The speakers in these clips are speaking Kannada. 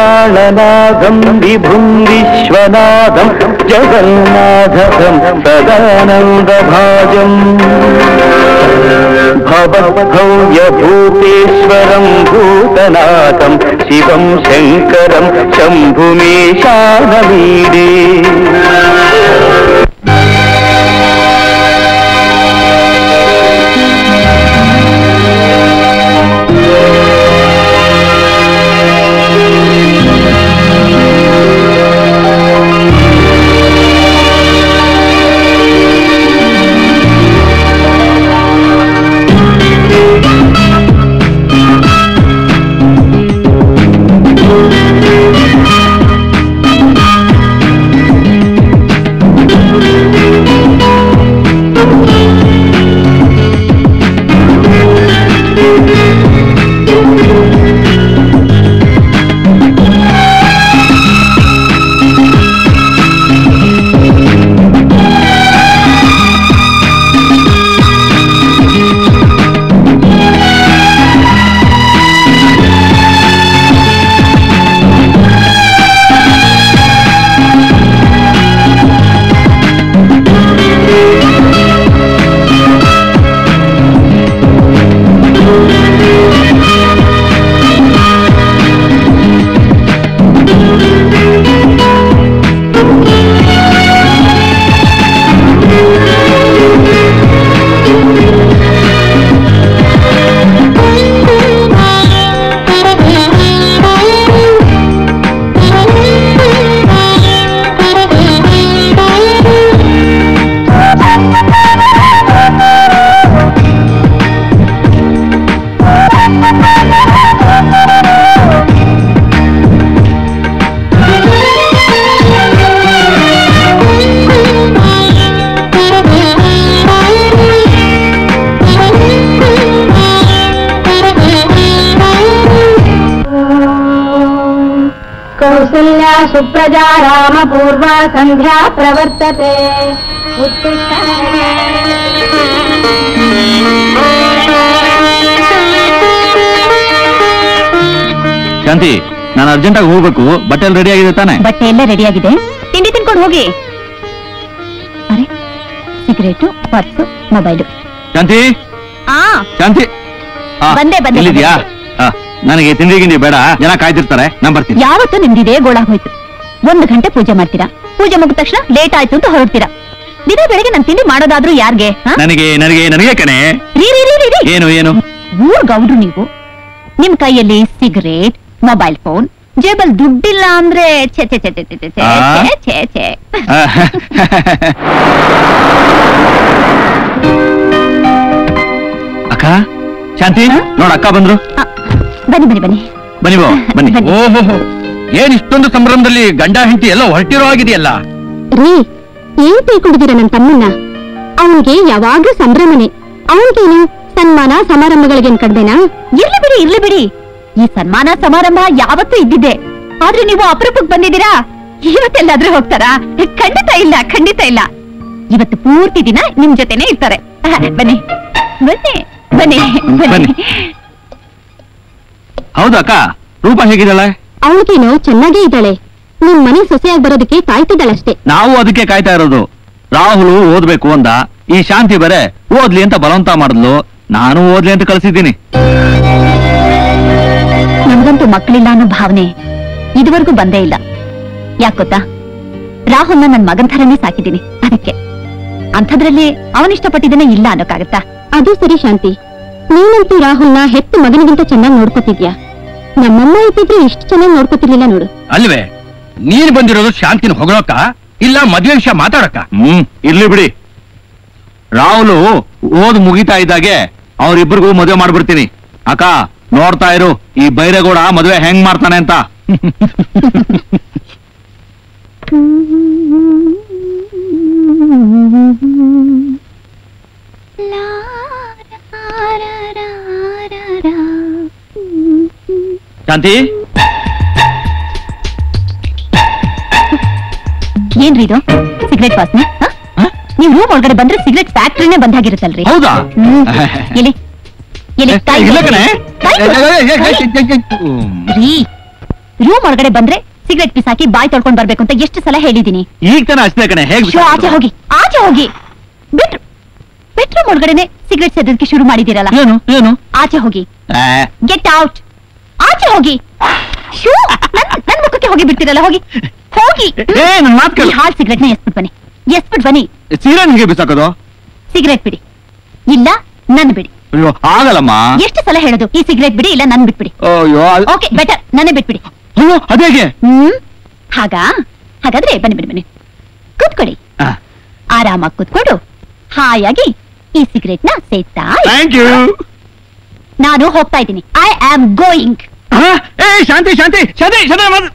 प्राणनाथं विभुं विश्वनाथं जगन्नाथं सदानन्दभाजम् भवभव्यभूतेश्वरं भूतनाथं शिवं शङ्करं शम्भुमेशानमीडे कौसल्या सुप्रजा रामपूर्वा सन्ध्या प्रवर्तते ಶಾಂತಿ ನಾನು ಅರ್ಜೆಂಟಾಗಿ ಹೋಗ್ಬೇಕು ಬಟ್ಟೆ ರೆಡಿ ಆಗಿದೆ ತಾನೆ ಬಟ್ಟೆ ಎಲ್ಲ ರೆಡಿ ಆಗಿದೆ ತಿಂಡಿ ತಿನ್ಕೊಂಡು ಹೋಗಿ ಅರೆ ಸಿಗರೇಟು ಪರ್ಸು ಮೊಬೈಲು ಶಾಂತಿ ಆ ಶಾಂತಿ ಆ, ಬಂದೆ, ಬಂದೆ, ಇಲ್ಲಿದ್ಯಾ ಬಂದೆ. ಆ, ನನಗೆ ತಿಂಡಿ ಗಿಂಡಿ ಬೇಡ ಜನ ಕಾಯ್ತಿರ್ತಾರೆ ನಾನ್ ಬರ್ತೀನಿ ಯಾವತ್ತೂ ನಿಮ್ದಿದೆ ಗೋಳ ಹೋಯ್ತು ಒಂದು ಗಂಟೆ ಪೂಜೆ ಮಾಡ್ತೀರಾ ಪೂಜೆ ಮುಗಿದ ತಕ್ಷಣ ಲೇಟ್ ಆಯ್ತು ಅಂತ ಹೊರಡ್ತೀರಾ ದಿನ ಬೆಳಗ್ಗೆ ನನ್ ತಿಂಡಿ ಮಾಡೋದಾದ್ರೂ ಯಾರ್ಗೆ ಹ? ನನಗೆ ನನಗೆ ನನಗೆ ಕಣೆ ರೀ ರೀ ರೀ ರೀ ರೀ. ಏನು ಏನು ಊರ್ ಗೌಡ್ರು ನೀವು ನಿಮ್ ಕೈಯಲ್ಲಿ ಸಿಗರೇಟ್ ಮೊಬೈಲ್ ಫೋನ್ ಜೇಬಲ್ ದುಡ್ಡಿಲ್ಲ ಅಂದ್ರೆ ಛೆ ಛೆ ಛೆ ಛೆ ಛೆ ಛೆ ಛೆ ಆ? ಛೆ ಛೆ ಛೆ ಆ, ಅಕ್ಕ ಶಾಂತಿ ನೋಡ ಅಕ್ಕ ಬಂದ್ರು ಆ, ಬನ್ನಿ ಬನ್ನಿ ಬನ್ನಿ ಬನ್ನಿ ಬೋ ಬನ್ನಿ ಬನ್ನಿ. ಓಹೋ ಏನ್ ಇಷ್ಟೊಂದು ಸಂಭ್ರಮದಲ್ಲಿ ಗಂಡ ಹೆಂಡತಿ ಎಲ್ಲ ಹೊರಟಿರೋ ಆಗಿದೆಯಲ್ಲ ರೀ ಏನ್ ತಿಳ್ಕೊಂಡಿದ್ದೀರ ನನ್ ತಮ್ಮನ್ನ ಅವನ್ಗೆ ಯಾವಾಗ್ಲೂ ಸಂಭ್ರಮನೆ ಅವನ್ಗೇನು ಸನ್ಮಾನ ಸಮಾರಂಭಗಳಿಗೇನ್ ಕಡ್ಮೆನಾ ಇರ್ಲಿ ಬಿಡಿ ಇರ್ಲಿ ಬಿಡಿ ಈ ಸನ್ಮಾನ ಸಮಾರಂಭ ಯಾವತ್ತೂ ಇದ್ದಿದ್ದೆ ಆದ್ರೆ ನೀವು ಅಪರೂಪಕ್ಕೆ ಬಂದಿದ್ದೀರಾ ಇವತ್ತೆಲ್ಲಾದ್ರೂ ಹೋಗ್ತಾರಾ ಖಂಡಿತ ಇಲ್ಲ ಖಂಡಿತ ಇಲ್ಲ ಇವತ್ತು ಪೂರ್ತಿ ದಿನ ನಿಮ್ ಜೊತೆನೆ ಇರ್ತಾರೆ ಆಹ್, ಬನ್ನಿ ಬನ್ನಿ ಬನ್ನಿ ಬನ್ನಿ. ಬನ್ನಿ ಹೌದು ಅಕ್ಕ ರೂಪ ಹೇಗಿದ್ದಾಳೆ ಅವಳಿಗೇನು ಚೆನ್ನಾಗೇ ಇದ್ದಾಳೆ ನಿಮ್ ಮನೆ ಸೊಸೆಯಾಗಿ ಬರೋದಕ್ಕೆ ಕಾಯ್ತಿದ್ದಾಳಷ್ಟೇ ನಾವು ಅದಕ್ಕೆ ಕಾಯ್ತಾ ಇರೋದು ರಾಹುಲು ಓದ್ಬೇಕು ಅಂದ ಈ ಶಾಂತಿ ಬರೆ ಓದ್ಲಿ ಅಂತ ಬಲವಂತ ಮಾಡಿದ್ಲು ನಾನು ಓದ್ಲಿ ಅಂತ ಕಳ್ಸಿದ್ದೀನಿ ನನ್ಗಂತೂ ಮಕ್ಕಳಿಲ್ಲ ಅನ್ನೋ ಭಾವನೆ ಇದುವರೆಗೂ ಬಂದೇ ಇಲ್ಲ ಯಾಕ್ ಗೊತ್ತಾ ರಾಹುಲ್ನ ನನ್ ಮಗನ್ ಥರನೇ ಸಾಕಿದ್ದೀನಿ ಅದಕ್ಕೆ ಅಂಥದ್ರಲ್ಲಿ ಅವನಿಷ್ಟಪಟ್ಟಿದ್ದೇನೆ ಇಲ್ಲ ಅನ್ನೋಕ್ಕಾಗತ್ತಾ ಅದು ಸರಿ ಶಾಂತಿ ನೀನಂತೂ ರಾಹುಲ್ನ ಹೆತ್ತ ಮಗನಿಗಿಂತ ಚೆನ್ನಾಗಿ ನೋಡ್ಕೋತಿದ್ಯಾ ನಮ್ಮಮ್ಮ ಇದ್ದಿದ್ರೆ ಇಷ್ಟು ಚೆನ್ನಾಗಿ ನೋಡ್ಕೋತಿರ್ಲಿಲ್ಲ ನೋಡು ಅಲ್ವೇ ನೀನ್ ಬಂದಿರೋದು ಶಾಂತಿನ ಹೊಗಳೋಕ ಇಲ್ಲ ಮದ್ವೆ ವಿಷಯ ಮಾತಾಡಕ ಹ್ಮ್ ಇರ್ಲಿ ಬಿಡಿ ರಾಹುಲು ಓದ್ ಮುಗಿತಾ ಇದ್ದಾಗೆ ಅವ್ರಿಬ್ರಿಗೂ ಮದುವೆ ಮಾಡ್ಬಿಡ್ತೀನಿ ಅಕ್ಕ ನೋಡ್ತಾ ಇರು ಈ ಬೈರೇಗೌಡ ಮದುವೆ ಹೆಂಗ್ ಮಾಡ್ತಾನೆ ಅಂತ ಶಾಂತಿ ಏನ್ರಿ ಇದು ಸಿಗರೆಟ್ ವಾಸನೆ ಹ? ನೀವ್ ರೂಮ್ ಒಳಗಡೆ ಬಂದ್ರೆ ಸಿಗರೆಟ್ ಫ್ಯಾಕ್ಟ್ರಿನೇ ಬಂದಾಗಿರುತ್ತಲ್ರಿ ಹೌದಾ ಹ್ಮ್. ಎಲ್ಲಿ ಎಲ್ಲಿ ಕೈ ಇಲ್ಲ ಕಣೆ ಕೈ ಕೊಡು. ರೀ ರೂಮ್ ಒಳಗಡೆ ಬಂದ್ರೆ ಸಿಗರೆಟ್ ಬಿಸಾಕಿ ಬಾಯ್ ತೊಳ್ಕೊಂಡ್ ಬರ್ಬೇಕು ಅಂತ ಎಷ್ಟು ಸಲ ಹೇಳಿದೀನಿ ಈಗ ತಾನೆ ಹಚ್ಚಿದೆ ಕಣೆ ಹೇಗ್ ಶೋ, ಆಚೆ ಹೋಗಿ ಆಚೆ ಹೋಗಿ ಬಿಟ್ರು ಬೆಡ್ರೂಮ್ ಒಳಗಡೆನೆ ಸಿಗರೆಟ್ ಸೇದೋದಕ್ಕೆ ಶುರು ಮಾಡಿದಿರಲ್ಲ ಏನು ಏನು ಆಚೆ ಹೋಗಿ ಆ, ಗೆಟ್ ಔಟ್ ಆಚೆ ಹೋಗಿ ಶೂ ನನ್ ನನ್ ಮುಖಕ್ಕೆ ಹೋಗಿ ಬಿಡ್ತೀರಲ್ಲ ಹೋಗಿ ಹೋಗಿ ಏ ನನ್ ಮಾತ್ ಕೇಳು ಈ ಹಾಲ್ ಸಿಗರೆಟ್ ನ ಎಸ್ಬಿಟ್ ಬನ್ನಿ ಎಸ್ಬಿಟ್ ಬನ್ನಿ ಸೀರೆ ಹೇಗೆ ಬಿಸಾಕೋದು ಸಿಗರೆಟ್ ಬಿಡಿ ಇಲ್ಲ ನನ್ ಬಿಡಿ ಅಯ್ಯೋ ಆಗಲ್ಲಮ್ಮ ಎಷ್ಟು ಸಲ ಹೇಳೋದು ಈ ಸಿಗರೆಟ್ ಬಿಡಿ ಇಲ್ಲ ನನ್ ಬಿಟ್ಬಿಡಿ ಅಯ್ಯೋ ಅದ್- ಓಕೆ ಬೆಟರ್ ನನ್ನೇ ಬಿಟ್ಬಿಡಿ ಅಯ್ಯೋ ಅದೇಗೆ ಹ್ಮ್ ಹಾಗಾ ಹಾಗಾದ್ರೆ ಬನ್ನಿ ಬನ್ನಿ ಬನ್ನಿ ಕೂತ್ಕೊಳ್ಳಿ ಆ, ಆರಾಮಾಗಿ ಕೂತ್ಕೊಂಡು ಹಾಯಾಗಿ ಈ ಸಿಗರೆಟ್ ನ ಸೇತಾ ಇರಿ. ಥ್ಯಾಂಕ್ ಯು ನಾನು ಹೋಗ್ತಾ ಇದ್ದೀನಿ ಐ ಆಮ್ ಗೋಯಿಂಗ್ ಆ, ಏ ಶಾಂತಿ ಶಾಂತಿ ಶಾಂತಿ ಶಾಂತಿ ಮಾತ್-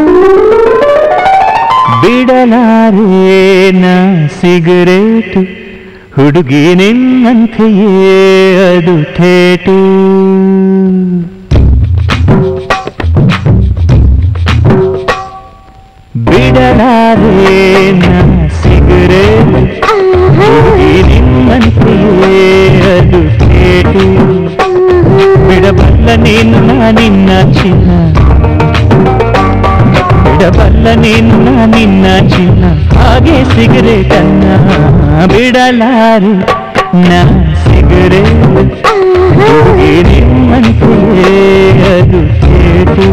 ಬಿಡಲಾರೇನ ಸಿಗರೇಟು ಹುಡುಗಿ ನಿನ್ನಂತೆಯೇ ಅದು ಥೇಟು ಬಿಡಲಾರೇನ ಸಿಗರೇಟು ಹುಡುಗಿ ನಿನ್ನಂತೆಯೇ ಅದು ಥೇಟು ಬಿಡಬಲ್ಲ ನೀನು ನಾ ನಿನ್ನ ಚಿನ್ನ ಬಿಡಬಲ್ಲ ನೀನು ನಾ ನಿನ್ನ ಚಿನ್ನ ಹಾಗೆ ಸಿಗರೇಟ್ ಅನ್ನ ಬಿಡಲಾರೆ ನಾ ಸಿಗರೇಟ್ ನಿಮ್ಮಂತೆಯೇ ಅದು ಕೇಟು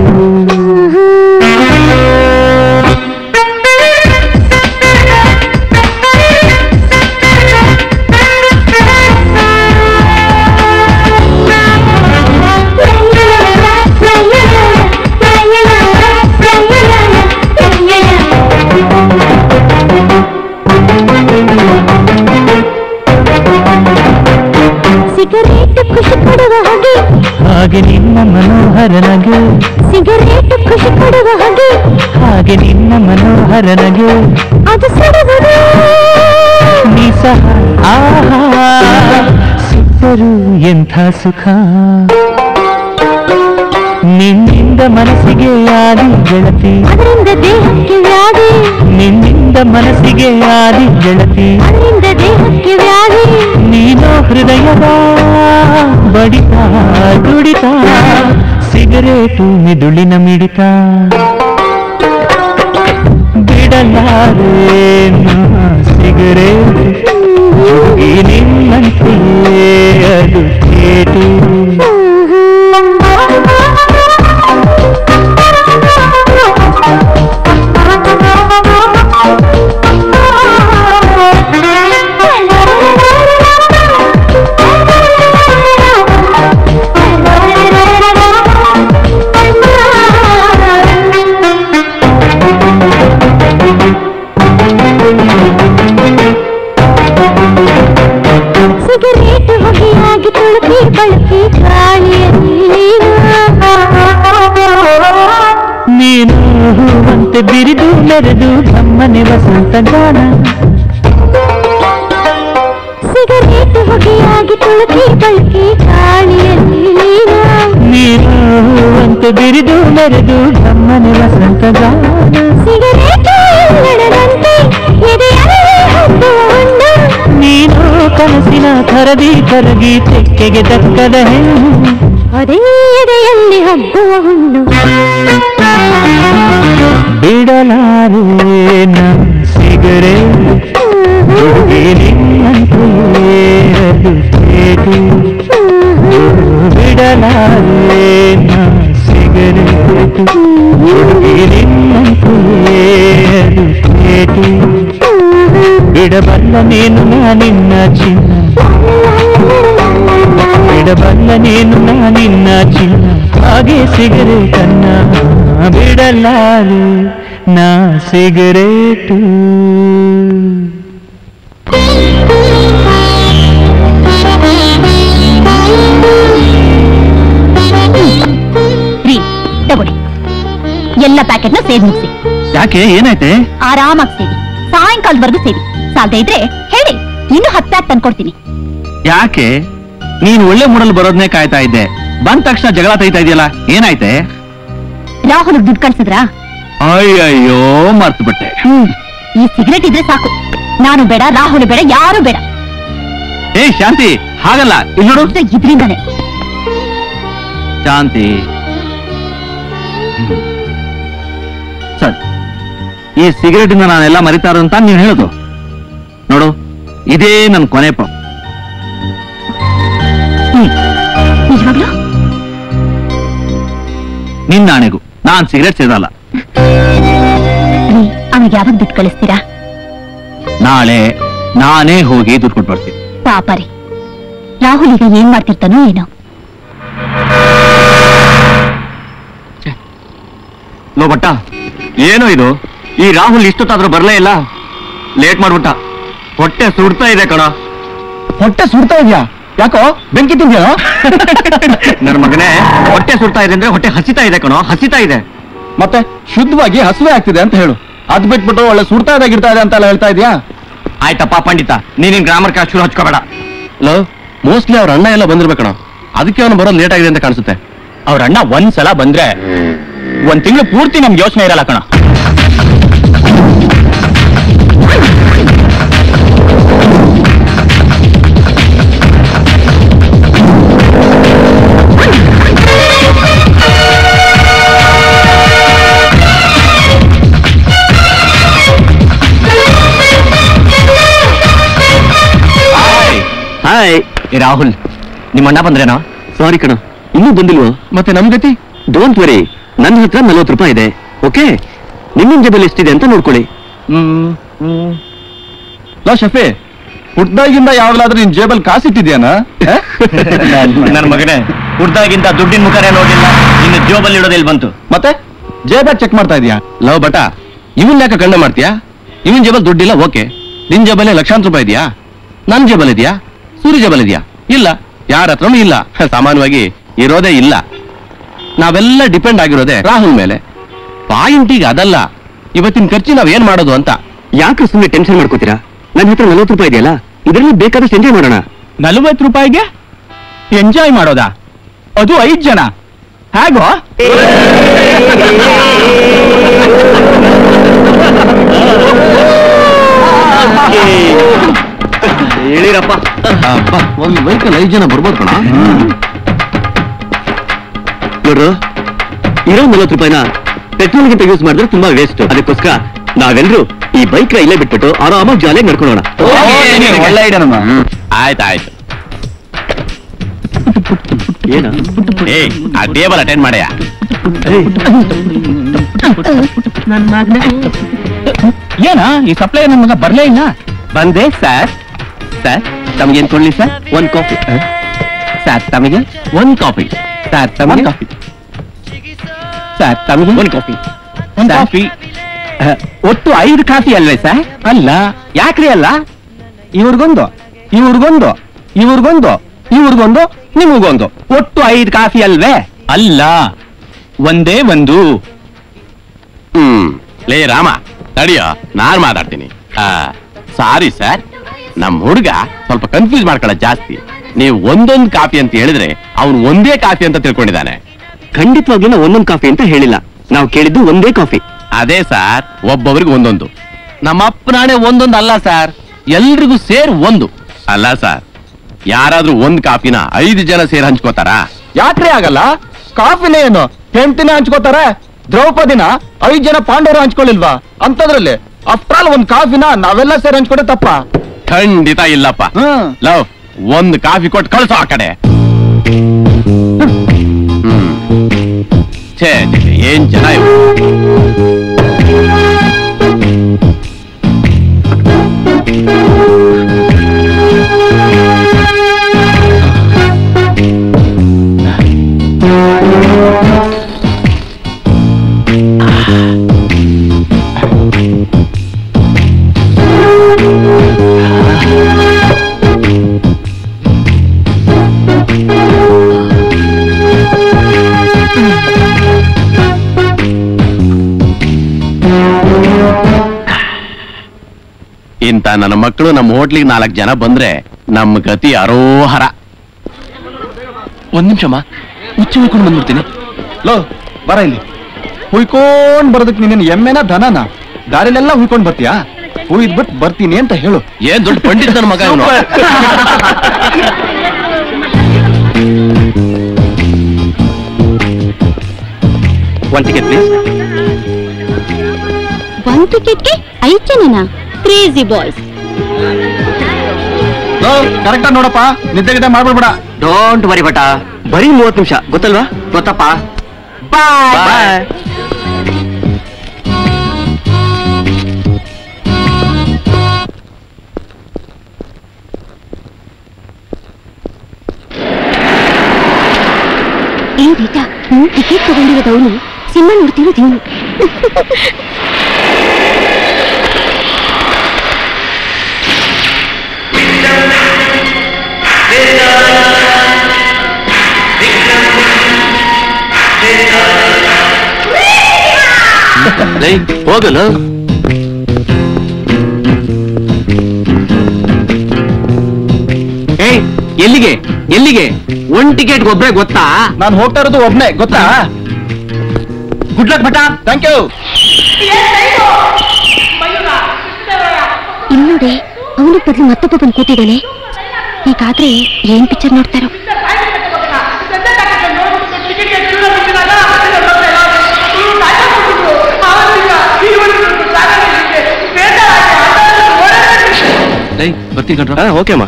ಸಿಗರೇಟ್ ಖುಷಿ ಕೊಡುವ ಹಾಗೆ ಹಾಗೆ ನಿನ್ನ ಮನೋಹರ ನಗೆ ಸಿಗರೇಟ್ ಖುಷಿ ಕೊಡುವ ಹಾಗೆ ಹಾಗೆ ನಿನ್ನ ಮನೋಹರ ನಗೆ ಅದು ಸುಡುವುದು ನೀ ಸಹ ಆಹಾ ಸಿಕ್ಕರು ಎಂಥ ಸುಖ ನಿನ್ನಿಂದ ಮನಸ್ಸಿಗೆ ಆದಿ ಗೆಳತಿ ಅದರಿಂದ ದೇಹಕ್ಕೆ ವ್ಯಾಧಿ ನಿನ್ನಿಂದ ಮನಸ್ಸಿಗೆ ಆದಿ ಗೆಳತಿ ಅದರಿಂದ ದೇಹಕ್ಕೆ ವ್ಯಾಧಿ ನೀನು ಹೃದಯದ ಬಡಿತ ದುಡಿತ ಸಿಗರೇಟು ಮಿದುಳಿನ ಮಿಡಿತ ಬಿಡಲಾರೆ ನಾ ಸಿಗರೇಟು ಹುಡುಗಿ ನಿನ್ನಂತೆಯೇ ಅದು ಕೇಟು ಸಿಗರೇಟ್ ಹೊಗೆಯಾಗಿ ತುಳುಕಿ ಬಳಸಿ ಗಾಳಿಯಲ್ಲಿ ನೀನು ಹೂವಂತೆ ಬಿರಿದು ಮೆರೆದು ಗಮ್ಮನೆ ವಸಂತ ಗಾನ ಸಿಗರೇಟ್ ಹೊಗೆಯಾಗಿ ತುಳುಕಿ ಬಳಸಿ ಗಾಳಿಯಲ್ಲಿ ನೀನು ಹೂವಂತೆ ಬಿರಿದು ಮೆರೆದು ಗಮ್ಮನೆ ವಸಂತ ಗಾನ ಸಿಗರೇಟ್ ನಡೆದಂತೆ ಎದೆಯಲ್ಲಿ ಹಬ್ಬುವ ಹುಣ್ಣು ನೀನು ಕನಸಿನ ಕರದಿ ಕರಗಿ ತೆಕ್ಕೆಗೆ ದಕ್ಕದ ಹೆಣ್ಣು ಅದೇ ಎದೆಯಲ್ಲಿ ಹಬ್ಬುವ ಹುಣ್ಣು ಬಿಡಲಾರೆ ನಾ ಸಿಗರೇಟ್ ಹುಡುಗಿ ನಿನ್ನಂತೆಯೇ ಅದು ಕೇಟು ಬಿಡಲಾರೆ ನಾ ಸಿಗರೇಟ್ ಹುಡುಗಿ ನಿನ್ನಂತೆಯೇ ಅದು ಕೇಟು ಬಿಡಬಲ್ಲ ನೀನು ನಾ ನಿನ್ನ ಚಿನ್ನ ಬಿಡಬಲ್ಲ ನೀನು ನಾ ನಿನ್ನ ಚಿನ್ನ ಹಾಗೆ ಸಿಗರೇಟನ್ನ ಬಿಡಲಾರೆ ನಾ ಸಿಗರೇಟು ರೀ ತಗೊಳ್ಳಿ ಎಲ್ಲ ಪ್ಯಾಕೆಟ್ನ ಸೇದ್ ಮುಗಿಸಿ ಯಾಕೆ ಏನಾಯ್ತೆ ಆರಾಮಾಗಿ ಸೇರಿ ಸಾಯಂಕಾಲದವರೆಗೂ ಸೇರಿ ಸಾಲದೇ ಇದ್ರೆ ಹೇಳಿ ಇನ್ನು ಹತ್ತು ಪ್ಯಾಕ್ ತಂದ್ಕೊಡ್ತೀನಿ ಯಾಕೆ ನೀನ್ ಒಳ್ಳೆ ಮೂಡಲ್ ಬರೋದ್ನೇ ಕಾಯ್ತಾ ಇದ್ದೆ ಬಂದ ತಕ್ಷಣ ಜಗಳ ತೆಗಿತಾ ಇದೆಯಲ್ಲ ಏನಾಯ್ತೆ ರಾಹುಲ್ ದುಡ್ಡು ಕಳ್ಸಿದ್ರಾ ಅಯ್ಯಯ್ಯೋ ಮರ್ತು ಬಿಟ್ಟೆ ಹ್ಮ್ ಈ ಸಿಗರೇಟ್ ಇದ್ರೆ ಸಾಕು ನಾನು ಬೇಡ ರಾಹುಲ್ ಬೇಡ ಯಾರು ಬೇಡ ಏ ಶಾಂತಿ ಹಾಗಲ್ಲ ಇಲ್ಲಿ ನೋಡು ಇದು ಇದ್ರಿಂದಾನೆ ಶಾಂತಿ ಈ ಸಿಗರೇಟ್ ಇಂದ ನಾನೆಲ್ಲ ಮರಿತಾರ ಅಂತ ನೀನ್ ಹೇಳುದು ನೋಡು ಇದೇ ನನ್ ಕೊನೆ ಪ ನಿಜವಾಗ್ಲೂ ನಿನ್ನ ಆಣೆಗೂ ನಾನ್ ಸಿಗರೇಟ್ ಸೇದಲ್ಲ ರೀ ಅವನಿಗೆ ಯಾವಾಗ ದುಡ್ಡು ಕಳಿಸ್ತೀರಾ ನಾಳೆ ನಾನೇ ಹೋಗಿ ದುಡ್ಡು ಕೊಟ್ಟು ಬರ್ತೀನಿ ಪಾಪ ರೀ ರಾಹುಲ್ ಈಗ ಏನ್ ಮಾಡ್ತಿರ್ತಾನೋ ಏನೋ ಲೋ ಬಟ್ಟ ಏನು ಇದು ಈ ರಾಹುಲ್ ಇಷ್ಟೊತ್ತಾದ್ರೂ ಬರ್ಲೇ ಇಲ್ಲ ಲೇಟ್ ಮಾಡ್ಬಿಟ್ಟ ಹೊಟ್ಟೆ ಸುಡ್ತಾ ಇದೆ ಕಣ ಹೊಟ್ಟೆ ಸುಡ್ತಾ ಇದ್ಯಾ ಯಾಕೋ ಬೆಂಕಿ ತಿಂದ್ಯಾ ನನ್ನ ಮಗನೇ ಹೊಟ್ಟೆ ಸುಡ್ತಾ ಇದೆ ಅಂದ್ರೆ ಹೊಟ್ಟೆ ಹಸಿತಾ ಇದೆ ಕಣೋ ಹಸಿತಾ ಇದೆ ಮತ್ತೆ ಶುದ್ಧವಾಗಿ ಹಸುವೆ ಆಗ್ತಿದೆ ಅಂತ ಹೇಳು ಅದ್ ಬಿಟ್ಬಿಟ್ಟು ಒಳ್ಳೆ ಸುಡ್ತಾ ಇದೆ ಗಿಡ್ತಾ ಇದೆ ಅಂತೆಲ್ಲ ಹೇಳ್ತಾ ಇದೀಯಾ ಆಯ್ತಪ್ಪ ಪಂಡಿತ ನೀನಿನ್ ಗ್ರಾಮರ್ ಕ್ಲಾಸ್ ಶುರು ಹಚ್ಕೋಬೇಡ ಲೋ ಮೋಸ್ಟ್ಲಿ ಅವ್ರ ಅಣ್ಣ ಎಲ್ಲ ಬಂದಿರ್ಬೇಕಣ ಅದಕ್ಕೆ ಅವನು ಬರೋದು ಲೇಟ್ ಆಗಿದೆ ಅಂತ ಕಾಣಿಸುತ್ತೆ ಅವ್ರ ಅಣ್ಣ ಒಂದ್ಸಲ ಬಂದ್ರೆ ಒಂದ್ ತಿಂಗಳು ಪೂರ್ತಿ ನಮ್ಗೆ ಯೋಚನೆ ಇರಲ್ಲ ಕಣ ಹಾಯ್ ಏ ರಾಹುಲ್ ನಿಮ್ಮ ಅಣ್ಣ ಬಂದ್ರೇನಾ ಸಾರಿ ಕಣ ಇನ್ನೂ ಬಂದಿಲ್ವೋ ಮತ್ತೆ ನಮ್ ಗತಿ ಡೋಂಟ್ ವರಿ ನನ್ನ ಹತ್ರ ನಲ್ವತ್ತು ರೂಪಾಯಿ ಇದೆ ಓಕೆ ನಿಮ್ಮ ಜೇಬಲ್ಲಿ ಎಷ್ಟಿದೆ ಅಂತ ನೋಡ್ಕೊಳ್ಳಿ ಲೋ ಶಫಿ ಹುಟ್ದಾಗಿಂದ ಯಾವಾಗ್ಲಾದ್ರೂ ನಿನ್ ಜೇಬಲ್ ಕಾಸಿಟ್ಟಿದ್ಯಾನ ನನ್ನ ಮಗನೇ ಹುಡ್ದಾಗಿಂತ ದುಡ್ಡಿನ ಮುಖನೇ ನೋಡಿಲ್ಲ ಇನ್ನು ಜೋಬಲ್ಲಿ ಇಡೋದಿಲ್ ಬಂತು ಮತ್ತೆ ಜೇಬಾಗ್ ಚೆಕ್ ಮಾಡ್ತಾ ಇದೀಯಾ ಲವ್ ಬಟ ಇವನ್ ಯಾಕೆ ಕಂಡ ಮಾಡ್ತೀಯಾ ಇವನ್ ಜೇಬಲ್ ದುಡ್ಡಿಲ್ಲ ಓಕೆ ನಿನ್ ಜೇಬಲ್ಲಿ ಲಕ್ಷಾಂತರ ರೂಪಾಯಿ ಇದೆಯಾ ನನ್ ಜೇಬಲ್ ಇದೆಯಾ ಸೂರ್ಯ ಜೇಬಲ್ ಇದೆಯಾ ಇಲ್ಲ ಯಾರ ಹತ್ರನೂ ಇಲ್ಲ ಸಾಮಾನ್ಯವಾಗಿ ಇರೋದೇ ಇಲ್ಲ ನಾವೆಲ್ಲ ಡಿಪೆಂಡ್ ಆಗಿರೋದೇ ರಾಹುಲ್ ಮೇಲೆ ಪಾಯಿಂಟಿಗೆ ಅದಲ್ಲ ಇವತ್ತಿನ ಖರ್ಚು ನಾವ್ ಏನ್ ಮಾಡೋದು ಅಂತ ಯಾಕೆ ಸುಮ್ಮನೆ ಟೆನ್ಷನ್ ಮಾಡ್ಕೋತೀರಾ ನನ್ನ ಹತ್ರ ನಲ್ವತ್ತು ರೂಪಾಯಿ ಇದೆಯಲ್ಲ ಇದರಲ್ಲಿ ಬೇಕಾದಷ್ಟು ಎಂಜಾಯ್ ಮಾಡೋಣ ನಲವತ್ತು ರೂಪಾಯಿಗೆ ಎಂಜಾಯ್ ಮಾಡೋದಾ ಅದು ಐದ್ ಜನ ಹೇಗೋ ಹೇಳಿರಪ್ಪ ಒಂದು ವೆಹಿಕಲ್ ಐದ್ ಜನ ಬರ್ಬೋದು ಕಣ ನೋಡ್ರು ಇರೋ ನಲ್ವತ್ತು ರೂಪಾಯಿನ ಪೆಟ್ರೋಲ್ಗಿಂತ ಯೂಸ್ ಮಾಡಿದ್ರೆ ತುಂಬಾ ವೇಸ್ಟ್ ಅದಕ್ಕೋಸ್ಕರ ನಾವೆಲ್ಲರೂ ಈ ಬೈಕ್ ನ ಇಲ್ಲೇ ಬಿಟ್ಬಿಟ್ಟು ಆರಾಮಾಗಿ ಜಾಲಿಯಾಗಿ ನಡ್ಕೊಳ್ಳೋಣ ಒಳ್ಳೆ ಐಡಿಯಾ ನಮ್ಮ ಆಯ್ತಾಯ್ತು ಏನ ಏ ಆ ಟೇಬಲ್ ಅಟೆಂಡ್ ಮಾಡ್ಯಾ ಏನ ಈ ಸಪ್ಲೈ ನನ್ ಮಗ ಬರ್ಲೇ ಇಲ್ಲ ಬಂದೆ ಸರ್ ಸರ್ ತಮಗೇನ್ ಕೊಡ್ಲಿ ಸರ್ ಒಂದ್ ಕಾಫಿ ಸರ್ ತಮಗೆ ಒಂದ್ ಕಾಫಿ ಸರ್ ತಮಗೆ ಒಂದ್ ಕಾಫಿ. ಸರ್ ತಮಗೆ ಒಂದ್ ಕಾಫಿ ಒಂದ್ ಸರ್? ಕಾಫಿ ಅಹ್, ಒಟ್ಟು ಐದು ಕಾಫಿ ಅಲ್ವೇ ಸರ್ ಅಲ್ಲ ಯಾಕ್ರಿ ಅಲ್ಲ ಇವ್ರಿಗೊಂದು ಇವ್ರಿಗೊಂದು ಇವ್ರಿಗೊಂದು ಇವ್ರಿಗೊಂದು ನಿಮಗೊಂದು ಒಟ್ಟು ಐದು ಕಾಫಿ ಅಲ್ವೇ ಅಲ್ಲ ಒಂದೇ ಒಂದು ಹ್ಮ್ ಲೇ ರಾಮ ತಡಿಯೋ ನಾನ್ ಮಾತಾಡ್ತೀನಿ ಸಾರಿ ಸರ್ ನಮ್ ಹುಡುಗ ಸ್ವಲ್ಪ ಕನ್ಫ್ಯೂಸ್ ಮಾಡ್ಕೊಳ್ಳೋ ಜಾಸ್ತಿ ನೀವು ಒಂದೊಂದು ಕಾಫಿ ಅಂತ ಹೇಳಿದ್ರೆ ಅವನು ಒಂದೇ ಕಾಫಿ ಅಂತ ತಿಳ್ಕೊಂಡಿದ್ದಾನೆ ಖಂಡಿತವಾಗ್ಲೂ ನಾವು ಒಂದೊಂದು ಕಾಫಿ ಅಂತ ಹೇಳಿಲ್ಲ ನಾವು ಕೇಳಿದ್ದು ಒಂದೇ ಕಾಫಿ ಅದೇ ಸರ್ ಒಬ್ಬೊಬ್ರಿಗೆ ಒಂದೊಂದು ನಮ್ಮ ಅಪ್ಪನಾಣೆ ಒಂದೊಂದು ಅಲ್ಲ ಸರ್ ಎಲ್ರಿಗೂ ಸೇರ್ ಒಂದು ಅಲ್ಲ ಸರ್ ಯಾರಾದ್ರೂ ಒಂದ್ ಕಾಫಿನ ಐದು ಜನ ಸೇರಿ ಹಂಚ್ಕೋತಾರಾ ಯಾಕ್ರಿ ಆಗಲ್ಲ ಕಾಫಿನೇ ಏನು ಹೆಂಡತಿನೇ ಹಂಚ್ಕೋತಾರೆ ದ್ರೌಪದಿನ ಐದ್ ಜನ ಪಾಂಡವರು ಹಂಚ್ಕೊಳ್ಳಿಲ್ವಾ ಅಂತದ್ರಲ್ಲಿ ಆಫ್ಟರ್ ಆಲ್ ಒಂದ್ ಕಾಫಿನ ನಾವೆಲ್ಲ ಸೇರಿ ಹಂಚ್ಕೊಂಡೆ ತಪ್ಪ ಖಂಡಿತ ಇಲ್ಲಪ್ಪ ಹ್ಮ್ ಲವ್ ಒಂದ್ ಕಾಫಿ ಕೊಟ್ಟು ಕಳ್ಸೋ ಆ ಕಡೆ ಹ್ಮ್. ಛೇ ಛೇ, ಛೇ, ಏನ್ ಜನ ಇವ್ರು. ಇಂತ ನನ್ನ ಮಕ್ಕಳು ನಮ್ಮ ಹೋಟ್ಲಿಗೆ ನಾಲ್ಕು ಜನ ಬಂದ್ರೆ ನಮ್ಮ ಗತಿ ಅರೋಹರ ಒಂದ್ ನಿಮಿಷಮ್ಮ ಹುಚ್ಚಿ ಹುಯ್ಕೊಂಡು ಬಂದ್ಬಿಡ್ತೀನಿ ಲೋ ಬರ ಇಲ್ಲಿ ಹುಯ್ಕೊಂಡ್ ಬರೋದಕ್ಕೆ ನೀನೇನು ಎಮ್ಮೆನ ದನನ ದಾರಿಲೆಲ್ಲ ಹುಯ್ಕೊಂಡ್ ಬರ್ತೀಯಾ ಹುಯ್ದ್ಬಿಟ್ಟು ಬರ್ತೀನಿ ಅಂತ ಹೇಳು ಏನ್ ದೊಡ್ಡ ಪಂಡಿತ ನನ್ನ ಮಗ ಇವನು ಒನ್ ಟಿಕೆಟ್ ಪ್ಲೀಸ್ ಒಂದ್ ಟಿಕೆಟ್ಗೆ ಐದ್ ಜನನಾ ಕ್ರೇಜಿ ಬಾಯ್ಸ್ ಕರೆಕ್ಟ್ ನೋಡಪ್ಪ ನಿದ್ದೆ ಗಿದ್ದೆ ಮಾಡ್ಬಿಡ್ಬೇಡ ಡೋಂಟ್ ವರಿ ಬಟ ಬರೀ ಮೂವತ್ತು ನಿಮಿಷ ಗೊತ್ತಲ್ವಾ ಗೊತ್ತಪ್ಪ ಬಾಯ್ ಏ ರೀಟಾ ಟಿಕೆಟ್ ತಗೊಂಡಿರೋದು ಅವನು ಸಿನಿಮಾ ನೋಡ್ತಿರೋದು ಇವನು ಲೈ ಹೋಗಲ್ಲ ಏಯ್ ಎಲ್ಲಿಗೆ ಎಲ್ಲಿಗೆ ಒಂದ್ ಟಿಕೆಟ್ ಒಬ್ರೆ ಗೊತ್ತಾ ನಾನು ಹೋಗ್ತಾ ಇರೋದು ಒಬ್ನೇ ಗೊತ್ತಾ ಗುಡ್ ಲಕ್ ಭಟ ಥ್ಯಾಂಕ್ ಯು ಇಲ್ಲಿ ನೋಡಿ ಅವನ ಬದಲು ಮತ್ತೊಬ್ಬ ಬಂದು ಕೂತಿದ್ದಾನೆ ಹೀಗಾದ್ರೆ ಏನ್ ಪಿಕ್ಚರ್ ನೋಡ್ತಾರೋ ಲೈ ಬರ್ತೀನಿ ಕಣ್ರ ಓಕೆ ಅಮ್ಮ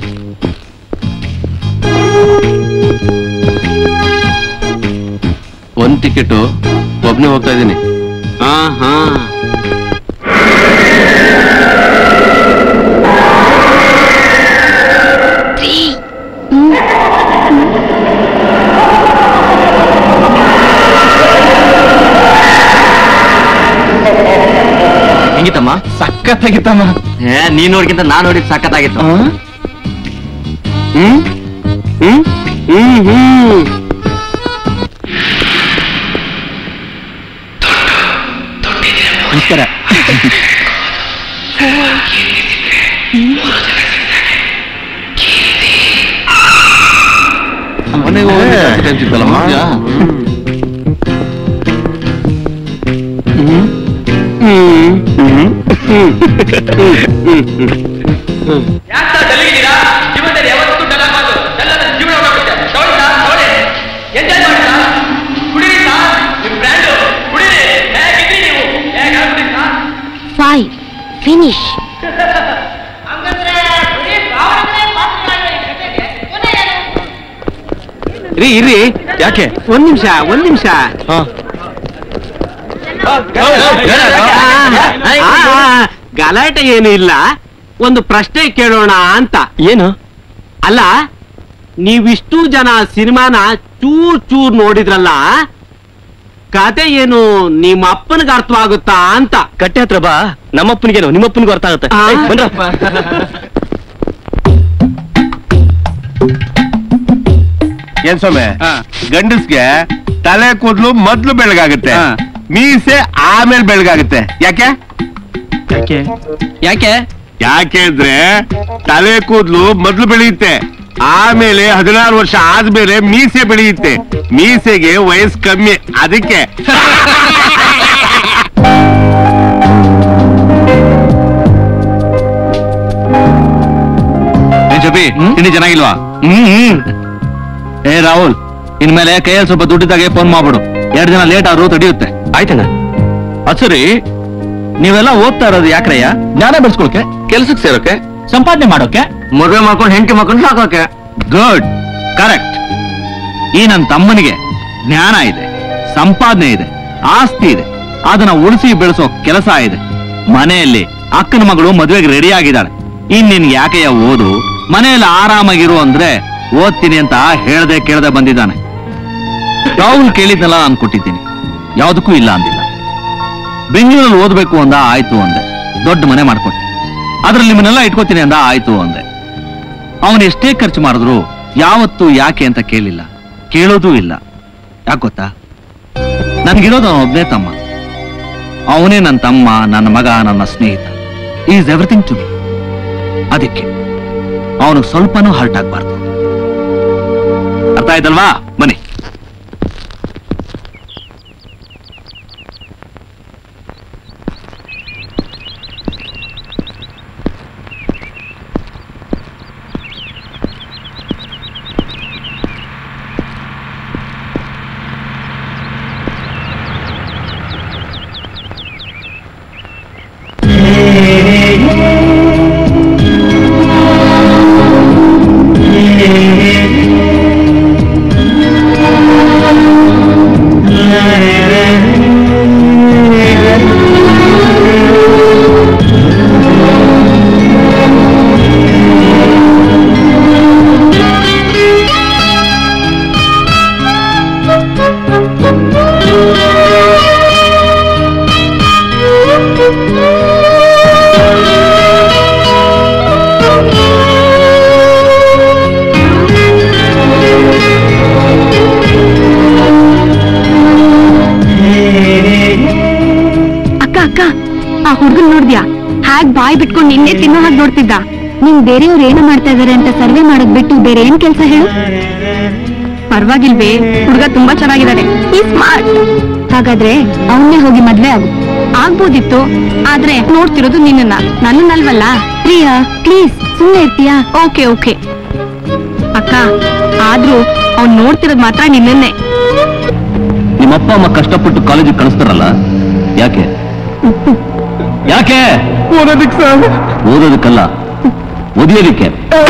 ಒಂದ್ ಟಿಕೆಟು ಒಬ್ನೇ ಹೋಗ್ತಾ ಇದ್ದೀನಿ ಹಾ ಹಾ ಹೆಂಗಿತ್ತಮ್ಮ ಸಖತ್ತಾಗಿತ್ತಮ್ಮ ಏ ನೀನ್ ನೋಡ್ಕಿಂತ ನಾನ್ ನೋಡಿದ್ ಸಖತ್ತಾಗಿತ್ತು ಹ್ಮ್ ಹ್ಮ್ ಹ್ಮ್ ಹ್ಮ್ ಹ್ಮ್ ನಮಸ್ಕಾರ ಮನೆಗೆ ಹೋಗಿ ಟೈಮ್ ಸಿಗ್ತಲ್ಲಮ್ಮ ಫೈವ್ ಫಿನಿಶ್ ರೀ ಇರ್ರಿ ಯಾಕೆ ಒಂದ್ ನಿಮಿಷ ಒಂದ್ ನಿಮಿಷ ಗಲಾಟೆ ಏನು ಇಲ್ಲ ಒಂದು ಪ್ರಶ್ನೆ ಕೇಳೋಣ ಅಂತ ಏನು ಅಲ್ಲ ನೀವಿಷ್ಟು ಜನ ಸಿನಿಮಾನ ಚೂರ್ ಚೂರ್ ನೋಡಿದ್ರಲ್ಲ ಕತೆ ಏನು ನಿಮ್ಮ ಅಪ್ಪನಿಗೆ ಅರ್ಥವಾಗುತ್ತಾ ಅಂತ ಕಟ್ಟೆ ಹತ್ರ ಬಾ ನಮ್ಮಪ್ಪನಿಗೇನು ನಿಮ್ಮಪ್ಪನಿಗೂ ಅರ್ಥ ಆಗುತ್ತೆ ಆ. ಏಯ್, ಬನ್ರ ಏನ್ ಸ್ವಾಮಿ ಹಾ. ಗಂಡಸ್ಗೆ ತಲೆ ಕೂದಲು ಮೊದ್ಲು ಬೆಳಗಾಗುತ್ತೆ ಹಾ. ಮೀಸೆ ಆಮೇಲೆ ಬೆಳಗಾಗುತ್ತೆ ಯಾಕೆ ಯಾಕೆ ಯಾಕೆ ಯಾಕೆ ಅಂದ್ರೆ ತಲೆ ಕೂದಲು ಮೊದ್ಲು ಬೆಳೆಯುತ್ತೆ ಆಮೇಲೆ ಹದಿನಾರು ವರ್ಷ ಆದ್ಮೇಲೆ ಮೀಸೆ ಬೆಳೆಯುತ್ತೆ ಮೀಸೆಗೆ ವಯಸ್ಸು ಕಮ್ಮಿ ಅದಕ್ಕೆ ಏನ್ ಚಪಿ ತಿಂಡಿ ಚೆನ್ನಾಗಿಲ್ವಾ ಹ್ಮ್ ಏ ರಾಹುಲ್ ಇನ್ಮೇಲೆ ಕೈಯಲ್ಲಿ ಸ್ವಲ್ಪ ದುಡ್ಡಿದ್ದಾಗೆ ಫೋನ್ ಮಾಡ್ಬಿಡು ಎರಡು ದಿನ ಲೇಟ್ ಆದ್ರೂ ತಡೆಯುತ್ತೆ ಆಯ್ತಣ್ಣ ಅದ್ ಸರಿ ನೀವೆಲ್ಲ ಓದ್ತಾ ಇರೋದು ಯಾಕ್ರಯ್ಯ ಜ್ಞಾನ ಬೆಳೆಸ್ಕೊಳಕ್ಕೆ ಕೆಲ್ಸಕ್ಕೆ ಸೇರೋಕೆ ಸಂಪಾದನೆ ಮಾಡೋಕೆ ಮದುವೆ ಮಾಡ್ಕೊಂಡು ಹೆಂಡತಿ ಮಾಡ್ಕೊಂಡು ಸಾಕೋಕೆ ಗುಡ್ ಕರೆಕ್ಟ್ ಈ ನನ್ನ ತಮ್ಮನಿಗೆ ಜ್ಞಾನ ಇದೆ ಸಂಪಾದನೆ ಇದೆ ಆಸ್ತಿ ಇದೆ ಅದನ್ನ ಉಳಿಸಿ ಬೆಳೆಸೋ ಕೆಲಸ ಇದೆ ಮನೆಯಲ್ಲಿ ಅಕ್ಕನ ಮಗಳು ಮದುವೆಗೆ ರೆಡಿ ಆಗಿದ್ದಾಳೆ ಇನ್ ನಿನ್ಗೆ ಯಾಕೆಯ ಓದು ಮನೆಯಲ್ಲಿ ಆರಾಮಾಗಿರು ಅಂದ್ರೆ ಓದ್ತೀನಿ ಅಂತ ಹೇಳ್ದೆ ಕೇಳದೆ ಬಂದಿದ್ದಾನೆ ರಾಹುಲ್ ಕೇಳಿದ್ನೆಲ್ಲ ನಾನು ಕೊಟ್ಟಿದ್ದೀನಿ ಯಾವುದಕ್ಕೂ ಇಲ್ಲ ಅಂದಿಲ್ಲ ಬೆಂಗಳೂರಲ್ಲಿ ಓದ್ಬೇಕು ಅಂದ ಆಯ್ತು ಅಂದೆ ದೊಡ್ಡ ಮನೆ ಮಾಡ್ಕೊಟ್ಟೆ ಅದ್ರಲ್ಲಿ ನಿಮ್ಮನ್ನೆಲ್ಲ ಇಟ್ಕೋತೀನಿ ಅಂದ ಆಯ್ತು ಅಂದೆ ಅವನು ಎಷ್ಟೇ ಖರ್ಚು ಮಾಡಿದ್ರು ಯಾವತ್ತೂ ಯಾಕೆ ಅಂತ ಕೇಳಿಲ್ಲ ಕೇಳೋದೂ ಇಲ್ಲ ಯಾಕೆ ಗೊತ್ತಾ ನನ್ಗಿರೋದು ಅವನ ಒಬ್ಬನೇ ತಮ್ಮ ಅವನೇ ನನ್ನ ತಮ್ಮ ನನ್ನ ಮಗ ನನ್ನ ಸ್ನೇಹಿತ ಈಸ್ ಎವ್ರಿಥಿಂಗ್ ಟು ಮಿ ಅದಕ್ಕೆ ಅವನು ಸ್ವಲ್ಪನೂ ಹರ್ಟ್ ಆಗ್ಬಾರ್ದು ಅರ್ಥ ಆಯ್ತಲ್ವಾ ಬನ್ನಿ ಹಾಗ್ ಬಾಯ್ ಬಿಟ್ಕೊಂಡು ನಿನ್ನೆ ತಿನ್ನೋ ಹಾಗೆ ನೋಡ್ತಿದ್ದ ನಿನ್ ಬೇರೆಯವ್ರು ಏನು ಮಾಡ್ತಾ ಇದಾರೆ ಅಂತ ಸರ್ವೆ ಮಾಡೋದ್ ಬಿಟ್ಟು ಬೇರೆ ಏನ್ ಕೆಲ್ಸ ಹೇಳು ಪರವಾಗಿಲ್ವೇ ಹುಡುಗ ತುಂಬಾ ಚೆನ್ನಾಗಿದ್ದಾರೆ ಈ ಸ್ಮಾರ್ಟ್ ಹಾಗಾದ್ರೆ ಅವನ್ನೇ ಹೋಗಿ ಮದ್ವೆ ಆಗು ಆಗ್ಬೋದಿತ್ತು ಆದ್ರೆ ನೋಡ್ತಿರೋದು ನಿನ್ನನ್ನ ನನ್ನನ್ನಲ್ವಲ್ಲ ಪ್ರಿಯಾ ಪ್ಲೀಸ್ ಸುಮ್ಮನೆ ಇರ್ತೀಯಾ ಓಕೆ ಓಕೆ ಅಕ್ಕ ಆದ್ರೂ ಅವ್ನ್ ನೋಡ್ತಿರೋದ್ ಮಾತ್ರ ನಿನ್ನನ್ನೇ ನಿಮ್ಮ ಅಪ್ಪ ಅಮ್ಮ ಕಷ್ಟಪಟ್ಟು ಕಾಲೇಜಿಗೆ ಕಳಿಸ್ತಾರಲ್ಲ ಯಾಕೆ ಯಾಕೆ ಓದೋದಿಕ್ ಸರ್ ಓದೋದಕ್ಕಲ್ಲ ಓದಿಯೋದಕ್ಕೆ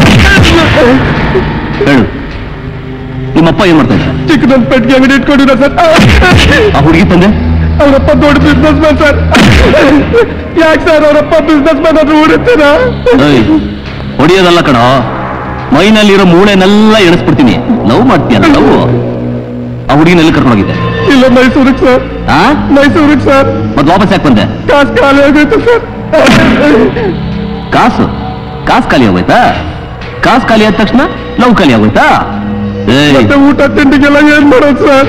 ಹೇಳು ನಿಮ್ಮಪ್ಪ ಏನ್ ಮಾಡ್ತಾ ಇದ್ದಾರೆ ಚಿಕ್ಕದೊಂದು ಪೆಟ್ಟಿಗೆ ಅಂಗಡಿ ಇಟ್ಕೊಂಡಿರ ಸರ್ ಆ ಹುಡುಗಿ ತಂದೆ ಅವರಪ್ಪ ದೊಡ್ಡ ಬಿಸ್ನೆಸ್ ಮ್ಯಾನ್ ಸರ್ ಯಾಕೆ ಸರ್ ಅವರಪ್ಪ ಬಿಸ್ನೆಸ್ ಮ್ಯಾನ್ ಆದ್ರೂ ಹೊಡಿತೀರಾ ಏಯ್, ಹೊಡಿಯೋದಲ್ಲ ಕಣೋ ಮೈನಲ್ಲಿರೋ ಮೂಳೆನೆಲ್ಲ ಎಣಿಸ್ಬಿಡ್ತೀನಿ ಲವ್ ಮಾಡ್ತೀಯಲ್ಲ ಲವ್ ಆ ಹುಡುಗಿನಲ್ಲಿ ಕರ್ಕೊಂಡೋಗಿದ್ದೆ ಇಲ್ಲ ಮೈಸೂರಿಗೆ ಸರ್ ಆ ಮೈಸೂರಿಗೆ ಸರ್ ಮತ್ ವಾಪಸ್ ಯಾಕೆ ಬಂದೆ ಕಾಸು ಖಾಲಿ ಆಗೋಯ್ತು ಸರ್ ಕಾಸು ಕಾಸು ಖಾಲಿ ಆಗೋಯ್ತಾ ಕಾಸು ಖಾಲಿ ಆದ ತಕ್ಷಣ ಲವ್ ಖಾಲಿ ಆಗೋಯ್ತಾ ಏಯ್, ಮತ್ತೆ ಊಟ ತಿಂಡಿಗೆಲ್ಲ ಏನ್ ಮಾಡೋದು ಸರ್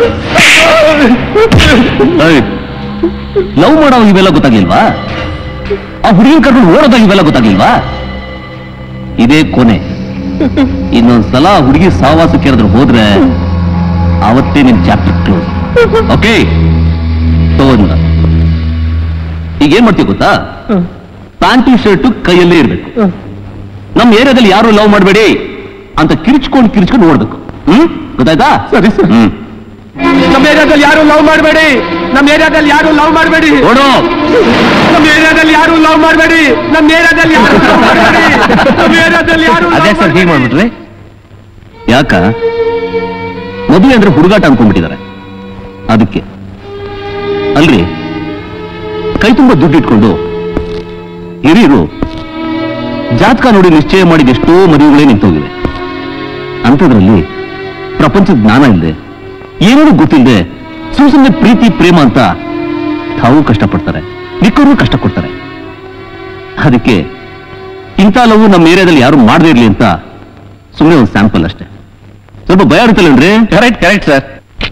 ಏಯ್, ಲವ್ ಮಾಡೋ ಇವೆಲ್ಲ ಗೊತ್ತಾಗ್ಲಿಲ್ವಾ ಆ ಹುಡುಗಿನ ಕರ್ಕೊಂಡು ಓಡೋದಾಗ ಇವೆಲ್ಲ ಗೊತ್ತಾಗ್ಲಿಲ್ವಾ ಇದೇ ಕೊನೆ ಇನ್ನೊಂದ್ಸಲ ಆ ಹುಡುಗಿ ಸಹವಾಸಕ್ಕೆ ಏನಾದ್ರು ಹೋದ್ರೆ ಅವತ್ತೇ ನಿನ್ ಚಾಪ್ಟರ್ ಕ್ಲೋಸ್ ಓಕೆ ತಗೊಂಡ ಈಗ ಏನ್ ಮಾಡ್ತೀವಿ ಗೊತ್ತಾ ಪ್ಯಾಂಟು ಶರ್ಟು ಕೈಯಲ್ಲೇ ಇರ್ಬೇಕು ನಮ್ ಏರಿಯಾದಲ್ಲಿ ಯಾರು ಲವ್ ಮಾಡಬೇಡಿ ಅಂತ ಕಿರ್ಚ್ಕೊಂಡು ಕಿರ್ಚ್ಕೊಂಡು ಓಡ್ಬೇಕು ಹ್ಮ್ ಗೊತ್ತಾಯ್ತಾ ಸರಿ ಸರ್ ಹ್ಮ್ ನಮ್ಮ ಏರಿಯಾದಲ್ಲಿ ಯಾರು ಲವ್ ಮಾಡಬೇಡಿ ನಮ್ಮ ಏರಿಯಾದಲ್ಲಿ ಯಾರು ಲವ್ ಮಾಡಬೇಡಿ ಓಡೋ ನಮ್ಮ ಏರಿಯಾದಲ್ಲಿ ಯಾರು ಲವ್ ಮಾಡಬೇಡಿ ನಮ್ಮ ಏರಿಯಾದಲ್ಲಿ ಯಾರು ಲವ್ ಮಾಡಬೇಡಿ ನಮ್ಮ ಏರಿಯಾದಲ್ಲಿ ಯಾರು ಅದೇ ಸರ್ ಹೀಗೆ ಮಾಡ್ಬಿಟ್ರಿ ಯಾಕ ಮದುವೆ ಅಂದ್ರೆ ಹುಡುಗಾಟ ಅನ್ಕೊಂಡ್ಬಿಟ್ಟಿದ್ದಾರೆ ಅದಕ್ಕೆ ಅಲ್ರಿ ಕೈ ತುಂಬ ದುಡ್ಡು ಇಟ್ಕೊಂಡು ಹಿರಿಯರು ಜಾತಕ ನೋಡಿ ನಿಶ್ಚಯ ಮಾಡಿದ ಎಷ್ಟೋ ಮದುವೆಗಳೇ ನಿಂತೋಗಿವೆ ಅಂಥದ್ರಲ್ಲಿ ಪ್ರಪಂಚದ ಜ್ಞಾನ ಇಲ್ಲದೆ ಏನೂ ಗೊತ್ತಿಲ್ಲದೆ ಸುಮ್ ಸುಮ್ಮನೆ ಪ್ರೀತಿ ಪ್ರೇಮ ಅಂತ ತಾವು ಕಷ್ಟಪಡ್ತಾರೆ ಮಿಕ್ಕವರು ಕಷ್ಟ ಕೊಡ್ತಾರೆ ಅದಕ್ಕೆ ಇಂಥ ಲವ್ ನಮ್ಮ ಏರಿಯಾದಲ್ಲಿ ಯಾರು ಮಾಡದೇ ಇರ್ಲಿ ಅಂತ ಸುಮ್ಮನೆ ಒಂದು ಸ್ಯಾಂಪಲ್ ಅಷ್ಟೇ ಸ್ವಲ್ಪ ಭಯ ಇರುತ್ತಲ್ಲನ್ರಿ ಕರೆಕ್ಟ್ ಕರೆಕ್ಟ್ ಸರ್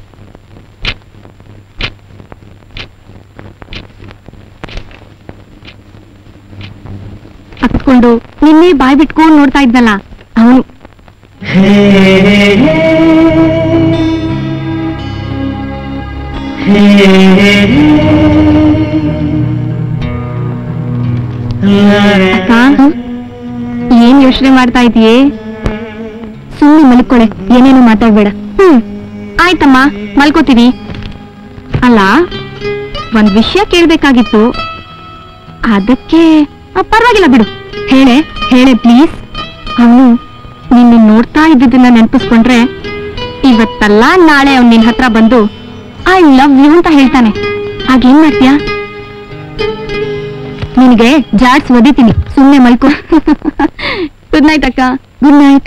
ಹತ್ಕೊಂಡು ನಿನ್ನೆ ಬಾಯ್ ಬಿಟ್ಕೊಂಡು ನೋಡ್ತಾ ಇದ್ನಲ್ಲ ಅವನು ಅಕ್ಕ ಏನ್ ಯೋಚನೆ ಮಾಡ್ತಾ ಇದೀಯೇ ಸುಮ್ಮನೆ ಮಲ್ಕೊಳೆ ಏನೇನು ಮಾತಾಡ್ಬೇಡ ಹ್ಮ್ ಆಯ್ತಮ್ಮ ಮಲ್ಕೋತೀನಿ ಅಲ್ಲ ಒಂದ್ ವಿಷಯ ಕೇಳ್ಬೇಕಾಗಿತ್ತು ಅದಕ್ಕೆ ಆ, ಪರವಾಗಿಲ್ಲ ಬಿಡು ಹೇಳೆ ಹೇಳೆ ಪ್ಲೀಸ್ ಅವನು ನಿನ್ನ ನೋಡ್ತಾ ಇದ್ದಿದ್ದನ್ನ ನೆನಪಿಸ್ಕೊಂಡ್ರೆ ಇವತ್ತಲ್ಲ ನಾಳೆ ಅವ್ನು ನಿನ್ ಹತ್ರ ಬಂದು ಐ ಲವ್ ಯು ಅಂತ ಹೇಳ್ತಾನೆ ಆಗೇನ್ ಮಾಡ್ತೀಯಾ ನಿನಗೆ ಜಾಡ್ಸ್ ಒದಿತೀನಿ ಸುಮ್ಮನೆ ಮಲ್ಕೊ ಗುಡ್ ನೈಟ್ ಅಕ್ಕ ಗುಡ್ ನೈಟ್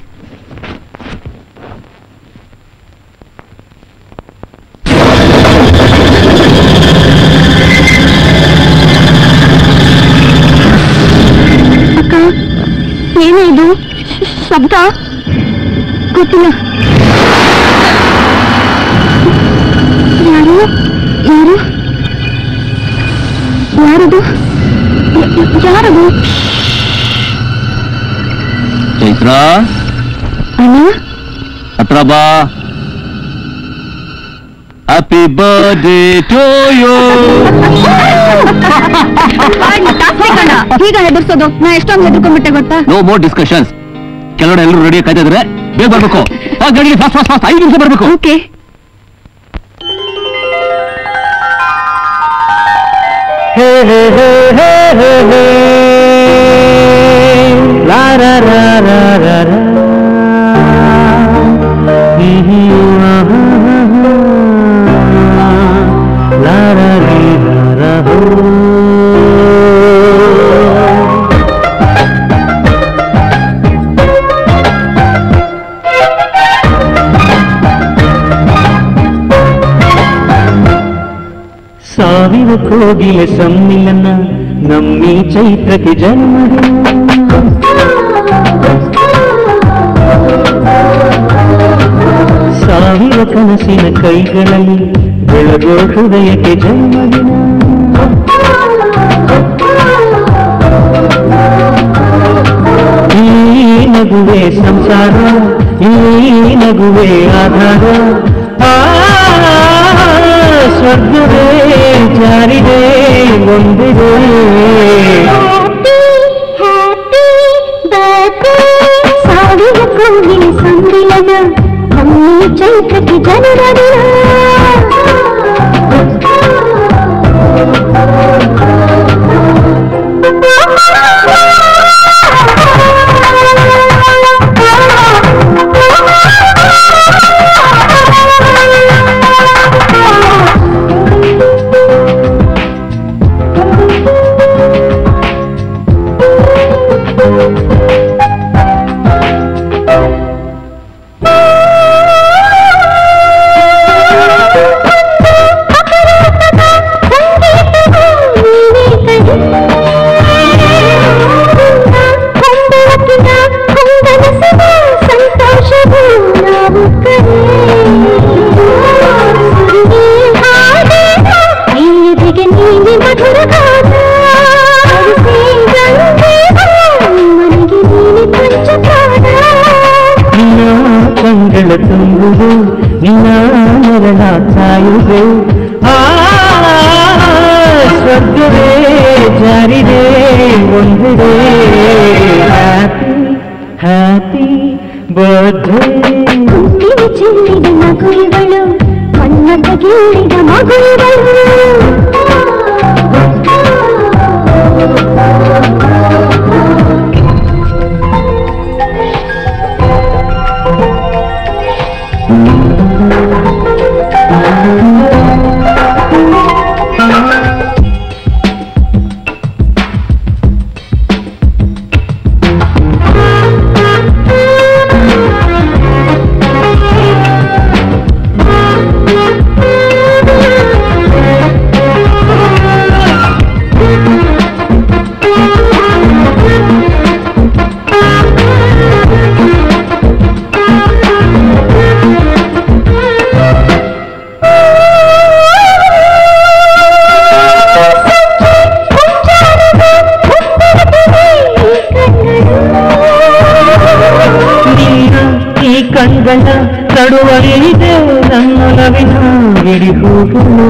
ಅಕ್ಕ ಏನೇ ಇದು ಶಬ್ದ ಗೊತ್ತಿಲ್ಲ ಯಾರು ಯಾರು ಯಾರದು ಯ- ಯ- ಯಾರದು ಚೈತ್ರ ಅಣ್ಣ ಹತ್ರ ಬಾ ಹ್ಯಾಪಿ ಬರ್ಡೇ ಟು ಯು ಈಗ ಹೆದರ್ಸೋದು ನಾ ಎಷ್ಟೊಂದು ಹೆದರ್ಕೊಂಡ್ಬಿಟ್ಟೆ ಗೊತ್ತಾ ನೋ ಮೋರ್ ಡಿಸ್ಕಷನ್ಸ್ ಕೆಲವಡೆ ಎಲ್ಲರೂ ರೆಡಿ ಕಾಯ್ತಾ ಇದ್ರೆ ಬೇಗ ಬರ್ಬೇಕು ಆ ಗಾಡಿಗೆ ಫಾಸ್ಟ್ ಫಾಸ್ಟ್ ಫಾಸ್ಟ್ ಐದು ನಿಮಿಷ ಬರ್ಬೇಕು okay La la la la la la. La la li, la la ho. ಸಾವಿರ ಕೋಗಿಲೆ ಸಮ್ಮಿಲನ ನಮ್ಮಿ ಚೈತ್ರಕ್ಕೆ ಜನ್ಮದಿನ ಸಾವಿರ ಕನಸಿನ ಕೈಗಳಲ್ಲಿ ಬೆಳಗೋ ಹೃದಯಕ್ಕೆ ಜನ್ಮದಿನ ಸಂಸಾರ ಈ ನಗುವೆ ಆಧಾರ ಆ ಸ್ವರ್ಗವೇ ಜಾರಿದೆ ಒಂದಿದೆ ಸಾವಿರ ಕೋಗಿಲ ಸಂದಿಲನ ಒಮ್ಮೆ ಚೈತ್ರಕ್ಕೆ ಜನರ ಸಂತೋಷವು ನಾವು ಕೈಯದಿಗೆ ನೀನೆ ಮಧುರ ಗಾನ ಮನೆಗೆ ನೀನೆ ಪಂಚಪ್ರಾಣ ನಿನ್ನ ಕಂಗಳ ತುಂಬುದು ನಿನ್ನ ನೆರಳ ಕಾಯುವೆ ಆ ಸ್ವರ್ಗವೇ ಜಾರಿದೆ ಒಂದಿದೆ ಹ್ಯಾಪಿ ಹ್ಯಾಪಿ ಬರ್ತ್ಡೇ ಹುಟ್ಟಿನ ಚೆಲ್ಲಿದ ಮಗುಗಳು ಮಣ್ಣದ ಗೀಳಿದ ಮಗುಗಳು ನಿನ್ನ ಈ ಕಣ್ಗಳ ನಡುವಲಿದೆ ನನ್ನೊಲವಿನ ಗಿಡಿ ಹೂಗಳು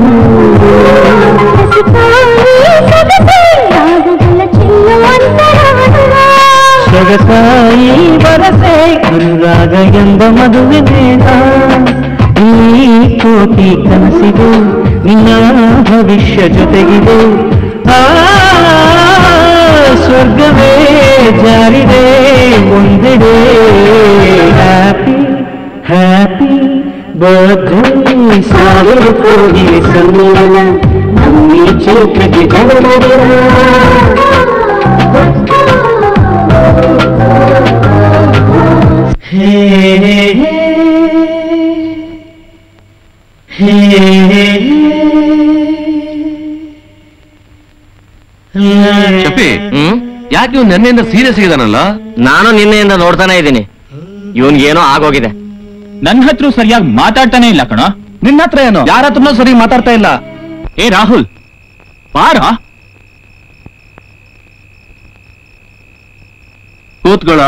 ರಾಗಗಳ ಚೆಲ್ಲುವಂತರಾಡುವ ಸೊಗಸಾಯಿ ಬರಸೆ ಗುರುರಾಗ ಎಂಬ ಮದುವೆ ಬೇಡ ಈ ಕೋಟಿ ಕನಸಿದೆ ನಿನ್ನ ಭವಿಷ್ಯ ಜೊತೆಗಿದೆ ಆ ಸ್ವರ್ಗವೇ ಜಾರಿದೆ ಒಂದಿದೆ ಹ್ಯಾಪಿ ಹ್ಯಾಪಿ ಬರ್ತ್ಡೇ ಸಾವಿರ ಕೋಟಿ ಸಮ್ಮೇಳನ ನಮ್ಮಿ ಚೈತ್ರಕ್ಕೆ ಜಗಮಗಿರ ಹೇ ಹೇ ಶಫಿ ಯಾಕೆ ಇವ್ನು ನೆನ್ನೆಯಿಂದ ಸೀರಿಯಸ್ ಆಗಿದಾನಲ್ಲ ನಾನು ನಿನ್ನೆಯಿಂದ ನೋಡ್ತಾನೆ ಇದ್ದೀನಿ ಇವನ್ಗೇನೋ ಆಗೋಗಿದೆ ನನ್ನ ಹತ್ರ ಸರಿಯಾಗಿ ಮಾತಾಡ್ತಾನೆ ಇಲ್ಲ ಕಣ ನಿನ್ನ ಹತ್ರ ಏನು ಯಾರ ಹತ್ರನೂ ಸರಿ ಮಾತಾಡ್ತಾ ಇಲ್ಲ ಏ ರಾಹುಲ್ ಬಾರ ಕೂತ್ಕೊಳ್ಳ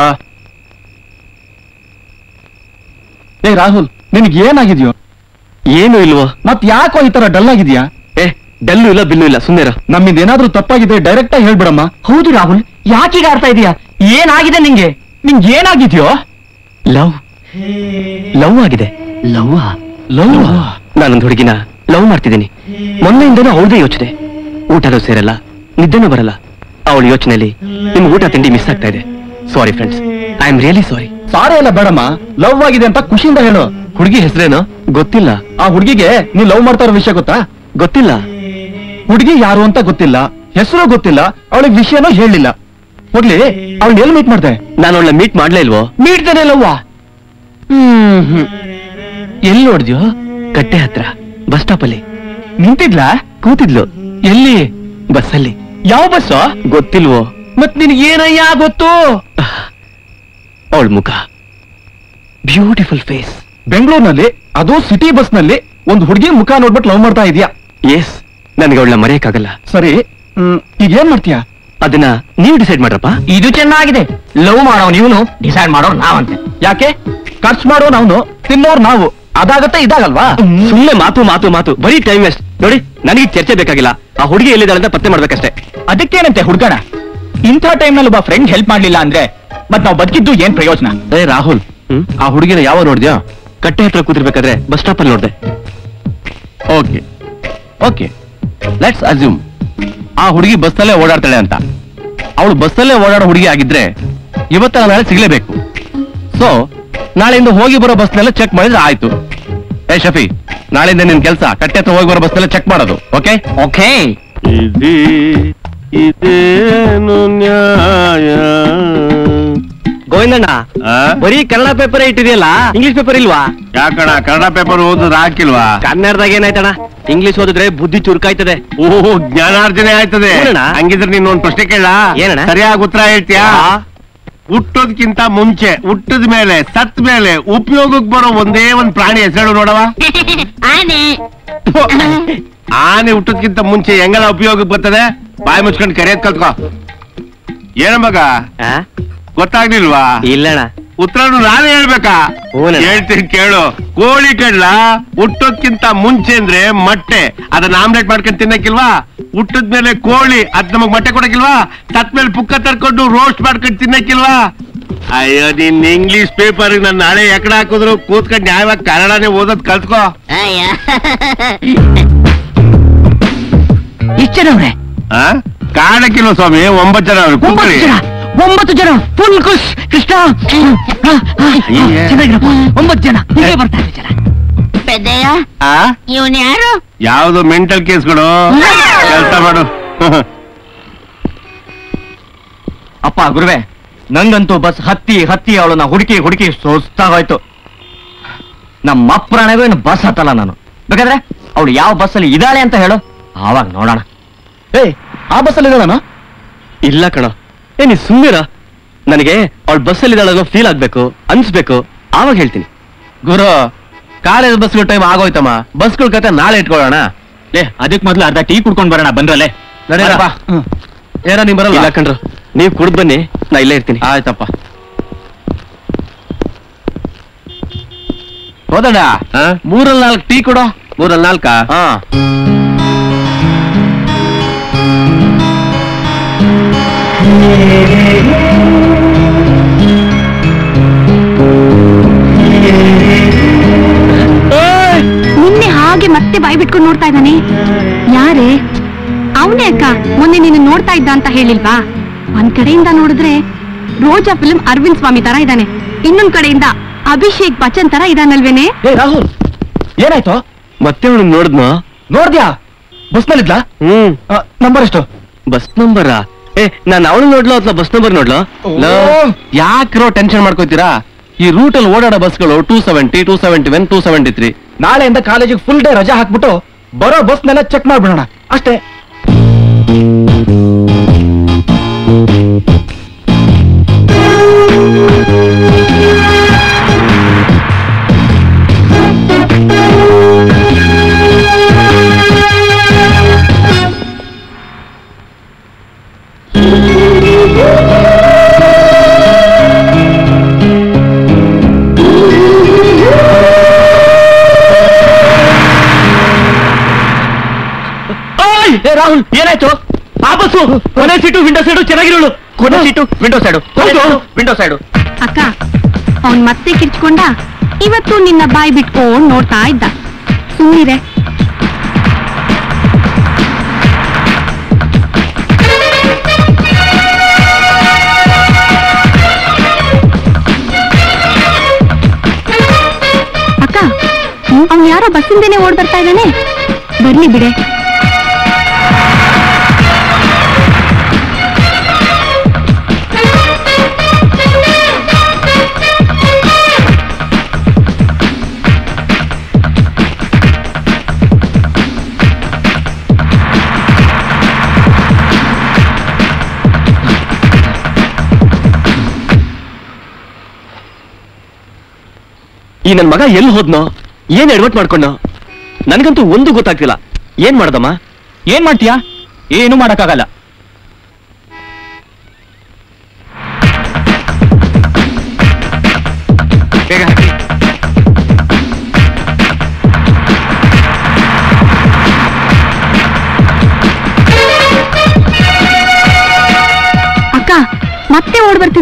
ಏ ರಾಹುಲ್ ನಿನ್ಗೆ ಏನಾಗಿದ್ಯೋ ಏನು ಇಲ್ವೋ ಮತ್ ಯಾಕೋ ಈ ತರ ಡಲ್ ಆಗಿದ್ಯಾ ಏ ಡಲ್ಲು ಇಲ್ಲ ಬಿಲ್ಲು ಇಲ್ಲ ಸುಮ್ಮನೆ ನಮ್ಮಿಂದ ಏನಾದ್ರೂ ತಪ್ಪಾಗಿದೆ ಡೈರೆಕ್ಟ್ ಆಗಿ ಹೇಳ್ಬಿಡಮ್ಮ ಹೌದು ರಾಹುಲ್ ಯಾಕೀಗ ಆಡ್ತಾ ಇದೀಯಾ ಏನಾಗಿದೆ ನಿಂಗೆ ನಿಂಗೆ ಏನಾಗಿದ್ಯೋ ಲವ್ ಲವ್ ಆಗಿದೆ ಲವ್ ಲವ್ ನಾನೊಂದು ಹುಡುಗಿನ ಲವ್ ಮಾಡ್ತಿದ್ದೀನಿ ಮೊನ್ನೆಯಿಂದನೂ ಅವಳದೇ ಯೋಚನೆ ಊಟನೂ ಸೇರಲ್ಲ ನಿದ್ದೆನೂ ಬರಲ್ಲ ಅವಳ ಯೋಚನೆಯಲ್ಲಿ ನಿಮ್ ಊಟ ತಿಂಡಿ ಮಿಸ್ ಆಗ್ತಾ ಇದೆ sorry friends I am really sorry sorry ಅಲ್ಲ ಬೇಡಮ್ಮ ಲವ್ ಆಗಿದೆ ಅಂತ ಖುಷಿಯಿಂದ ಹೇಳು ಹುಡುಗಿ ಹೆಸರೇನು ಗೊತ್ತಿಲ್ಲ ಆ ಹುಡುಗಿಗೆ ನೀ ಲವ್ ಮಾಡ್ತಾ ಇರೋ ವಿಷಯ ಗೊತ್ತಾ ಗೊತ್ತಿಲ್ಲ ಹುಡುಗಿ ಯಾರು ಅಂತ ಗೊತ್ತಿಲ್ಲ ಹೆಸರು ಗೊತ್ತಿಲ್ಲ ಅವಳಿಗೆ ವಿಷಯನೂ ಹೇಳಿಲ್ಲ ಹೋಗ್ಲಿ ಅವಳು ಎಲ್ಲಿ ಮೀಟ್ ಮಾಡ್ದೆ ನಾನು ಅವಳ ಮೀಟ್ ಮಾಡ್ಲೇ ಇಲ್ವೋ ಮೀಟ್ತಾನೆ ಲವ್ವ ಹ್ಮ್ ಎಲ್ಲಿ ನೋಡಿದ್ಯೋ ಕಟ್ಟೆ ಹತ್ರ ಬಸ್ ಸ್ಟಾಪ್ ಅಲ್ಲಿ ನಿಂತಿದ್ಲಾ ಕೂತಿದ್ಲು ಎಲ್ಲಿ ಬಸ್ಸಲ್ಲಿ ಯಾವ ಬಸ್ ಗೊತ್ತಿಲ್ವೋ ಮತ್ ನಿನ್ಗೆ ಏನಯ್ಯ ಗೊತ್ತು ಅವಳ ಮುಖ ಬ್ಯೂಟಿಫುಲ್ ಫೇಸ್ ಬೆಂಗಳೂರಿನಲ್ಲಿ ಅದು ಸಿಟಿ ಬಸ್ ನಲ್ಲಿ ಒಂದು ಹುಡುಗಿ ಮುಖ ನೋಡ್ಬಿಟ್ಟು ಲವ್ ಮಾಡ್ತಾ ಇದೀಯಾ ಎಸ್ ನನಗೆ ಅವಳನ್ನ ಮರೆಯಕ್ಕಾಗಲ್ಲ ಸರಿ ಹ್ಮ್, ಈಗ ಏನ್ ಮಾಡ್ತೀಯಾ ಅದನ್ನ ನೀವು ಡಿಸೈಡ್ ಮಾಡ್ರಪ್ಪ ಇದು ಚೆನ್ನಾಗಿದೆ ಲವ್ ಮಾಡೋನ್ ಇವನು ಡಿಸೈಡ್ ಮಾಡೋರು ನಾವಂತೆ ಯಾಕೆ ಖರ್ಚು ಮಾಡೋನ್ ಅವನು ತಿನ್ನೋರ್ ನಾವು ಅದಾಗತ್ತೆ ಇದಾಗಲ್ವಾ ಸುಮ್ಮನೆ ಮಾತು ಮಾತು ಮಾತು ಬರೀ ಟೈಮ್ ವೇಸ್ಟ್ ನೋಡಿ ನನಗೆ ಚರ್ಚೆ ಬೇಕಾಗಿಲ್ಲ ಆ ಹುಡುಗಿ ಎಲ್ಲಿದ್ದಾಳೆ ಅಂತ ಪತ್ತೆ ಮಾಡ್ಬೇಕಷ್ಟೇ ಅದಕ್ಕೇನಂತೆ ಹುಡ್ಗಣ ಇಂಥ ಟೈಮ್ ನಲ್ಲಿ ಒಬ್ಬ ಫ್ರೆಂಡ್ ಹೆಲ್ಪ್ ಮಾಡ್ಲಿಲ್ಲ ಅಂದ್ರೆ ಮತ್ ನಾವ್ ಬದುಕಿದ್ದು ಏನ್ ಪ್ರಯೋಜನ ಏ ರಾಹುಲ್ ಆ ಹುಡುಗಿನ ಯಾವ ನೋಡಿದ್ಯಾ ಕಟ್ಟೆ ಹತ್ರ ಕೂತಿರ್ಬೇಕಾದ್ರೆ ಬಸ್ ಸ್ಟಾಪ್ ಅಲ್ಲಿ ನೋಡ್ದೆ ಓಕೆ ಓಕೆ ಲೆಟ್ಸ್ ಅಸ್ಯೂಮ್ ಆ ಹುಡುಗಿ ಬಸ್ಸಲ್ಲೇ ಓಡಾಡ್ತಾಳೆ ಅಂತ ಅವಳು ಬಸ್ಸಲ್ಲೇ ಓಡಾಡೋ ಹುಡುಗಿ ಆಗಿದ್ರೆ ಇವತ್ತ ನಾಳೆ ಸಿಗ್ಲೇಬೇಕು ಸೊ ನಾಳೆಯಿಂದ ಹೋಗಿ ಬರೋ ಬಸ್ನೆಲ್ಲ ಚೆಕ್ ಮಾಡಿದ್ರೆ ಆಯ್ತು ಏ ಶಫಿ ನಾಳೆಯಿಂದ ನಿನ್ ಕೆಲಸ ಕಟ್ಟೆ ಹತ್ರ ಹೋಗಿ ಬರೋ ಬಸ್ನೆಲ್ಲ ಚೆಕ್ ಮಾಡೋದು ಓಕೆ ಓಕೆ ಇದೇನು ನ್ಯಾಯ ಗೋವಿಂದಣ್ಣ ಆ? ಬರೀ ಕನ್ನಡ ಪೇಪರ್ ಇಟ್ಟಿದೆಯಲ್ಲ ಇಂಗ್ಲಿಷ್ ಪೇಪರ್ ಇಲ್ವಾ ಯಾಕಣ ಕನ್ನಡ ಪೇಪರ್ ಓದಿದ್ರೆ ಹಾಕಿಲ್ವಾ ಕನ್ನಡದಾಗ ಏನಾಯ್ತಣ್ಣ ಇಂಗ್ಲಿಷ್ ಓದಿದ್ರೆ ಬುದ್ಧಿ ಚುರುಕಾಯ್ತದೆ ಓಹೋ ಜ್ಞಾನಾರ್ಜನೆ ಆಯ್ತದೆ ಏನಣ್ಣ? ಹಂಗಿದ್ರೆ ನೀನ್ ಒಂದ್ ಪ್ರಶ್ನೆ ಕೇಳ ಏನಣ್ಣ? ಸರಿಯಾಗಿ ಉತ್ತರ ಹೇಳ್ತೀಯಾ ಹುಟ್ಟೋದ್ಕಿಂತ ಮುಂಚೆ ಹುಟ್ಟದ ಮೇಲೆ ಸತ್ ಮೇಲೆ ಉಪಯೋಗಕ್ಕೆ ಬರೋ ಒಂದೇ ಒಂದ್ ಪ್ರಾಣಿ ಹೆಸರು ನೋಡವ ಆನೆ ಆನೆ ಹುಟ್ಟೋದ್ಕಿಂತ ಮುಂಚೆ ಹೆಂಗೆಲ್ಲ ಉಪಯೋಗಕ್ಕೆ ಬರ್ತದೆ ಬಾಯಿ ಮುಚ್ಕೊಂಡು ಕರೆಯದ್ ಕಲ್ತ್ಕೋ ಏನ ಮಗ ಗೊತ್ತಾಗ್ಲಿಲ್ವಾ ಇಲ್ಲಣ್ಣ ಉತ್ತರನು ನಾನೇ ಹೇಳ್ಬೇಕಾ ಹೂನಣ್ಣ. ಹೇಳ್ತೀನಿ ಕೇಳು ಕೋಳಿ ಕಡ್ಲ ಹುಟ್ಟೋದ್ಕಿಂತ ಮುಂಚೆ ಅಂದ್ರೆ ಮೊಟ್ಟೆ ಅದನ್ನ ಆಮ್ಲೆಟ್ ಮಾಡ್ಕೊಂಡು ತಿನ್ನಕ್ಕಿಲ್ವಾ ಹುಟ್ಟದ್ಮೇಲೆ ಕೋಳಿ ಅದ್ ನಮಗ್ ಮೊಟ್ಟೆ ಕೊಡಕ್ಕಿಲ್ವಾ ಸತ್ ಮೇಲೆ ಪುಕ್ಕ ತರ್ಕೊಂಡು ರೋಸ್ಟ್ ಮಾಡ್ಕೊಂಡು ತಿನ್ನಕ್ಕಿಲ್ವಾ ಅಯ್ಯೋ ನಿನ್ ಇಂಗ್ಲಿಷ್ ಪೇಪರ್ ನಾನು ನಾಳೆ ಎಕಡೆ ಹಾಕಿದ್ರು ಕೂತ್ಕೊಂಡು ನ್ಯಾಯವಾಗಿ ಕನ್ನಡನೇ ಓದೋದ್ ಕಲ್ತ್ಕೋ ಇಷ್ಟ ಜನ ಅವ್ರೆ ಆ? ಕಾಣಕ್ಕಿಲ್ವ ಸ್ವಾಮಿ ಒಂಬತ್ತು ಜನ ಅವ್ರು ಒಂಬತ್ತು ಕೂತ್ಕೊಳ್ಳಿ ಜನ ಒಂಬತ್ತು ಜನ ಫುಲ್ ಖುಷ್ ಕೃಷ್ಣ ಆ, ಆ, ಅಯ್ಯಯ್ಯ. ಚೆನ್ನಾಗಿರಪ್ಪ ಒಂಬತ್ತು ಜನ ಹೀಗೆ ಬರ್ತಾ ಇದೆ ಜನ ಪೆದ್ದಯ್ಯ ಆ ಇವನ್ ಯಾರು ಯಾವ್ದು ಮೆಂಟಲ್ ಕೇಸ್ಗಳು ಕೆಲಸ ಮಾಡು ಅಪ್ಪ ಗುರುವೆ ನಂಗಂತೂ ಬಸ್ ಹತ್ತಿ ಹತ್ತಿ ಅವಳನ್ನ ಹುಡುಕಿ ಹುಡುಕಿ ಸುಸ್ತಾಗೋಯ್ತು ನಮ್ಮ ಅಪ್ರಾಣವೇ ಇನ್ನು ಬಸ್ ಹತ್ತಲ್ಲ ನಾನು ಬೇಕಾದ್ರೆ ಅವಳು ಯಾವ ಬಸ್ಸಲ್ಲಿ ಇದ್ದಾಳೆ ಅಂತ ಹೇಳು ಆವಾಗ ನೋಡೋಣ ಏ ಆ ಬಸ್ಸಲ್ಲಿ ಇದ್ದಾಳನ ಇಲ್ಲ ಕಣ ಏ ನೀ ಸುಮ್ಮನಿರ ನನಗೆ ಅವಳ ಬಸ್ಸಲ್ಲಿ ಇದ್ದಾಳನ್ನೋ ಫೀಲ್ ಆಗ್ಬೇಕು ಅನ್ಸ್ಬೇಕು ಆವಾಗ ಹೇಳ್ತೀನಿ ಗುರು ಕಾಲೇಜ್ ಬಸ್ಗಳ ಟೈಮ್ ಆಗೋಯ್ತಮ್ಮ ಬಸ್ಗಳ ಕತೆ ನಾಳೆ ಇಟ್ಕೊಳ್ಳೋಣ ಲೇ ಅದಕ್ಕೆ ಮೊದಲು ಅರ್ಧ ಟೀ ಕುಡ್ಕೊಂಡ್ ಬರೋಣ ಬಂದ್ರಲ್ಲೇ ನಡೀರಪ್ಪ. ಏನ ನೀವ್ ಬರಲ್ಲ ಇಲ್ಲ ಕಣ್ರು ನೀವ್ ಕುಡ್ದ್ ಬನ್ನಿ ನಾ ಇಲ್ಲೇ ಇರ್ತೀನಿ ಆಯ್ತಪ್ಪ ಹೋದಡ ಮೂರಲ್ಲಿ ನಾಲ್ಕು ಟೀ ಕೊಡೋ ಮೂರಲ್ಲಿ ನಾಲ್ಕ ಹಾ ನಿನ್ನೆ ಹಾಗೆ ಮತ್ತೆ ಬಾಯಿ ಬಿಟ್ಕೊಂಡು ನೋಡ್ತಾ ಇದ್ದಾನೆ ಯಾರೇ ಅವನೇ ಅಕ್ಕ ಮೊನ್ನೆ ನೀನು ನೋಡ್ತಾ ಇದ್ದ ಅಂತ ಹೇಳಿಲ್ವಾ ಒಂದ್ ಕಡೆಯಿಂದ ನೋಡಿದ್ರೆ ರೋಜಾ ಫಿಲ್ಮ್ ಅರವಿಂದ್ ಸ್ವಾಮಿ ತರ ಇದ್ದಾನೆ ಇನ್ನೊಂದ್ ಕಡೆಯಿಂದ ಅಭಿಷೇಕ್ ಬಚ್ಚನ್ ತರ ಇದಾನಲ್ವೇನೆ ಏ ರಾಹುಲ್ ಏನಾಯ್ತು ಮತ್ತೆ ಅವಳು ನೋಡಿದ್ನೋ ನೋಡ್ದ್ಯಾ ಬಸ್ನಲ್ಲಿದ್ಲಾ ಹ್ಮ್ ನಂಬರ್ ಎಷ್ಟು ಬಸ್ ನಂಬರಾ ಏ ನಾನು ಅವಳು ನೋಡ್ಲೋ ಅಥವಾ ಬಸ್ ನಂಬರ್ ನೋಡ್ಲೋ ಲೋ. ಯಾಕ್ರೋ ಟೆನ್ಷನ್ ಮಾಡ್ಕೋತೀರಾ ಈ ರೂಟ್ ಅಲ್ಲಿ ಓಡಾಡೋ ಬಸ್ಗಳು two seventy two seventy one two seventy three ನಾಳೆಯಿಂದ ಕಾಲೇಜಿಗೆ ಫುಲ್ ಡೇ ರಜಾ ಹಾಕ್ಬಿಟ್ಟು ಬರೋ ಬಸ್ನೆಲ್ಲ ಚೆಕ್ ಮಾಡ್ಬಿಡೋಣ ಅಷ್ಟೇ ಏ ರಾಹುಲ್ ಏನಾಯ್ತು ಆ ಬಸ್ಸು ಕೊನೆ ಸೀಟು ವಿಂಡೋ ಸೈಡು ಚೆನ್ನಾಗಿರೋಳು ಕೊನೆ seat window side window side ಅಕ್ಕ ಅವನ್ ಮತ್ತೆ ಕಿರ್ಚ್ಕೊಂಡ ಇವತ್ತು ನಿನ್ನ ಬಾಯಿ ಬಿಟ್ಕೊಂಡ್ ನೋಡ್ತಾ ಇದ್ದ ಸುಮ್ಮನಿರೆ ಅಕ್ಕ ಅವ್ನ್ ಯಾರೋ ಬಸ್ಸಿಂದೇನೆ ಓಡ್ ಬರ್ತಾ ಇದ್ದಾನೆ ಬರ್ಲಿ ಬಿಡೆ ಈ ನನ್ ಮಗ ಎಲ್ಲಿ ಹೋದ್ನೋ ಏನ್ ಎಡವಟ್ ಮಾಡ್ಕೊಂಡ ನನಗಂತೂ ಒಂದು ಗೊತ್ತಾಗ್ತಿಲ್ಲ ಏನ್ ಮಾಡ್ದಮ್ಮ ಏನ್ ಮಾಡ್ತೀಯಾ ಏನು ಮಾಡಕ್ಕಾಗಲ್ಲ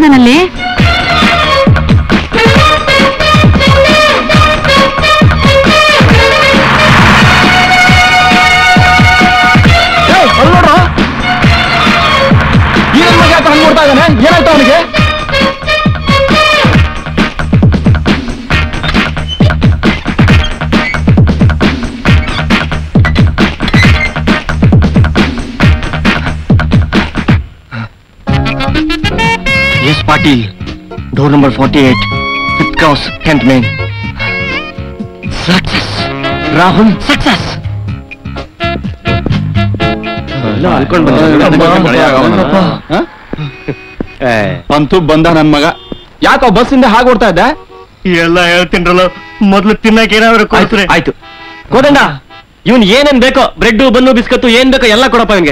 ಮಾಡ್ತಿದ್ದಾನಲ್ಲಿ ನೋಡ್ರ ಈ ನನ್ ಮಗ ಯಾಕೆ ಹಂಗ್ ನೋಡ್ತಾ ಇದ್ದಾನೆ ಏನಾಯ್ತು ಅವನಿಗೆ S Patil door number forty eight fifth cross tenth main success Rahul success ಅಂತೂ ಬಂದ ನನ್ ಮಗ ಯಾಕೋ ಬಸ್ಸಿಂದ ಹಾಗೆ ಓಡ್ತಾ ಇದ್ದೆ ಎಲ್ಲ ಹೇಳ್ತೀನ್ರಲ್ಲ ಮೊದ್ಲು ತಿನ್ನಕ್ಕೆ ಏನಾದ್ರು ಕೊಡ್ತಾರೆ ಆಯ್ತು ಕೋದಂಡ ಇವನ್ ಏನೇನ್ ಬೇಕೋ ಬ್ರೆಡ್ ಬನ್ನು ಬಿಸ್ಕತ್ತು ಏನ್ ಬೇಕೋ ಎಲ್ಲ ಕೊಡಪ್ಪ ಇವನ್ಗೆ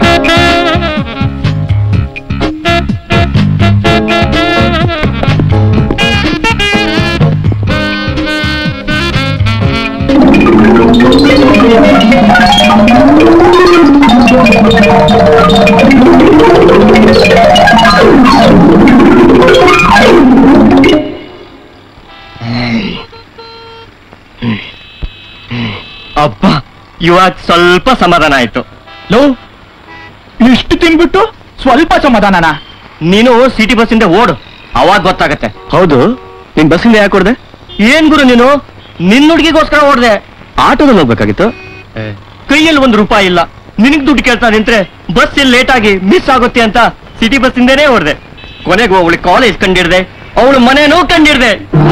ಅಬ್ಬ ಇವಾಗ ಸ್ವಲ್ಪ ಸಮಾಧಾನ ಆಯ್ತು ಲೋ ಇಷ್ಟು ತಿನ್ಬಿಟ್ಟು ಸ್ವಲ್ಪ ಸಮಾಧಾನನಾ ನೀನು ಸಿಟಿ ಬಸ್ಸಿಂದ ಓಡು ಅವಾಗ ಗೊತ್ತಾಗತ್ತೆ ಹೌದು ನೀನ್ ಬಸ್ಸಿಂದ ಯಾಕೆ ಹೊಡ್ದೆ ಏನ್ ಗುರು ನೀನು ನಿನ್ ಹುಡುಗಿಗೋಸ್ಕರ ಓಡ್ದೆ ಆಟೋದಲ್ಲಿ ಹೋಗ್ಬೇಕಾಗಿತ್ತು ಕೈಯಲ್ಲಿ ಒಂದು ರೂಪಾಯಿ ಇಲ್ಲ ನಿನಗ್ ದುಡ್ಡು ಕೇಳ್ತಾ ನಿಂತ್ರೆ ಬಸ್ ಇಲ್ಲಿ ಲೇಟ್ ಆಗಿ ಮಿಸ್ ಆಗುತ್ತೆ ಅಂತ ಸಿಟಿ ಬಸ್ಸಿಂದನೇ ಓಡ್ದೆ ಕೊನೆಗೂ ಅವಳು ಕಾಲೇಜ್ ಕಂಡಿಡ್ದೆ ಅವಳು ಮನೇನೂ ಕಂಡಿಡ್ದೆ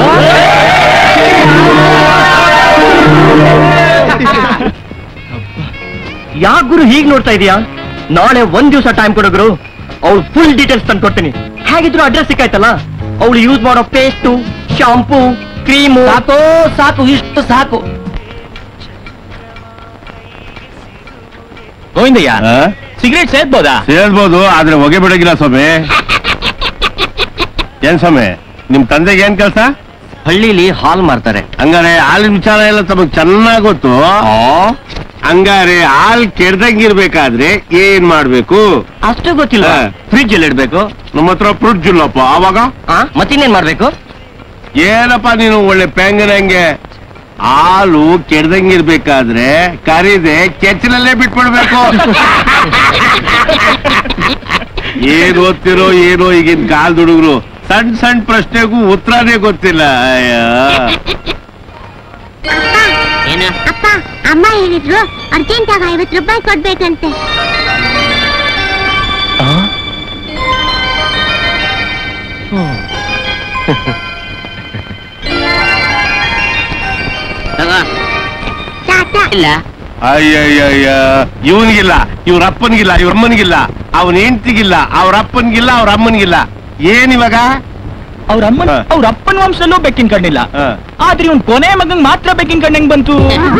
ಯಾಕೆ ಗುರು ಹೀಗ್ ನೋಡ್ತಾ ಇದೀಯಾ ನಾಳೆ ಒಂದ್ ದಿವಸ ಟೈಮ್ ಕೊಡೋಗ್ರು ಅವ್ಳು ಫುಲ್ ಡೀಟೇಲ್ಸ್ ತಂದು ಕೊಡ್ತೀನಿ ಹೇಗಿದ್ರು ಅಡ್ರೆಸ್ ಸಿಕ್ಕಾಯ್ತಲ್ಲ ಅವಳು ಯೂಸ್ ಮಾಡೋ ಪೇಸ್ಟು ಶಾಂಪೂ ಕ್ರೀಮು ಸಾಕು ಸಾಕು ಇಷ್ಟು ಸಾಕು ಗೋವಿಂದಯ್ಯ ಸಿಗರೇಟ್ ಸೇದ್ಬೋದಾ ಸೇರ್ಬೋದು ಆದ್ರೆ ಹೊಗೆ ಬಿಡಗಿಲ್ಲ ಸ್ವಾಮಿ ಏನ್ ಸ್ವಾಮಿ ನಿಮ್ ತಂದೆಗೆ ಏನ್ ಕೆಲಸ ಹಳ್ಳಿಲಿ ಹಾಲ್ ಮಾರ್ತಾರೆ ಹಂಗಾರೆ ಹಾಲಿನ ವಿಚಾರ ಎಲ್ಲ ತಮಗ್ ಚೆನ್ನಾಗ್ ಗೊತ್ತು ಹಂಗಾರೆ ಹಾಲ್ ಕೆಡ್ದಂಗಿರ್ಬೇಕಾದ್ರೆ ಏನ್ ಮಾಡ್ಬೇಕು ಅಷ್ಟು ಗೊತ್ತಿಲ್ಲ ಹಾ. ಫ್ರಿಜ್ ಅಲ್ಲಿ ಇಡ್ಬೇಕು ನಮ್ಮ ಹತ್ರ ಫ್ರಿಡ್ಜ್ ಇಲ್ಲಪ್ಪ ಆವಾಗ ಆ, ಮತ್ತಿನ್ನೇನ್ ಮಾಡ್ಬೇಕು ಏನಪ್ಪ ನೀನು ಒಳ್ಳೆ ಪೆಂಗನಂಗೆ ಹಾಲು ಕೆಡ್ದಂಗಿರ್ಬೇಕಾದ್ರೆ ಕರಿದೆ ಕೆಚ್ಚಲಲ್ಲೇ ಬಿಟ್ಬಿಡ್ಬೇಕು ಏನ್ ಓದ್ತಿರೋ ಏನೋ ಈಗಿನ ಕಾಲದ ಹುಡುಗರು ಸಣ್ಣ ಸಣ್ಣ ಪ್ರಶ್ನೆಗೂ ಉತ್ತರನೇ ಗೊತ್ತಿಲ್ಲ ಅಯ್ಯ ಅಪ್ಪ ಅಮ್ಮ ಹೇಳಿದ್ರು ಅರ್ಜೆಂಟ್ ಆಗ ಐವತ್ತು ರೂಪಾಯಿ ಕೊಡ್ಬೇಕಂತೆ ಟಾಟಾ ಇಲ್ಲ ಅಯ್ಯಯ್ಯಯ್ಯ ಇವನಿಗಿಲ್ಲ ಇವ್ರ ಅಪ್ಪನಿಗಿಲ್ಲ ಇವ್ರ ಅಮ್ಮನಿಗಿಲ್ಲ ಅವನ ಹೆಂಡತಿಗಿಲ್ಲ ಅವ್ರ ಅಪ್ಪನಿಗಿಲ್ಲ ಅವ್ರ ಅಮ್ಮನಿಗಿಲ್ಲ ಏನಿವಾಗ ಅವ್ರ ಅಮ್ಮನ ಹಾ. ಅವ್ರ ಅಪ್ಪನ ವಂಶದಲ್ಲೂ ಬೆಕ್ಕಿನ ಕಣ್ಣಿಲ್ಲ ಹಾ. ಆದ್ರೆ ಇವ್ನ್ ಕೊನೆ ಮಗಂಗ್ ಮಾತ್ರ ಬೆಕ್ಕಿನ ಕಣ್ಣ್ ಹೆಂಗ್ ಬಂತು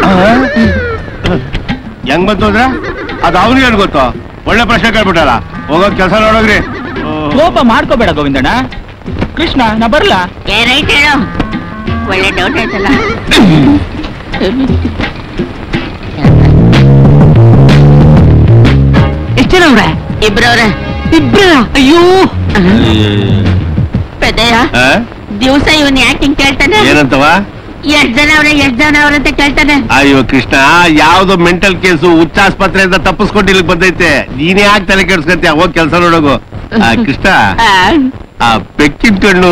ಹೆಂಗ್ ಬಂತು ಅಂದ್ರೆ ಅದು ಅವನಿಗೆ ಏನ್ ಗೊತ್ತು ಒಳ್ಳೆ ಪ್ರಶ್ನೆ ಕೇಳ್ಬಿಟ್ಟಲ್ಲ ಹೋಗೋ ಕೆಲಸ ನೋಡೋಗ್ರಿ ಕೋಪ ಮಾಡ್ಕೋಬೇಡ ಗೋವಿಂದಣ್ಣ ಕೃಷ್ಣ ನಾ ಬರ್ಲಾ ಏ ರೈಟ್ ಹೇಳು ಒಳ್ಳೆ ಡೌಟ್ ಆಯ್ತಲ್ಲ ಎಷ್ಟು ಜನ ಅವ್ರೆ ಇಬ್ರವ್ರೆ ಇಬ್ರ ಅಯ್ಯೋ ಪೆದ್ದಯ್ಯ ಆ? ದಿವಸ ಇವನ್ ಯಾಕೆ ಹಿಂಗ್ ಕೇಳ್ತಾನೆ ಏನಂತವ ಎಷ್ಟ್ ಜನ ಅವ್ರೆ ಎಷ್ಟ್ ಜನ ಅವ್ರೆ ಅಂತ ಕೇಳ್ತಾನೆ ಅಯ್ಯೋ ಕೃಷ್ಣ ಯಾವ್ದೋ ಮೆಂಟಲ್ ಕೇಸು ಹುಚ್ಚಾಸ್ಪತ್ರೆಯಿಂದ ತಪ್ಪಿಸ್ಕೊಂಡು ಇಲ್ಲಿಗೆ ಬಂದೈತೆ ನೀನೇ ಯಾಕೆ ತಲೆ ಕೆಡ್ಸ್ಕೊಂತೀಯ ಹೋಗ್ ಕೆಲಸ ನೋಡೋಗು ಆ, ಕೃಷ್ಣ ಆ. ಆ ಬೆಕ್ಕಿನ ಕಣ್ಣು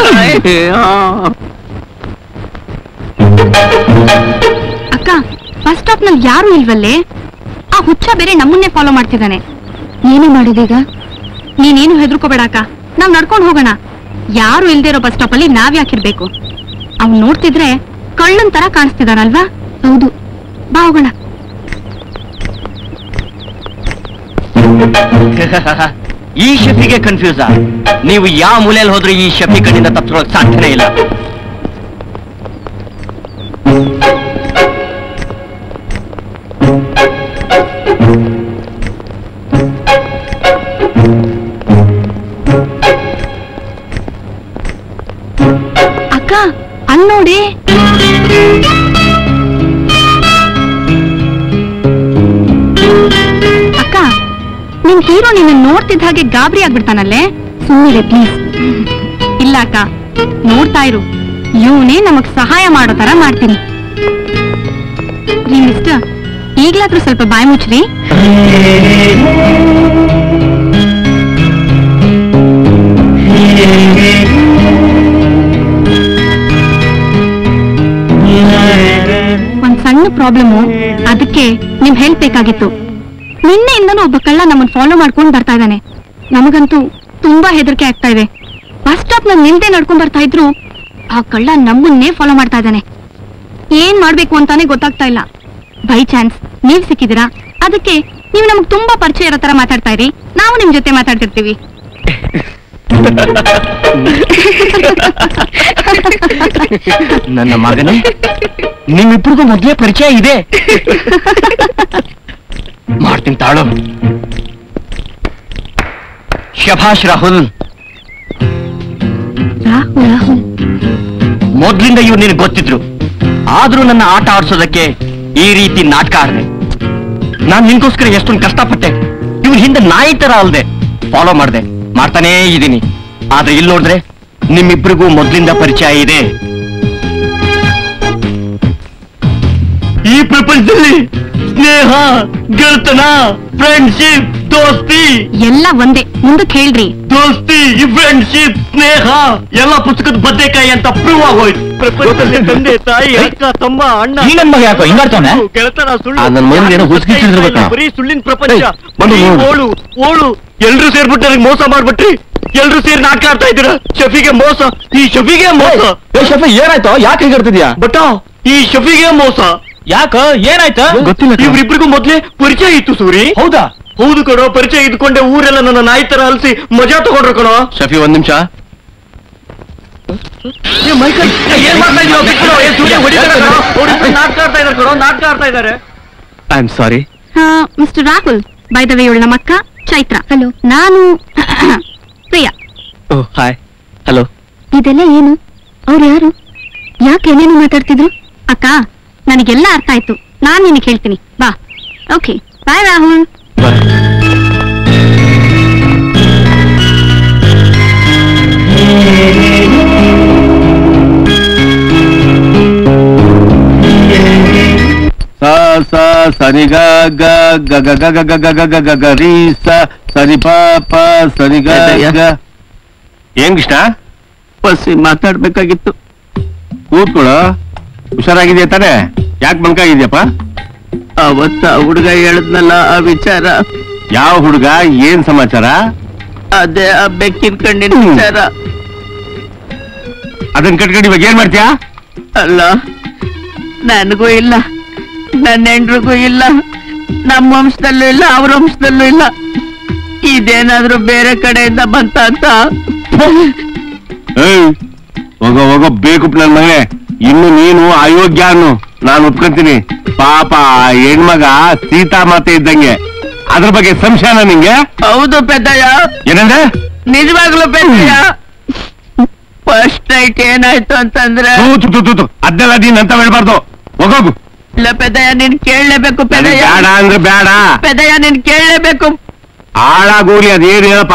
ಅಕ್ಕ ಬಸ್ ಸ್ಟಾಪ್ ನಲ್ಲಿ ಯಾರು ಇಲ್ವಲ್ಲೇ ಆ ಹುಚ್ಚ ಬೇರೆ ನಮ್ಮನ್ನೇ ಫಾಲೋ ಮಾಡ್ತಿದ್ದಾನೆ ಏನು ಮಾಡೋದೀಗ ನೀನೇನು ಹೆದರ್ಕೋಬೇಡ ಅಕ್ಕ ನಾವ್ ನಡ್ಕೊಂಡು ಹೋಗೋಣ ಯಾರು ಇಲ್ದೇ ಇರೋ ಬಸ್ ಸ್ಟಾಪ್ ಅಲ್ಲಿ ನಾವ್ ಯಾಕಿರ್ಬೇಕು ಅವ್ನ್ ನೋಡ್ತಿದ್ರೆ ಕಳ್ಳನ್ ತರ ಕಾಣಿಸ್ತಿದಾನಲ್ವಾ ಹೌದು ಬಾ ಹೋಗೋಣ ಈ ಶಫಿಗೆ ಕನ್ಫ್ಯೂಸ್ ನೀವು ಯಾವ ಮೂಲೆಯಲ್ಲಿ ಹೋದ್ರೂ ಈ ಶಫಿ ಕಣ್ಣಿಂದ ತಪ್ಪಿಸ್ಕೊಳಕ್ ಸಾಧ್ಯನೇ ಇಲ್ಲ ಅಕ್ಕ ಅಲ್ ನೋಡಿ ಅಕ್ಕ ನಿನ್ ಹೀರೋ ನಿನ್ನ ನೋಡ್ತಿದ್ದ ಹಾಗೆ ಗಾಬರಿ ಆಗ್ಬಿಡ್ತಾನಲ್ಲೇ ಸುಮ್ಮನೆ ಪ್ಲೀಸ್ ಇಲ್ಲ ಅಕ್ಕ ನೋಡ್ತಾ ಇರು ಇವನೇ ನಮಗ್ ಸಹಾಯ ಮಾಡೋ ತರ ಮಾಡ್ತೀನಿ ರೀ ಮಿಸ್ಟರ್ ಈಗ್ಲಾದ್ರೂ ಸ್ವಲ್ಪ ಬಾಯಿ ಮುಚ್ಚ್ರಿ ಒಂದ್ ಸಣ್ಣ ಪ್ರಾಬ್ಲಮ್ ಅದಕ್ಕೆ ನಿಮ್ ಹೆಲ್ಪ್ ಬೇಕಾಗಿತ್ತು ನಿನ್ನೆಯಿಂದನೂ ಒಬ್ಬ ಕಳ್ಳ ನಮ್ಮನ್ನ ಫಾಲೋ ಮಾಡ್ಕೊಂಡು ಬರ್ತಾ ಇದ್ದಾನೆ ನಮಗಂತೂ ತುಂಬಾ ಹೆದರಿಕೆ ಆಗ್ತಾ ಇದೆ ಬಸ್ ಸ್ಟಾಪ್ ನಲ್ಲಿ ನಿಲ್ದೆ ನಡ್ಕೊಂಡ್ ಬರ್ತಾ ಇದ್ರು ಆ ಕಳ್ಳ ನಮ್ಮನ್ನೇ ಫಾಲೋ ಮಾಡ್ತಾ ಇದ್ದಾನೆ ಏನ್ ಮಾಡ್ಬೇಕು ಅಂತಾನೆ ಗೊತ್ತಾಗ್ತಾ ಇಲ್ಲ ಬೈ ಚಾನ್ಸ್ ನೀವ್ ಸಿಕ್ಕಿದಿರಾ ಅದಕ್ಕೆ ನೀವು ನಮಗ್ ತುಂಬಾ ಪರಿಚಯ ಇರೋ ತರ ಮಾತಾಡ್ತಾ ಇರಿ ನಾವು ನಿಮ್ ಜೊತೆ ಮಾತಾಡ್ತಿರ್ತೀವಿ ನನ್ನ ಮಗನೇ ನಿಮ್ಮಿಬ್ರಿಗೂ ಮೊದ್ಲೇ ಪರಿಚಯ ಇದೆ ಮಾಡ್ತೀನಿ ತಾಳು ಶಭಾಷ್ ರಾಹುಲ್ ರಾಹುಲ್ ರಾಹುಲ್ ಮೊದ್ಲಿಂದ ಇವ್ರು ನಿನಗೆ ಗೊತ್ತಿದ್ರು ಆದ್ರೂ ನನ್ನ ಆಟ ಆಡ್ಸೋದಕ್ಕೆ ಈ ರೀತಿ ನಾಟಕ ಆಡ್ದೆ ನಾನ್ ನಿನ್ಗೋಸ್ಕರ ಎಷ್ಟೊಂದು ಕಷ್ಟಪಟ್ಟೆ ಇವ್ರ ಹಿಂದೆ ನಾಯಿ ತರ ಅಲ್ದೆ ಫಾಲೋ ಮಾಡ್ದೆ ಮಾಡ್ತಾನೇ ಇದೀನಿ ಆದ್ರೆ ಇಲ್ಲಿ ನೋಡಿದ್ರೆ ನಿಮ್ಮಿಬ್ರಿಗೂ ಮೊದ್ಲಿಂದ ಪರಿಚಯ ಇದೆ ಈ ಪ್ರಪಂಚದಲ್ಲಿ ಸ್ನೇಹ ಗೆಳತನ ಫ್ರೆಂಡ್ಶಿಪ್ ದೋಸ್ತಿ ಎಲ್ಲ ಒಂದೇ ಮುಂದಕ್ಕೆ ಹೇಳ್ರಿ ದೋಸ್ತಿ ಈ ಫ್ರೆಂಡ್ಶಿಪ್ ಸ್ನೇಹ ಎಲ್ಲ ಪುಸ್ತಕದ ಬದ್ದೆಕಾಯಿ ಅಂತ ಪ್ರೂವ್ ಆಗೋಯ್ತು ಪ್ರಪಂಚದಲ್ಲಿ ತಂದೆ ತಾಯಿ ಅಕ್ಕ ತಮ್ಮ ಅಣ್ಣ ಈ ನನ್ ಮಗ ಯಾಕೋ ಹಿಂಗಾಡ್ತವ್ನೆ? ಗೆಳತನ ಸುಳ್ಳು ಆ ನನ್ ಮಗನಿಗೆ ಏನೋ ಹುಚ್ಚಿಗೆ ಹಿಡಿದಿರ್ಬೇಕು. ಬರೀ ಸುಳ್ಳಿನ ಪ್ರಪಂಚ ಏಯ್, ಬಂದು ಬರೀ ನೋಡು. ಓಳು ಓಳು ಎಲ್ರು ಸೇರ್ಬಿಟ್ಟು ನನಗೆ ಮೋಸ ಮಾಡ್ಬಿಟ್ರಿ ಎಲ್ರು ಸೇರಿ ನಾಟಕ ಆಡ್ತಾ ಇದ್ದೀರಾ ಶಫಿಗೆ ಮೋಸ ಈ ಶಫಿಗೆ ಮೋಸ ಏ ಶಫಿ ಏನಾಯ್ತು ಯಾಕೆ ಹೀಗಾಡ್ತಿದ್ಯಾ ಬಟ್ ಈ ಶಫಿಗೆ ಮೋಸ ಯಾಕ ಏನಾಯ್ತು ಗೊತ್ತಿಲ್ಲ ಕಣೋ. ಇವ್ರಿಬ್ರಿಗೂ ಮೊದ್ಲೇ ಪರಿಚಯ ಇತ್ತು ಸೂರಿ ಹೌದಾ ಹೌದು ಕಣೋ ಪರಿಚಯ ಇದ್ಕೊಂಡೆ ಊರೆಲ್ಲ ನನ್ನ ನಾಯಿ ತರ ಅಲ್ಸಿ ಮಜಾ ತಗೊಂಡ್ರು ಕಣೋ ಶಫಿ ಒಂದ್ ನಿಮಿಷ ಏ, ಮೈಕಲ್ ಏನ್ ಮಾಡ್ತಾ ಇದೀಯ ಬಿಟ್ಬಿಡು. ಏ, ಸೂರ್ಯ ಹೊಡಿತಾರೆ ಕಣೋ. ಹೊಡಿತಾರೆ, ನಾಟಕ ಆಡ್ತಾ ಇದಾರೆ ಕಣೋ ನಾಟಕ ಆಡ್ತಾ ಇದಾರೆ I am sorry mister Rahul by the way ಇವಳು ನಮ್ಮ ಅಕ್ಕ ಚೈತ್ರ ಹಲೋ ನಾನು ಪ್ರಿಯಾ ಓ ಹಾಯ್ ಹಲೋ ಇದೆಲ್ಲ ಏನು ಅವ್ರು ಯಾರು ಯಾಕೆ ಏನೇನು ಮಾತಾಡ್ತಿದ್ರು ಅಕ್ಕ ನನಗೆಲ್ಲ ಅರ್ಥ ಆಯ್ತು ನಾನ್ ನಿನಗೆ ಹೇಳ್ತೀನಿ ಬಾ ಓಕೆ ಬಾಯ್ ರಾಹುಲ್ ಸ ಸ ಸರಿ ಗ ಗ ಗ ಗ ಗ ಗ ಗ ಗ ಗ ಗ ಗ ಗ ರೀ ಸ ಸರಿ ಪ ಪ ಸರಿ ಗ ಗ ಏನ್ ಕೃಷ್ಣ ಬಸ್ಸಿ ಮಾತಾಡ್ಬೇಕಾಗಿತ್ತು ಕೂತ್ಕೊಳು ಹುಷಾರಾಗಿದೆಯಾ ತಾನೆ ಯಾಕೆ ಬಂಕಾಗಿದ್ಯಪ್ಪ ಅವತ್ತ ಹುಡುಗ ಹೇಳದ್ನಲ್ಲ ಆ ವಿಚಾರ ಯಾವ ಹುಡುಗ ಏನ್ ಸಮಾಚಾರ ಅದೇ ಆ ಬೆಕ್ಕಿನ ಕಣ್ಣಿನ ವಿಚಾರ ಅದನ್ನ ಕಟ್ಕೊಂಡು ಇವಾಗ ಏನ್ ಮಾಡ್ತೀಯಾ ಅಲ್ಲ ನನಗೂ ಇಲ್ಲ ನನ್ನ ಹೆಂಡ್ರಿಗೂ ಇಲ್ಲ ನಮ್ಮ ವಂಶದಲ್ಲೂ ಇಲ್ಲ ಅವ್ರ ವಂಶದಲ್ಲೂ ಇಲ್ಲ ಇದೇನಾದ್ರೂ ಬೇರೆ ಕಡೆಯಿಂದ ಬಂತ ಅಂತ ಏಯ್ ಹೋಗೋ ಹೋಗೋ ಬೇಕು ನನ್ ಮಗನೇ ಇನ್ನು ನೀನು ಅಯೋಗ್ಯ ಅನ್ನು ನಾನು ಒಪ್ಕೊಂತೀನಿ ಪಾಪ ಆ ಹೆಣ್ಮಗ ಸೀತಾ ಮಾತೆ ಇದ್ದಂಗೆ ಅದ್ರ ಬಗ್ಗೆ ಸಂಶಯನ ನಿಂಗೆ ಹೌದು ಪೆದ್ದಯ್ಯ ಏನಂದ್ರೆ ನಿಜವಾಗ್ಲೂ ಪೆದ್ದಯ್ಯ ಫಸ್ಟ್ ನೈಟ್ ಏನಾಯ್ತು ಅಂತಂದ್ರೆ ತೂತು ತೂ ತೂ ಅದನ್ನೆಲ್ಲ ನೀನ್ ಅಂತ ಹೇಳ್ಬಾರ್ದು ಹೋಗೋಗು ಇಲ್ಲ ಪೆದ್ದಯ್ಯ ನೀನ್ ಕೇಳಲೇಬೇಕು ನನಗ್ ಪೆದ್ದಯ್ಯ ಬೇಡ ಅಂದ್ರೆ ಬೇಡ ಪೆದ್ದಯ್ಯ ನೀನ್ ಕೇಳಲೇಬೇಕು ಹಾಳಾಗೋಗ್ಲಿ ಅದೇನು ಹೇಳಪ್ಪ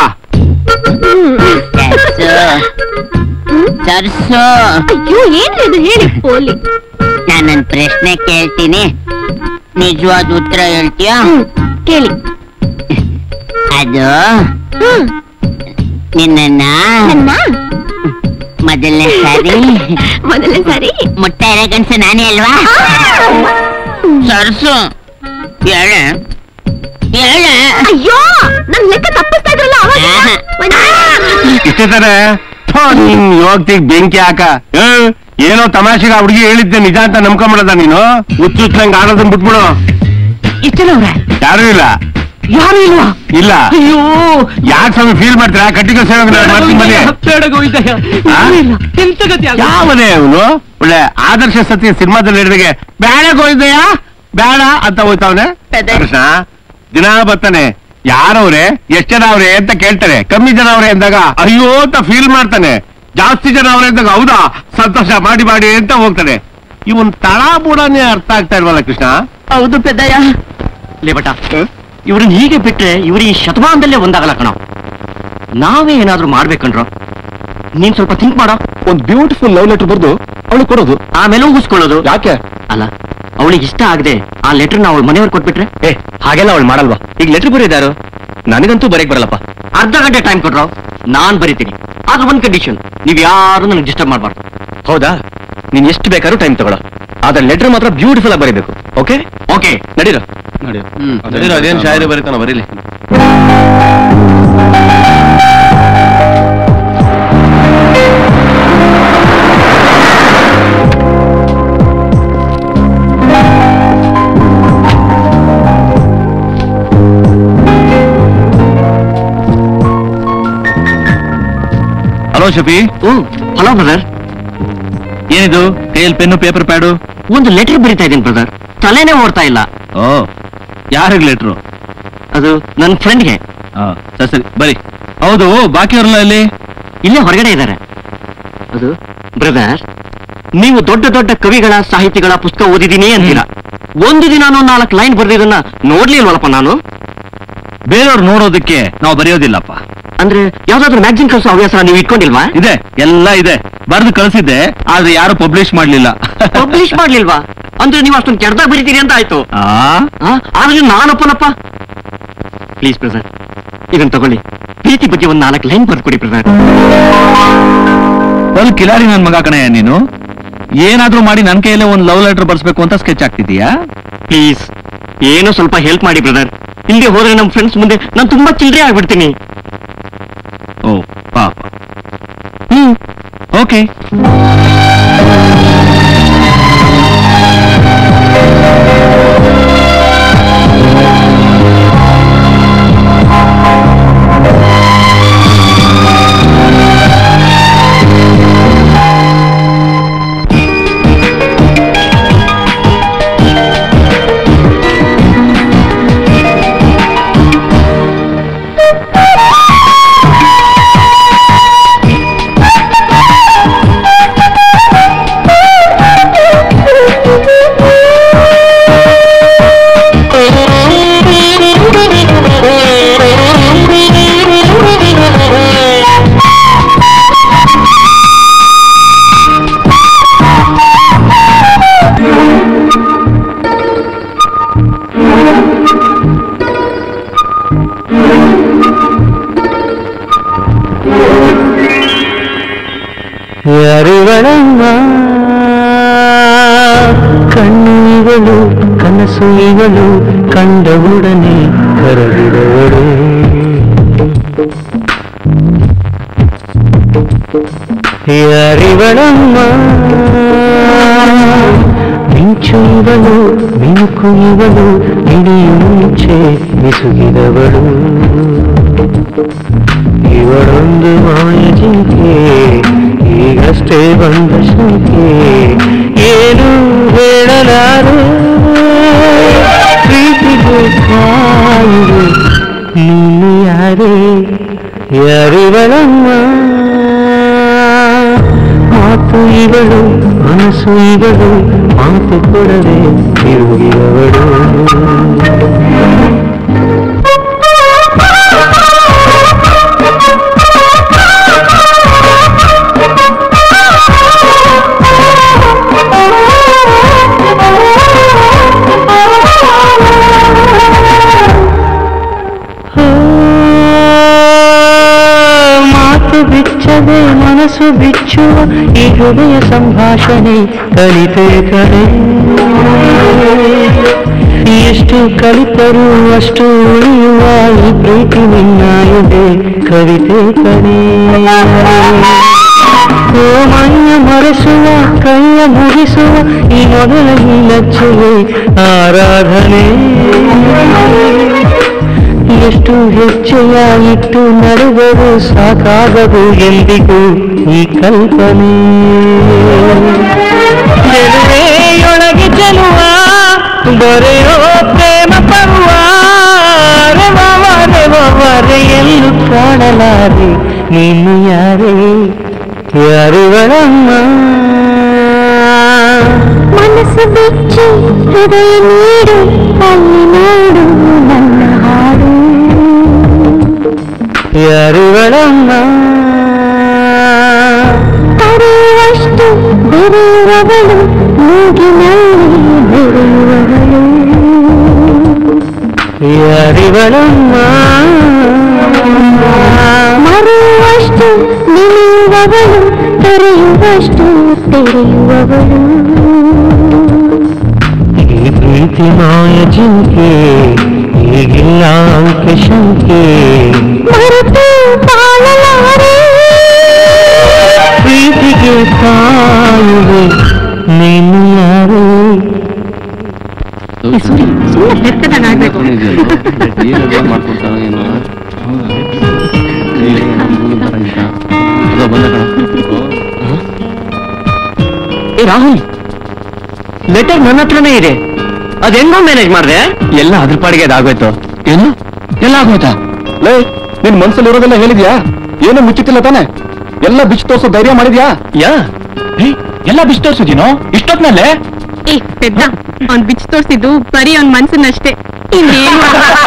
ಸರ್ಸು ಅಯ್ಯೋ ಏನ್ ಇದು ಹೇಳಿ ಪೋಲಿ ನಾನೊಂದ್ ಪ್ರಶ್ನೆ ಕೇಳ್ತೀನಿ ನಿಜವಾದ ಉತ್ತರ ಹೇಳ್ತೀಯಾ ಕೇಳಿ ಅದು ಹ್ಮ್ ನಿನ್ನ ನನ್ನ ಮೊದಲನೇ ಸಾರಿ ಮೊದಲನೇ ಸಾರಿ ಮುಟ್ಟ ಇರೋ ಗಂಡ್ಸು ನಾನೇ ಅಲ್ವಾ ಸರ್ಸು ಹೇಳ ಹೇಳ ಅಯ್ಯೋ ನನ್ ಲೆಕ್ಕ ತಪ್ಪಿಸ್ತಾ ಇದ್ರಲ್ಲ ಅವಾಗ ಇಷ್ಟೇ ತಾನೆ ಥು, ನೀನ್ ಯೋಗ್ತಿಗ್ ಬೆಂಕಿ ಹಾಕ ಏ, ಏನೋ ತಮಾಷೆಗೆ ಆ ಹುಡುಗಿ ಹೇಳಿದ್ದೆ ನಿಜ ಅಂತ ನಂಬ್ಕೊಂಬಿಡದ ನೀನು ಹುಚ್ಚುಚ್ಚಂಗ್ ಆಡೋದನ್ ಬಿಟ್ಬಿಡು ಇಷ್ಟನವ್ರೆ ಯಾರು ಇಲ್ಲ ಯಾರು ಇಲ್ವಾ ಇಲ್ಲ ಅಯ್ಯೋ ಯಾಕೆ ಸ್ವಾಮಿ ಫೀಲ್ ಮಾಡ್ತೀರಾ ಕಟ್ಟಿಗೆ ಸೇವೆ ಮಾಡ್ತೀನಿ ಬನ್ನಿ ಆ? ಎಂತ ಗತಿ ಯಾವನೇ ಅವನು ಒಳ್ಳೆ ಆದರ್ಶ ಸತ್ಯ ಸಿನಿಮಾದಲ್ಲಿ ಹೇಳಿದಾಗೆ ಬೇಡ ಹೋಯ್ದಯ್ಯ ಬೇಡ ಅಂತ ಹೋಯ್ತಾವನೆ ಅದೇ. ಕೃಷ್ಣ ದಿನ ಬರ್ತಾನೆ ಯಾರವ್ರೆ ಎಷ್ಟ್ ಜನ ಅವ್ರೆ ಅಂತ ಕೇಳ್ತಾರೆ ಕಮ್ಮಿ ಜನ ಅವ್ರೆ ಅಂದಾಗ ಅಯ್ಯೋ ಅಂತ ಫೀಲ್ ಮಾಡ್ತಾನೆ ಜಾಸ್ತಿ ಜನ ಅವ್ರೆ ಅಂದಾಗ ಹೌದಾ ಸಂತೋಷ ಮಾಡಿ ಮಾಡಿ ಅಂತ ಹೋಗ್ತಾನೆ ಇವನ್ ತಳ ಬುಡನೇ ಅರ್ಥ ಆಗ್ತಾ ಇಲ್ವಲ್ಲ ಕೃಷ್ಣ ಹೌದು ಪೆದ್ದಯ್ಯ ಲೇಬಟ ಇವ್ರನ್ನ ಹೀಗೆ ಬಿಟ್ರೆ ಇವ್ರ ಈ ಶತಮಾನದಲ್ಲೇ ಒಂದಾಗಲ್ಲ ಕಣ ನಾವೇ ಏನಾದ್ರೂ ಮಾಡ್ಬೇಕಂಡ್ರು ನೀನ್ ಸ್ವಲ್ಪ ಥಿಂಕ್ ಮಾಡೋ ಒಂದು ಬ್ಯೂಟಿಫುಲ್ ಲವ್ ಲೆಟರ್ ಬರ್ದು ಅವಳು ಕೊಡೋದು ಆಮೇಲೆ ಊಹಿಸ್ಕೊಳ್ಳೋದು ಯಾಕೆ ಅಲ್ಲ ಅವಳಿಗೆ ಇಷ್ಟ ಆಗದೆ ಆ ಲೆಟರ್ ನ ಅವಳ ಮನೆಯವ್ರು ಕೊಟ್ಬಿಟ್ರೆ ಏ ಹಾಗೆಲ್ಲ ಅವಳು ಮಾಡಲ್ವಾ ಈಗ ಲೆಟರ್ ಬರೀದಾರು ನನಗಂತೂ ಬರೆಯಕ್ ಬರಲ್ಲಪ್ಪ ಅರ್ಧ ಗಂಟೆ ಟೈಮ್ ಕೊಟ್ರು ನಾನ್ ಬರೀತೀನಿ ಆದ್ರೆ ಒಂದ್ ಕಂಡೀಷನ್ ನೀವ್ ಯಾರು ನನಗೆ ಡಿಸ್ಟರ್ಬ್ ಮಾಡ್ಬಾರ್ದು ಹೌದಾ ನೀನ್ ಎಷ್ಟು ಬೇಕಾದ್ರೂ ಟೈಮ್ ತಗೊಳ್ಳೋ ಆದ್ರೆ ಲೆಟರ್ ಮಾತ್ರ ಬ್ಯೂಟಿಫುಲ್ ಆಗಿ ಬರೀಬೇಕು ಓಕೆ ಓಕೆ ನಡೀರ ಹ್ಮ್. ನಡೀರ ಅದೇನ್ ಶಾಯರಿ ಬರೀತಾನ ಬರೀಲಿ ಹಲೋ ಶಫಿ ಓ ಹಲೋ ಬ್ರದರ್ ಏನಿದು ಕೈಯಲ್ಲಿ ಪೆನ್ನು ಪೇಪರ್ ಪ್ಯಾಡು ಒಂದು ಲೆಟರ್ ಬರೀತಾ ಇದ್ದೀನಿ ಬ್ರದರ್ ತಲೆನೇ ಓಡ್ತಾ ಇಲ್ಲ ಓ ಯಾರಿಗ್ ಲೆಟ್ರು ಅದು ನನ್ನ ಫ್ರೆಂಡ್ಗೆ ಸರಿ ಸರಿ ಬರಿ ಹೌದು ಬಾಕಿಯವರೆಲ್ಲ ಇಲ್ಲಿ ಇಲ್ಲೇ ಹೊರಗಡೆ ಇದ್ದಾರೆ ಅದು ಬ್ರದರ್ ನೀವು ದೊಡ್ಡ ದೊಡ್ಡ ಕವಿಗಳ ಸಾಹಿತಿಗಳ ಪುಸ್ತಕ ಓದಿದೀನಿ ಅಂತೀರಾ ಒಂದು ದಿನ ನಾಲ್ಕು ಲೈನ್ ಬರ್ದಿದ್ದನ್ನ ನೋಡ್ಲಿಲ್ವಲ್ಲಪ್ಪ ನಾನು ಬೇರೆಯವ್ರು ನೋಡೋದಕ್ಕೆ ನಾವು ಬರೆಯೋದಿಲ್ಲಪ್ಪ ಅಂದ್ರೆ ಯಾವ್ದಾದ್ರು ಮ್ಯಾಗ್ಜಿನ್ ಕಳ್ಸೋ ಹವ್ಯಾಸ ನೀವು ಇಟ್ಕೊಂಡಿಲ್ವಾ ಇದೆ ಎಲ್ಲ ಇದೆ ಬರೆದು ಕಳಿಸಿದ್ದೆ ಆದ್ರೆ ಯಾರು ಪಬ್ಲಿಷ್ ಮಾಡ್ಲಿಲ್ಲ ಪಬ್ಲಿಷ್ ಮಾಡ್ಲಿಲ್ವಾ ಅಂದ್ರೆ ನೀವು ಅಷ್ಟೊಂದು ಕೆಡ್ದಾಗ ಬರೀತೀರಿ ಅಂತ ಆಯ್ತು ಆ ಆ, ಆದ್ರೆ ನಾನಪ್ಪನಪ್ಪ ಪ್ಲೀಸ್ ಬ್ರದರ್ ಇದನ್ನ ತಗೊಳ್ಳಿ ಪ್ರೀತಿ ಬಗ್ಗೆ ಒಂದ್ ನಾಲ್ಕು ಲೈನ್ ಬರ್ಕೊಡಿ ಬ್ರದರ್ ಬಲ್ ಕಿಲಾರಿ ನನ್ ಮಗ ಕಣಯ್ಯ ನೀನು ಏನಾದ್ರೂ ಮಾಡಿ ನನ್ ಕೈಯಲ್ಲೇ ಒಂದ್ ಲವ್ ಲೆಟರ್ ಬರ್ಸ್ಬೇಕು ಅಂತ ಸ್ಕೆಚ್ ಆಗ್ತಿದೀಯಾ ಪ್ಲೀಸ್ ಏನೋ ಸ್ವಲ್ಪ ಹೆಲ್ಪ್ ಮಾಡಿ ಬ್ರದರ್ ಇಲ್ಲದೆ ಹೋದ್ರೆ ನಮ್ಮ ಫ್ರೆಂಡ್ಸ್ ಮುಂದೆ ನಾನು ತುಂಬಾ ಚಿಲ್ಲರೆ ಆಗ್ಬಿಡ್ತೀನಿ ಓ ಪಾಪ ಹ್ಮ್ ಓಕೆ ಯಾರಿವಳಮ್ಮ ಕಣ್ಣೀಗಳು ಕನಸು ಇವಳು ಕಂಡವುಡನೆ ಕರಗಿದವಳು ಯಾರಿವಳಮ್ಮ ಮಿಂಚು ಇವಳು ಮಿನುಕು ಇವಳು ಇಡೀ ಮುಂಚೆ ಬಿಸುಗಿದವಳು ಇವಳೊಂದು ಮಾಯ ಜಿಂಕೆ ಈಗಷ್ಟೇ ಬಂದ ಶಂಕೆ ಏನು ಹೇಳಲಾರೆ ಪ್ರೀತಿಗೆ ಕಾಯುವೆ ನೀನು ಯಾರೇ ಯಾರಿವಳಮ್ಮ ಮಾತು ಇವಳು ಮನಸ್ಸು ಇವಳು ಮಾತು ಕೊಡದೆ ತಿರುಗಿದವಳು ಮಾತು ಬಿಚ್ಚದೆ ಮನಸ್ಸು ಬಿಚ್ಚುವ ಈ ಹೃದಯ ಸಂಭಾಷಣೆ ಕಲಿತೆ ಕಡೆ ಎಷ್ಟು ಕಲಿತರೂ ಅಷ್ಟು ಉಳಿಯುವ ಈ ಪ್ರೀತಿ ನಿನ್ನಾಯದೆ ಕವಿತೆ ಕಡೆ ಓ ಮೈಯ ಮರೆಸುವ ಕೈಯ ಮುಗಿಸುವ ಈ ಮೊದಲ ಈ ಲಜ್ಜೆಗೆ ಆರಾಧನೆ ಎಷ್ಟು ಹೆಜ್ಜೆಯ ಇಟ್ಟು ನಡೆದರೂ ಸಾಕಾಗದು ಎಂದಿಗೂ ಈ ಕಲ್ಪನೆ ಗೆಲುವೆಯೊಳಗೆ ಚೆಲುವ ಬರೆಯೋ ಪ್ರೇಮ ಪರ್ವ ರೆವರೆ ಎಲ್ಲೂ ಕಾಣಲಾರೆ ನೀನು ಯಾರೇ ಯಾರಿವಳಮ್ಮ ಮನಸ್ಸು ಬಿಚ್ಚಿ ಹೃದಯ ನೀಡು ಅಲ್ಲಿ ನೋಡು ನನ್ನ ಹಾಡು ಯಾರಿವಳಮ್ಮ ನಡೆಯುವವಳು ಮೂಗಿನಲ್ಲಿ ನಡೆಯುವವಳು ಯಾರಿವಳಮ್ಮ ಮರೆಯುವಷ್ಟು ನಿಲ್ಲುವವಳು ತೆರೆಯುವಷ್ಟು ತೆರೆಯುವವಳು ಈ ಪ್ರೀತಿ ಮಾಯ ಜಿಂಕೆ ಈಗಿಲ್ಲ ಅಂಕೆ ಶಂಕೆ ಮರೆತು ಬಾಳಲಾರೆ ಪ್ರೀತಿಗೆ ಕಾಯುವೆ ನೀನು ಯಾರು ಸುಮ್ಮನೆ ಬೆಕ್ಕದಾಗಬೇಕು ಮಾಡ್ಕೊಡ್ತಾರೋ ಏನೋ ಅದು ಬಂದ ಕಣ ಏ ರಾಹುಲ್ ಲೆಟರ್ ನನ್ನ ಹತ್ರನೇ ಇದೆ ಅದ್ ಹೆಂಗೋ ಮ್ಯಾನೇಜ್ ಮಾಡಿದೆ ಎಲ್ಲ ಅದ್ರ ಪಾಡಿಗೆ ಅದಾಗೋಯ್ತು ಏನು ಎಲ್ಲ ಆಗೋಯ್ತಾ ಲೇ ನಿನ್ ಮನ್ಸಲ್ಲಿ ಇರೋದೆಲ್ಲ ಹೇಳಿದ್ಯಾ ಏನು ಮುಚ್ಚಿಟ್ಟಿಲ್ಲ ತಾನೆ ಎಲ್ಲ ಬಿಚ್ಚಿ ತೋರ್ಸೋ ಧೈರ್ಯ ಮಾಡಿದ್ಯಾ ಯಾ ಎಲ್ಲ ಬಿಚ್ಚಿ ತೋರ್ಸಿದೀನೋ ಇಷ್ಟೊತ್ನಲ್ಲೇ ಏ ಪೆದ್ದ ಅವ್ನ್ ಬಿಚ್ ತೋರ್ಸಿದ್ದು ಬರೀ ಅವ್ನ್ ಮನ್ಸನ್ನಷ್ಟೇ ಇನ್ನೇನು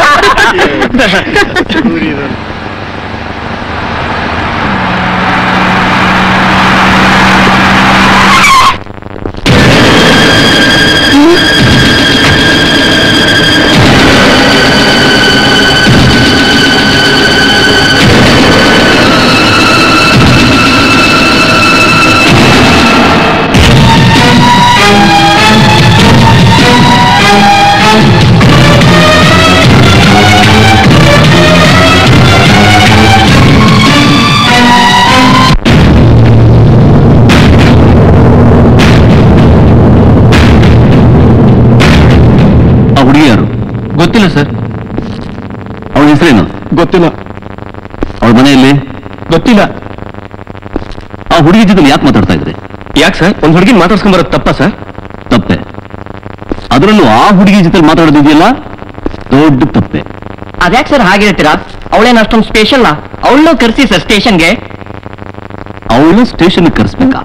ಆ ಹುಡುಗಿ ಯಾರು ಗೊತ್ತಿಲ್ಲ ಸರ್ ಅವಳ ಹೆಸರೇನು ಗೊತ್ತಿಲ್ಲ ಅವಳ ಮನೆಯಲ್ಲಿ ಗೊತ್ತಿಲ್ಲ ಆ ಹುಡುಗಿ ಜೊತೆ ಯಾಕೆ ಮಾತಾಡ್ತಾ ಇದ್ರಿ ಯಾಕೆ ಸರ್ ಒಂದ್ ಹುಡುಗಿನ ಮಾತಾಡ್ಸ್ಕೊಂಡ್ ಬರೋದು ತಪ್ಪಾ ಸರ್ ತಪ್ಪೆ ಅದರಲ್ಲೂ ಆ ಹುಡುಗಿ ಜೊತೆ ಮಾತಾಡೋದಿದೆಯಲ್ಲ ದೊಡ್ಡ ತಪ್ಪೆ ಅದ್ಯಾಕ್ ಸರ್ ಹಾಗೆ ಹೇಳ್ತೀರಾ ಅವಳೇನು ಅಷ್ಟೊಂದು ಸ್ಪೆಷಲ್ ಅವಳನ್ನೂ ಕರ್ಸಿ ಸರ್ ಸ್ಟೇಷನ್ಗೆ ಅವಳು ಸ್ಟೇಷನ್ ಕರೆಸ್ಬೇಕಾ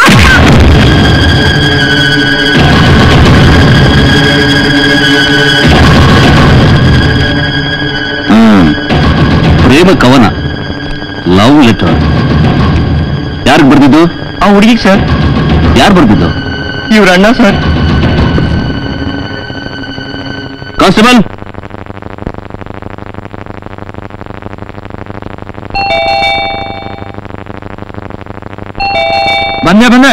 ಹ್ಮ್. ಪ್ರೇಮ ಕವನ ಲವ್ ಲೆಟರ್ ಯಾರಿಗೆ ಬರ್ದಿದ್ದು ಆ ಹುಡುಗಿಗೆ ಸರ್ ಯಾರು ಬರ್ದಿದ್ದು ಇವ್ರ ಅಣ್ಣ ಸರ್ ಕಾನ್ಸ್ಟೇಬಲ್ ಬಂದೆ ಬಂದೆ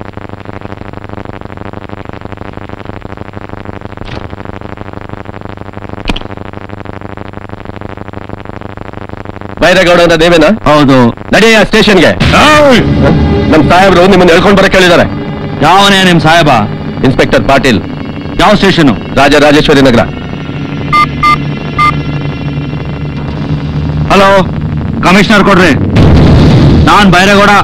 ಬೈರೇಗೌಡ ಅಂತ ದೇವೇನ ಹೌದು ನಡೆಯ ಸ್ಟೇಷನ್ಗೆ ನಮ್ ಸಾಹೇಬ್ರು ನಿಮ್ಮನ್ನ ಹೇಳ್ಕೊಂಡ್ ಬರಕ್ ಹೇಳಿದ್ದಾರೆ ಯಾವನೇ ನಿಮ್ ಸಾಹೇಬ ಇನ್ಸ್ಪೆಕ್ಟರ್ ಪಾಟೀಲ್ ಯಾವ station Rajarajeshwari Nagar hello commissioner ಕೊಡ್ರಿ ನಾನ್ ಬೈರೇಗೌಡ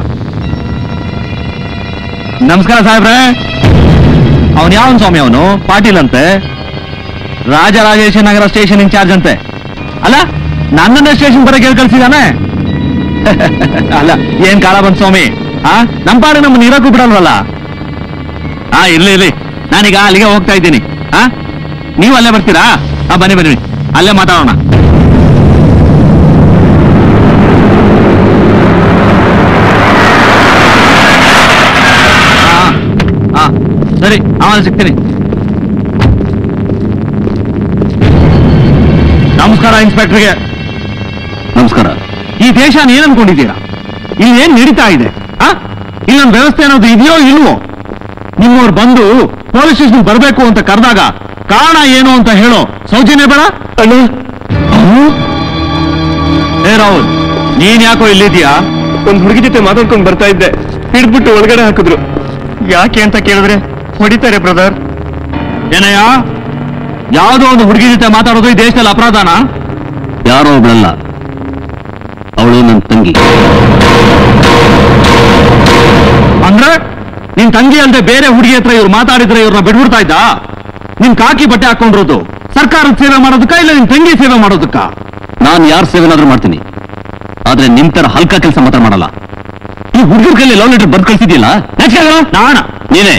ನಮಸ್ಕಾರ ಸಾಹೇಬ್ರೆ ಅವನ್ ಯಾವನ್ ಸ್ವಾಮಿ ಅವನು ಪಾಟೀಲ್ ಅಂತೆ ರಾಜರಾಜೇಶ್ವರ ನಗರ ಸ್ಟೇಷನ್ ಇನ್ಚಾರ್ಜ್ ಅಂತೆ ಅಲ್ಲ ನನ್ನನ್ನೇ ಸ್ಟೇಷನ್ ಬರಕ್ಕೆ ಹೇಳಿ ಕಳ್ಸಿದಾನೆ ಅಲ್ಲ ಏನ್ ಕಾಲ ಬಂತ್ ಸ್ವಾಮಿ ಆ ನಮ್ ಪಾಡಿಗೆ ನಮ್ಮ ನೀರಕ್ಕೂ ಬಿಡಲ್ವಲ್ಲ ಹಾ ಇರ್ಲಿ ಇರ್ಲಿ ನಾನೀಗ ಅಲ್ಲಿಗೆ ಹೋಗ್ತಾ ಇದ್ದೀನಿ ಆ ನೀವು ಅಲ್ಲೇ ಬರ್ತೀರಾ ಆ ಬನ್ನಿ ಬನ್ನಿ ಅಲ್ಲೇ ಮಾತಾಡೋಣ ಆ, ಆ, ಸರಿ ಆಮೇಲೆ ಸಿಗ್ತೀನಿ ನಮಸ್ಕಾರ ಇನ್ಸ್ಪೆಕ್ಟರ್ಗೆ ನಮಸ್ಕಾರ ಈ ದೇಶ ಏನ್ ಅನ್ಕೊಂಡಿದ್ದೀರಾ ಇಲ್ಲಿ ಏನ್ ನಡೀತಾ ಇದೆ ಆ ಇಲ್ಲೊಂದು ವ್ಯವಸ್ಥೆ ಅನ್ನೋದು ಇದೆಯೋ ಇಲ್ವೋ ನಿಮ್ಮವ್ರು ಬಂದು ಪೊಲೀಸ್ ಸ್ಟೇಷನ್ ಬರಬೇಕು ಅಂತ ಕರೆದಾಗ ಕಾರಣ ಏನು ಅಂತ ಹೇಳೋ ಸೌಜನ್ಯ ಬೇಡ ಹ್ಮ್? ಏ ರಾಹುಲ್ ನೀನ್ ಯಾಕೋ ಇಲ್ಲಿದ್ಯಾ ಒಂದ್ ಹುಡುಗಿ ಜೊತೆ ಮಾತಾಡ್ಕೊಂಡ್ ಬರ್ತಾ ಇದ್ದೆ ಹಿಡ್ಬಿಟ್ಟು ಒಳಗಡೆ ಹಾಕಿದ್ರು ಯಾಕೆ ಅಂತ ಕೇಳಿದ್ರೆ ಹೊಡಿತಾರೆ ಬ್ರದರ್ ಏನಯ್ಯ ಯಾವುದೋ ಒಂದು ಹುಡುಗಿ ಜೊತೆ ಮಾತಾಡೋದು ಈ ದೇಶದಲ್ಲಿ ಅಪರಾಧನ ಯಾರೋ ಒಬ್ಳಲ್ಲ ಅವಳು ನನ್ನ ತಂಗಿ ಅಂದ್ರೆ ನಿನ್ ತಂಗಿ ಅಲ್ಲದೆ ಬೇರೆ ಹುಡುಗಿ ಹತ್ರ ಇವ್ರು ಮಾತಾಡಿದ್ರೆ ಇವ್ರನ್ನ ಬಿಡ್ಬಿಡ್ತಾ ಇದ್ದ ನಿನ್ ಕಾಕಿ ಬಟ್ಟೆ ಹಾಕೊಂಡಿರೋದು ಸರ್ಕಾರದ ಸೇವೆ ಮಾಡೋದಕ್ಕ ಇಲ್ಲ ನಿನ್ ತಂಗಿ ಸೇವೆ ಮಾಡೋದಕ್ಕ ನಾನು ಯಾರ ಸೇವೆನಾದ್ರೂ ಮಾಡ್ತೀನಿ ಆದ್ರೆ ನಿಮ್ ತರ ಹಲ್ಕ ಕೆಲಸ ಮಾತ್ರ ಮಾಡಲ್ಲ ಈ ಹುಡುಗರ ಕೈಲಿ ಲವ್ ಲೆಟರ್ ಬರ್ದು ಕಳ್ಸಿದ್ಯಲ್ಲ ನಾಣ ನೀನೇ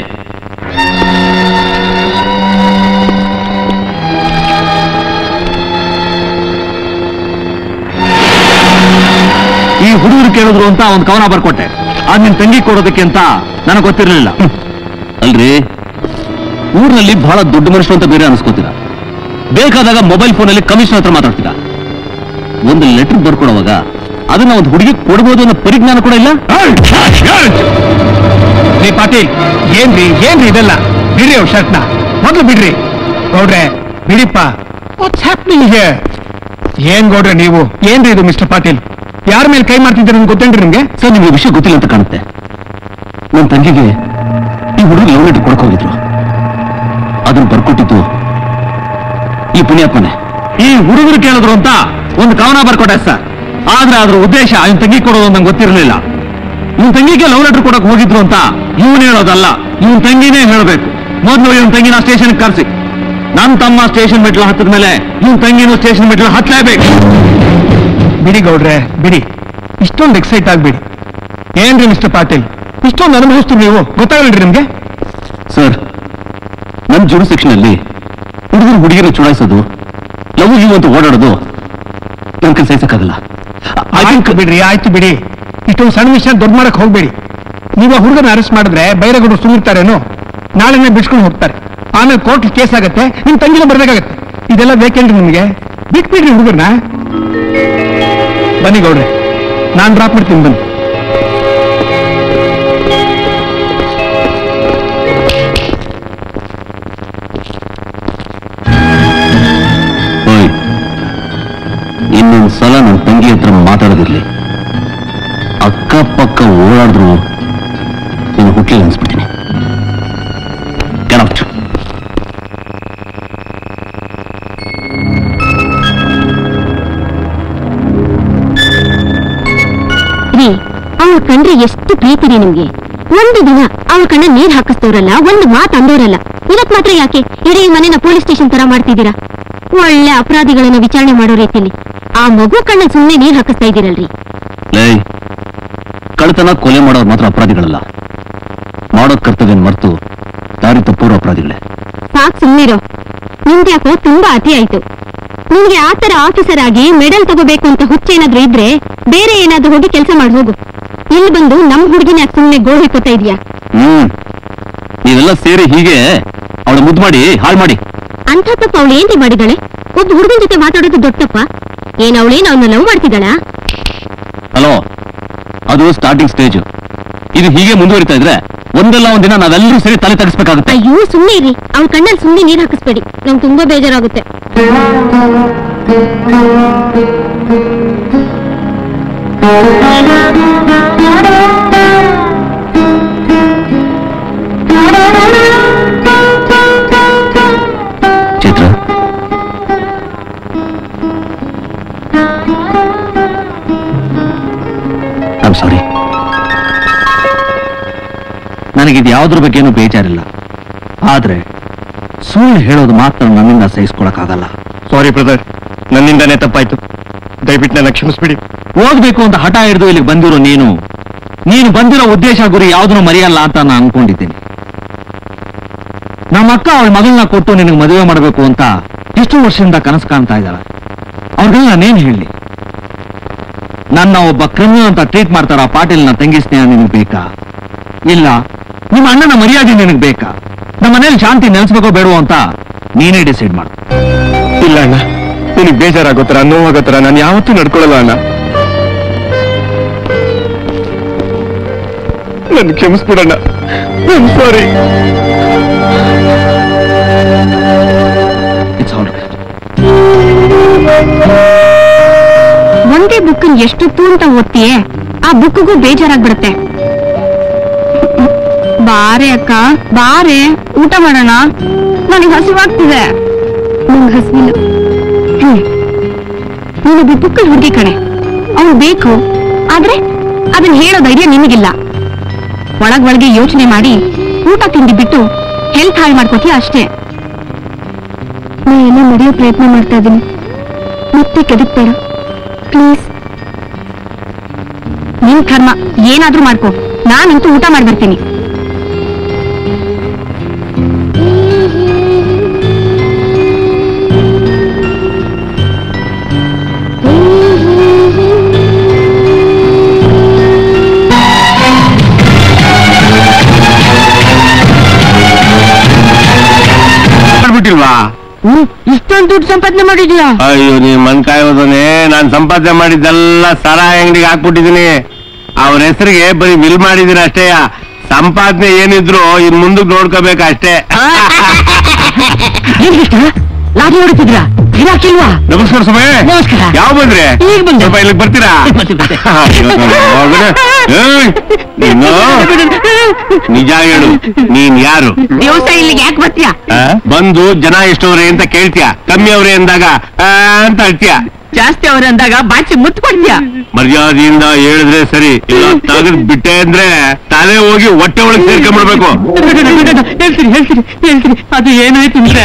ಈ ಹುಡುಗರು ಕೇಳಿದ್ರು ಅಂತ ಒಂದು ಕವನ ಬರ್ಕೊಟ್ಟೆ ಅದ್ ನಿನ್ ತಂಗಿ ಕೊಡೋದಕ್ಕೆ ಅಂತ ನನಗೆ ಗೊತ್ತಿರಲಿಲ್ಲ ಅಲ್ರಿ ಊರಿನಲ್ಲಿ ಬಹಳ ದೊಡ್ಡ ಮನುಷ್ಯರು ಅಂತ ಬೇರೆ ಅನ್ಸ್ಕೋತೀರಾ ಬೇಕಾದಾಗ ಮೊಬೈಲ್ ಫೋನಲ್ಲಿ ಕಮಿಷನ್ ಹತ್ರ ಮಾತಾಡ್ತೀರಾ ಒಂದು ಲೆಟರ್ ಬರ್ಕೊಡುವಾಗ ಅದನ್ನ ಒಂದು ಹುಡುಗಿ ಕೊಡ್ಬೋದು ಅನ್ನೋ ಪರಿಜ್ಞಾನ ಕೂಡ ಇಲ್ಲ ರೀ ಪಾಟೀಲ್ ಏನ್ರಿ ಏನ್ರಿ ಇದೆಲ್ಲ ಬಿಡ್ರಿ ಅವ್ರ ಶರ್ಟ್ನ ಮೊದ್ಲು ಬಿಡ್ರಿ ಗೌಡ್ರೆ ಬಿಡಿಪ್ಪ ವಾಟ್ಸ್ ಹ್ಯಾಪ್ನಿಂಗ್ ಹಿಯರ್ ಏನ್ ಗೌಡ್ರೆ ನೀವು ಏನ್ರಿ ಇದು ಮಿಸ್ಟರ್ ಪಾಟೀಲ್ ಯಾರ ಮೇಲೆ ಕೈ ಮಾಡ್ತಿದ್ದೀರ ಅಂತ ಗೊತ್ತೇನ್ರಿ ನಿಮ್ಗೆ ಸರ್ ನಿಮಗೆ ವಿಷಯ ಗೊತ್ತಿಲ್ಲ ಅಂತ ಕಾಣುತ್ತೆ ನನ್ನ ತಂಗಿಗೆ ಈ ಹುಡುಗಿ ಲವ್ ಲೆಟರ್ ಕೊಡಕ್ ಹೋಗಿದ್ರು ಅದನ್ನ ಬರ್ಕೊಟ್ಟಿದ್ದು ಈ ಪುಣ್ಯಾತ್ಮನೆ ಈ ಹುಡುಗರು ಕೇಳಿದ್ರು ಅಂತ ಒಂದು ಕವನ ಬರ್ಕೊಟ್ಟೆ ಸರ್ ಆದ್ರೆ ಅದ್ರ ಉದ್ದೇಶ ಇವನ್ ತಂಗಿ ಕೊಡೋದು ನಂಗೆ ಗೊತ್ತಿರಲಿಲ್ಲ ಇವನ್ ತಂಗಿಗೆ ಲವ್ ಲೆಟರ್ ಕೊಡಕ್ ಹೋಗಿದ್ರು ಅಂತ ಇವನ್ ಹೇಳೋದಲ್ಲ ಇವನ್ ತಂಗಿನೇ ಹೇಳ್ಬೇಕು ಮೊದಲು ಇವನ್ ತಂಗಿನ ಸ್ಟೇಷನ್ ಕರ್ಸಿ ನನ್ ತಮ್ಮ ಸ್ಟೇಷನ್ ಮೆಟ್ಲು ಹತ್ತದ ಮೇಲೆ ಇವನ್ ತಂಗಿನೂ ಸ್ಟೇಷನ್ ಮೆಟ್ಲು ಹತ್ತಲೇಬೇಕು ಬಿಡಿ ಗೌಡ್ರೆ ಬಿಡಿ ಇಷ್ಟೊಂದು ಎಕ್ಸೈಟ್ ಆಗ್ಬಿಡಿ ಏನ್ರಿ ಮಿಸ್ಟರ್ ಪಾಟೀಲ್ ಇಷ್ಟೊಂದು ಅನುಭವಿಸ್ತೀರಿ ನೀವು ಗೊತ್ತಾಗಲ್ರಿ ನಿಮ್ಗೆ ಸರ್ ನನ್ನ ಜುಡಿಸೆಕ್ಷನ್ ಅಲ್ಲಿ ಹುಡುಗರು ಹುಡುಗಿರು ಚುಡಾಯಿಸೋದು ಲವ್ ಯು ಅಂತ ಓಡಾಡೋದು ನನ್ ಕೈ ಸಹಿಸಕ್ಕಾಗಲ್ಲ ಆಯ್ತು ಬಿಡ್ರಿ ಆಯ್ತು ಬಿಡಿ ಇಷ್ಟೊಂದು ಸಣ್ಣ ವಿಷಯ ದೊಡ್ಡ ಮಾಡಕ್ ಹೋಗ್ಬೇಡಿ ನೀವು ಆ ಹುಡುಗನ ಅರೆಸ್ಟ್ ಮಾಡಿದ್ರೆ ಬೈರಗೌಡರು ಸುಮಿರ್ತಾರೇನೋ ನಾಳೆನೇ ಬಿಡ್ಸ್ಕೊಂಡು ಹೋಗ್ತಾರೆ ಆಮೇಲೆ ಕೋರ್ಟ್ ಕೇಸ್ ಆಗತ್ತೆ ನಿಮ್ ತಂಗಿನ ಬರ್ಬೇಕಾಗತ್ತೆ ಇದೆಲ್ಲ ಬೇಕೇನ್ರಿ ನಿಮಗೆ ಬಿಟ್ಬಿಡ್ರಿ ಹುಡುಗರ್ನ ಬನ್ನಿ ಗೌಡ್ರೆ ನಾನ್ ಡ್ರಾಪ್ ಮಾಡ್ತೀನಿ ಬನ್ನಿ ಓಯ್ ಇನ್ನೊಂದು ಸಲ ನನ್ನ ತಂಗಿ ಹತ್ರ ಮಾತಾಡೋದಿರ್ಲಿ ಅಕ್ಕಪಕ್ಕ ಓಡಾಡಿದ್ರು ನೀನು ಹುಟ್ಟಿಲ್ಲ ಅನ್ಸ್ಬಿಟ್ಟಿನಿ Get out. ರೀ ಅವ್ಳ ಕಂಡ್ರೆ ಎಷ್ಟು ಪ್ರೀತಿ ರೀ ನಿಮ್ಗೆ ಒಂದು ದಿನ ಅವ್ಳ ಕಣ್ಣ ನೀರ್ ಹಾಕಿಸ್ತವ್ರಲ್ಲ ಒಂದು ಮಾತು ಅಂದೋರಲ್ಲ ಇವತ್ ಮಾತ್ರ ಯಾಕೆ ಇಡೀ ಮನೆನ ಪೊಲೀಸ್ ಸ್ಟೇಷನ್ ತರ ಮಾಡ್ತಿದ್ದೀರಾ ಒಳ್ಳೆ ಅಪರಾಧಿಗಳನ್ನ ವಿಚಾರಣೆ ಮಾಡೋ ರೀತಿಲಿ ಆ ಮಗು ಕಣ್ಣ ಸುಮ್ಮನೆ ನೀರ್ ಹಾಕಿಸ್ತಾ ಇದ್ದೀರಲ್ರಿ ಲೇ ಕಳ್ತನ ಕೊಲೆ ಮಾಡೋರು ಮಾತ್ರ ಅಪರಾಧಿಗಳಲ್ಲ ಮಾಡೋ ಕರ್ತವ್ಯ ಮರೆತು ದಾರಿ ತಪ್ಪೋರು ಅಪರಾಧಿಗಳೇ ಸಾಕ್ ಸುಮ್ಮನಿರೋ ನಿಮ್ಗೆ ಯಾಕೋ ತುಂಬಾ ಅತಿ ಆಯ್ತು ನಿಮ್ಗೆ ಆತರ ಆಫೀಸರ್ ಆಗಿ ಮೆಡಲ್ ತಗೋಬೇಕು ಅಂತ ಹುಚ್ಚೇನಾದ್ರೂ ಇದ್ರೆ ಬೇರೆ ಏನಾದ್ರೂ ಹೋಗಿ ಕೆಲಸ ಮಾಡಿ ಹೋಗು ಇಲ್ಲಿ ಬಂದು ನಮ್ ಹುಡುಗಿನ ಯಾಕೆ ಸುಮ್ಮನೆ ಗೋಳು ಹೊಯ್ಕೋತಾ ಇದೀಯಾ ಹ್ಮ್ ನೀವೆಲ್ಲ ಸೇರಿ ಹೀಗೆ ಅವಳ ಮುದ್ದು ಮಾಡಿ ಹಾಳು ಮಾಡಿ ಅಂಥ ತಪ್ಪ ಅವಳು ಏನ್ರಿ ಮಾಡಿದಾಳೆ ಒಬ್ಬ ಹುಡುಗನ ಜೊತೆ ಮಾತಾಡೋದು ದೊಡ್ಡ ತಪ್ಪ ಏನ್ ಅವಳೇನ್ ಅವನ್ನ ಲವ್ ಮಾಡ್ತಿದ್ದಾಳಾ ಹಲೋ ಅದು ಸ್ಟಾರ್ಟಿಂಗ್ ಸ್ಟೇಜ್ ಇದು ಹೀಗೆ ಮುಂದುವರಿತಾ ಇದ್ರೆ ಒಂದಲ್ಲ ಒಂದಿನ ನಾವೆಲ್ಲರೂ ಸೇರಿ ತಲೆ ತಗ್ಸ್ಬೇಕಾಗುತ್ತೆ ಅಯ್ಯೋ ಸುಮ್ಮನೆ ಇರಿ ಅವಳ ಕಣ್ಣಲ್ಲಿ ಸುಮ್ಮನೆ ನೀರ್ ಹಾಕಿಸ್ಬೇಡಿ ನಂಗೆ ತುಂಬಾ ಬೇಜಾರಾಗುತ್ತೆ ಚೈತ್ರ ಐಮ್ ಸಾರಿ ನನಗಿದು ಯಾವುದ್ರ ಬಗ್ಗೆನೂ ಬೇಜಾರಿಲ್ಲ ಆದ್ರೆ ಸುಳ್ಳು ಹೇಳೋದು ಮಾತ್ರ ನನ್ನಿಂದ ಸಹಿಸ್ಕೊಳಕ್ಕಾಗಲ್ಲ ಸಾರಿ ಬ್ರದರ್ ನನ್ನಿಂದಾನೇ ತಪ್ಪಾಯ್ತು ದಯವಿಟ್ಟು ನನ್ನ ಕ್ಷಮಿಸ್ಬಿಡಿ ಹೋಗ್ಬೇಕು ಅಂತ ಹಠ ಹಿಡಿದು ಇಲ್ಲಿಗೆ ಬಂದಿರೋ ನೀನು ನೀನು ಬಂದಿರೋ ಉದ್ದೇಶ ಗುರಿ ಯಾವ್ದನ್ನು ಮರೆಯಲ್ಲ ಅಂತ ನಾನು ಅನ್ಕೊಂಡಿದ್ದೀನಿ ನಮ್ಮ ಅಕ್ಕ ಅವಳ ಮಗಳನ್ನ ಕೊಟ್ಟು ನಿನಗೆ ಮದುವೆ ಮಾಡಬೇಕು ಅಂತ ಎಷ್ಟು ವರ್ಷದಿಂದ ಕನಸು ಕಾಣ್ತಾ ಇದ್ದಾಳೆ ಅವ್ರಿಗೆಲ್ಲ ನಾನೇನ್ ಹೇಳಿ ನನ್ನ ಒಬ್ಬ ಕ್ರಿಮಿನಲ್ ಅಂತ ಟ್ರೀಟ್ ಮಾಡ್ತಾರ ಆ ಪಾಟೀಲ್ನ ತಂಗಿ ಸ್ನೇಹ ನಿನಗೆ ಬೇಕಾ ಇಲ್ಲ ನಿಮ್ಮ ಅಣ್ಣನ ಮರ್ಯಾದೆ ನಿನಗೆ ಬೇಕಾ ನಮ್ಮ ಮನೇಲಿ ಶಾಂತಿ ನೆಲೆಸ್ಬೇಕೋ ಬೇಡವೋ ಅಂತ ನೀನೇ ಡಿಸೈಡ್ ಮಾಡು ಇಲ್ಲ ಅಣ್ಣ ನಿನಗೆ ಬೇಜಾರಾಗೋ ಥರ ನೋವಾಗೋ ಥರ ನಾನು ಯಾವತ್ತೂ ನಡ್ಕೊಳ್ಳಲ್ಲ ಅಣ್ಣ ನನ್ ಕ್ಷಮಿಸ್ಬಿಡಣ್ಣ ಸಾರಿ ಇಟ್ಸ್ ಆಲ್ ಒಂದೇ ಬುಕ್ ಎಷ್ಟೊತ್ತು ಅಂತ ಓದ್ತೀಯೇ ಆ ಬುಕ್ಗೂ ಬೇಜಾರಾಗ್ಬಿಡುತ್ತೆ ಬಾರೆ ಅಕ್ಕ ಬಾರೆ ಊಟ ಮಾಡೋಣ ನನಗೆ ಹಸಿವಾಗ್ತಿದೆ ನಂಗೆ ಹಸಿವಿಲ್ಲ ಹ್ಮ್ ನೀನು ಬುಕ್ಕಲ್ ಹುಡುಗಿ ಕಣೆ ಅವನು ಬೇಕು ಆದ್ರೆ ಅದನ್ನ ಹೇಳೋ ಧೈರ್ಯ ನಿನಗಿಲ್ಲ ಒಳಗ್ ಒಳಗೆ ಯೋಚನೆ ಮಾಡಿ ಊಟ ತಿಂಡಿ ಬಿಟ್ಟು ಹೆಲ್ತ್ ಹಾಳು ಮಾಡ್ಕೋತೀಯ ಅಷ್ಟೇ ನಾ ಏನೋ ನಡೆಯೋ ಪ್ರಯತ್ನ ಮಾಡ್ತಾ ಇದ್ದೀನಿ ಮತ್ತೆ ಕೆದಕ್ಬೇಡ ಪ್ಲೀಸ್ ನಿನ್ ಕರ್ಮ ಏನಾದ್ರೂ ಮಾಡ್ಕೋ ನಾನಂತೂ ಊಟ ಮಾಡ್ಬರ್ತೀನಿ ಆ ಗೊತ್ತಿಲ್ವಾ ಇಷ್ಟೊಂದು ದುಡ್ಡು ಸಂಪಾದನೆ ಮಾಡಿದ್ಯಾ ಅಯ್ಯೋ ನೀ ಮನ್ಕಾಯಿ ಹೋದನೆ ನಾನ್ ಸಂಪಾದನೆ ಮಾಡಿದ್ದೆಲ್ಲ ಸರ ಅಂಗಡಿಗೆ ಹಾಕ್ಬಿಟ್ಟಿದೀನಿ ಅವ್ರ ಹೆಸರಿಗೆ ಬರೀ ಬಿಲ್ ಮಾಡಿದೀನಿ ಅಷ್ಟೇ ಸಂಪಾದನೆ ಏನಿದ್ರು ಇನ್ ಮುಂದಕ್ಕೆ ನೋಡ್ಕೋಬೇಕು ಅಷ್ಟೇ ಲಾರಿ ಹೊಡಿತಿದ್ರಾ ಇರಾಕಿಲ್ವಾ ನಮಸ್ಕಾರ ಸಮಯ ನಮಸ್ಕಾರ. ಯಾವ ಬಂದ್ರೆ ಈಗ ಬಂದೆ. ಸ್ವಲ್ಪ ಇಲ್ಲಿಗೆ ಬರ್ತೀರಾ ಬರ್ತೀನಿ, ಬರ್ತೀನಿ. ಅಯ್ಯೋ, ನನ್ನ ಮಗನೇ. ಏಯ್, ನೀನು ನಿಜ ಹೇಳು ನೀನ್ ಯಾರು ದಿವಸ ಇಲ್ಲಿಗೆ ಯಾಕೆ ಬರ್ತೀಯಾ ಆ? ಬಂದು ಜನ ಎಷ್ಟವ್ರೆ ಅಂತ ಕೇಳ್ತೀಯ ಕಮ್ಮಿ ಅವ್ರೆ ಅಂದಾಗ ಆ ಅಂತ ಅಳ್ತೀಯ ಜಾಸ್ತಿ ಅವ್ರ ಅಂದಾಗ ಬಾಚಿ ಮುತ್ತು ಕೊಡ್ತೀಯಾ ಮರ್ಯಾದೆಯಿಂದ ಹೇಳಿದ್ರೆ ಸರಿ ಇಲ್ಲ ತೆಗೆದ್ ಬಿಟ್ಟೆ ಅಂದ್ರೆ ತಲೆ ಹೋಗಿ ಹೊಟ್ಟೆ ಒಳಗೆ ಸೇರ್ಕೊಂಡ್ಬಿಡ್ಬೇಕು ಹೇಳ್ತೀನಿ ಹೇಳ್ತೀನಿ ಹೇಳ್ತೀನಿ ಅದು ಏನಾಯ್ತು ಅಂದ್ರೆ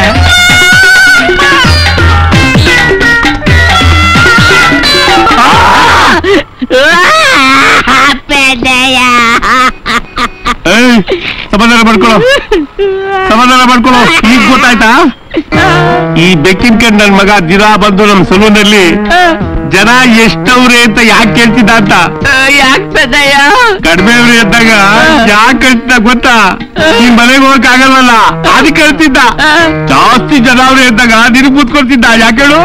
ಏಯ್, ಸಮಾಧಾನ ಮಾಡ್ಕೊಳ್ಳೋ ಸಮಾಧಾನ ಮಾಡ್ಕೊಳ್ಳೋ ಈಗ ಗೊತ್ತಾಯ್ತಾ ಈ ಬೆಕ್ಕಿನ ಕಂಡ್ ನನ್ ಮಗ ದಿನ ಬಂದು ನಮ್ ಸಲೂನಲ್ಲಿ ಜನ ಎಷ್ಟವ್ರೆ ಅಂತ ಯಾಕೆ ಕೇಳ್ತಿದ್ದ ಅಂತ ಯಾಕೆ ಪೆದ್ದಯ್ಯ ಕಡಿಮೆ ಅವ್ರೆ ಅಂದಾಗ ಯಾಕೆ ಕಳ್ತಿದ್ದ ಗೊತ್ತಾ ನಿನ್ ಮನೆಗೆ ಹೋಗಕ್ ಆಗಲ್ವಲ್ಲ ಅದಕ್ಕೆ ಕಳ್ತಿದ್ದ ಜಾಸ್ತಿ ಜನ ಅವ್ರೆ ಅಂದಾಗ ನಿನ್ ಕೂತ್ಕೊಳ್ತಿದ್ದ ಯಾಕೆ ಹೇಳು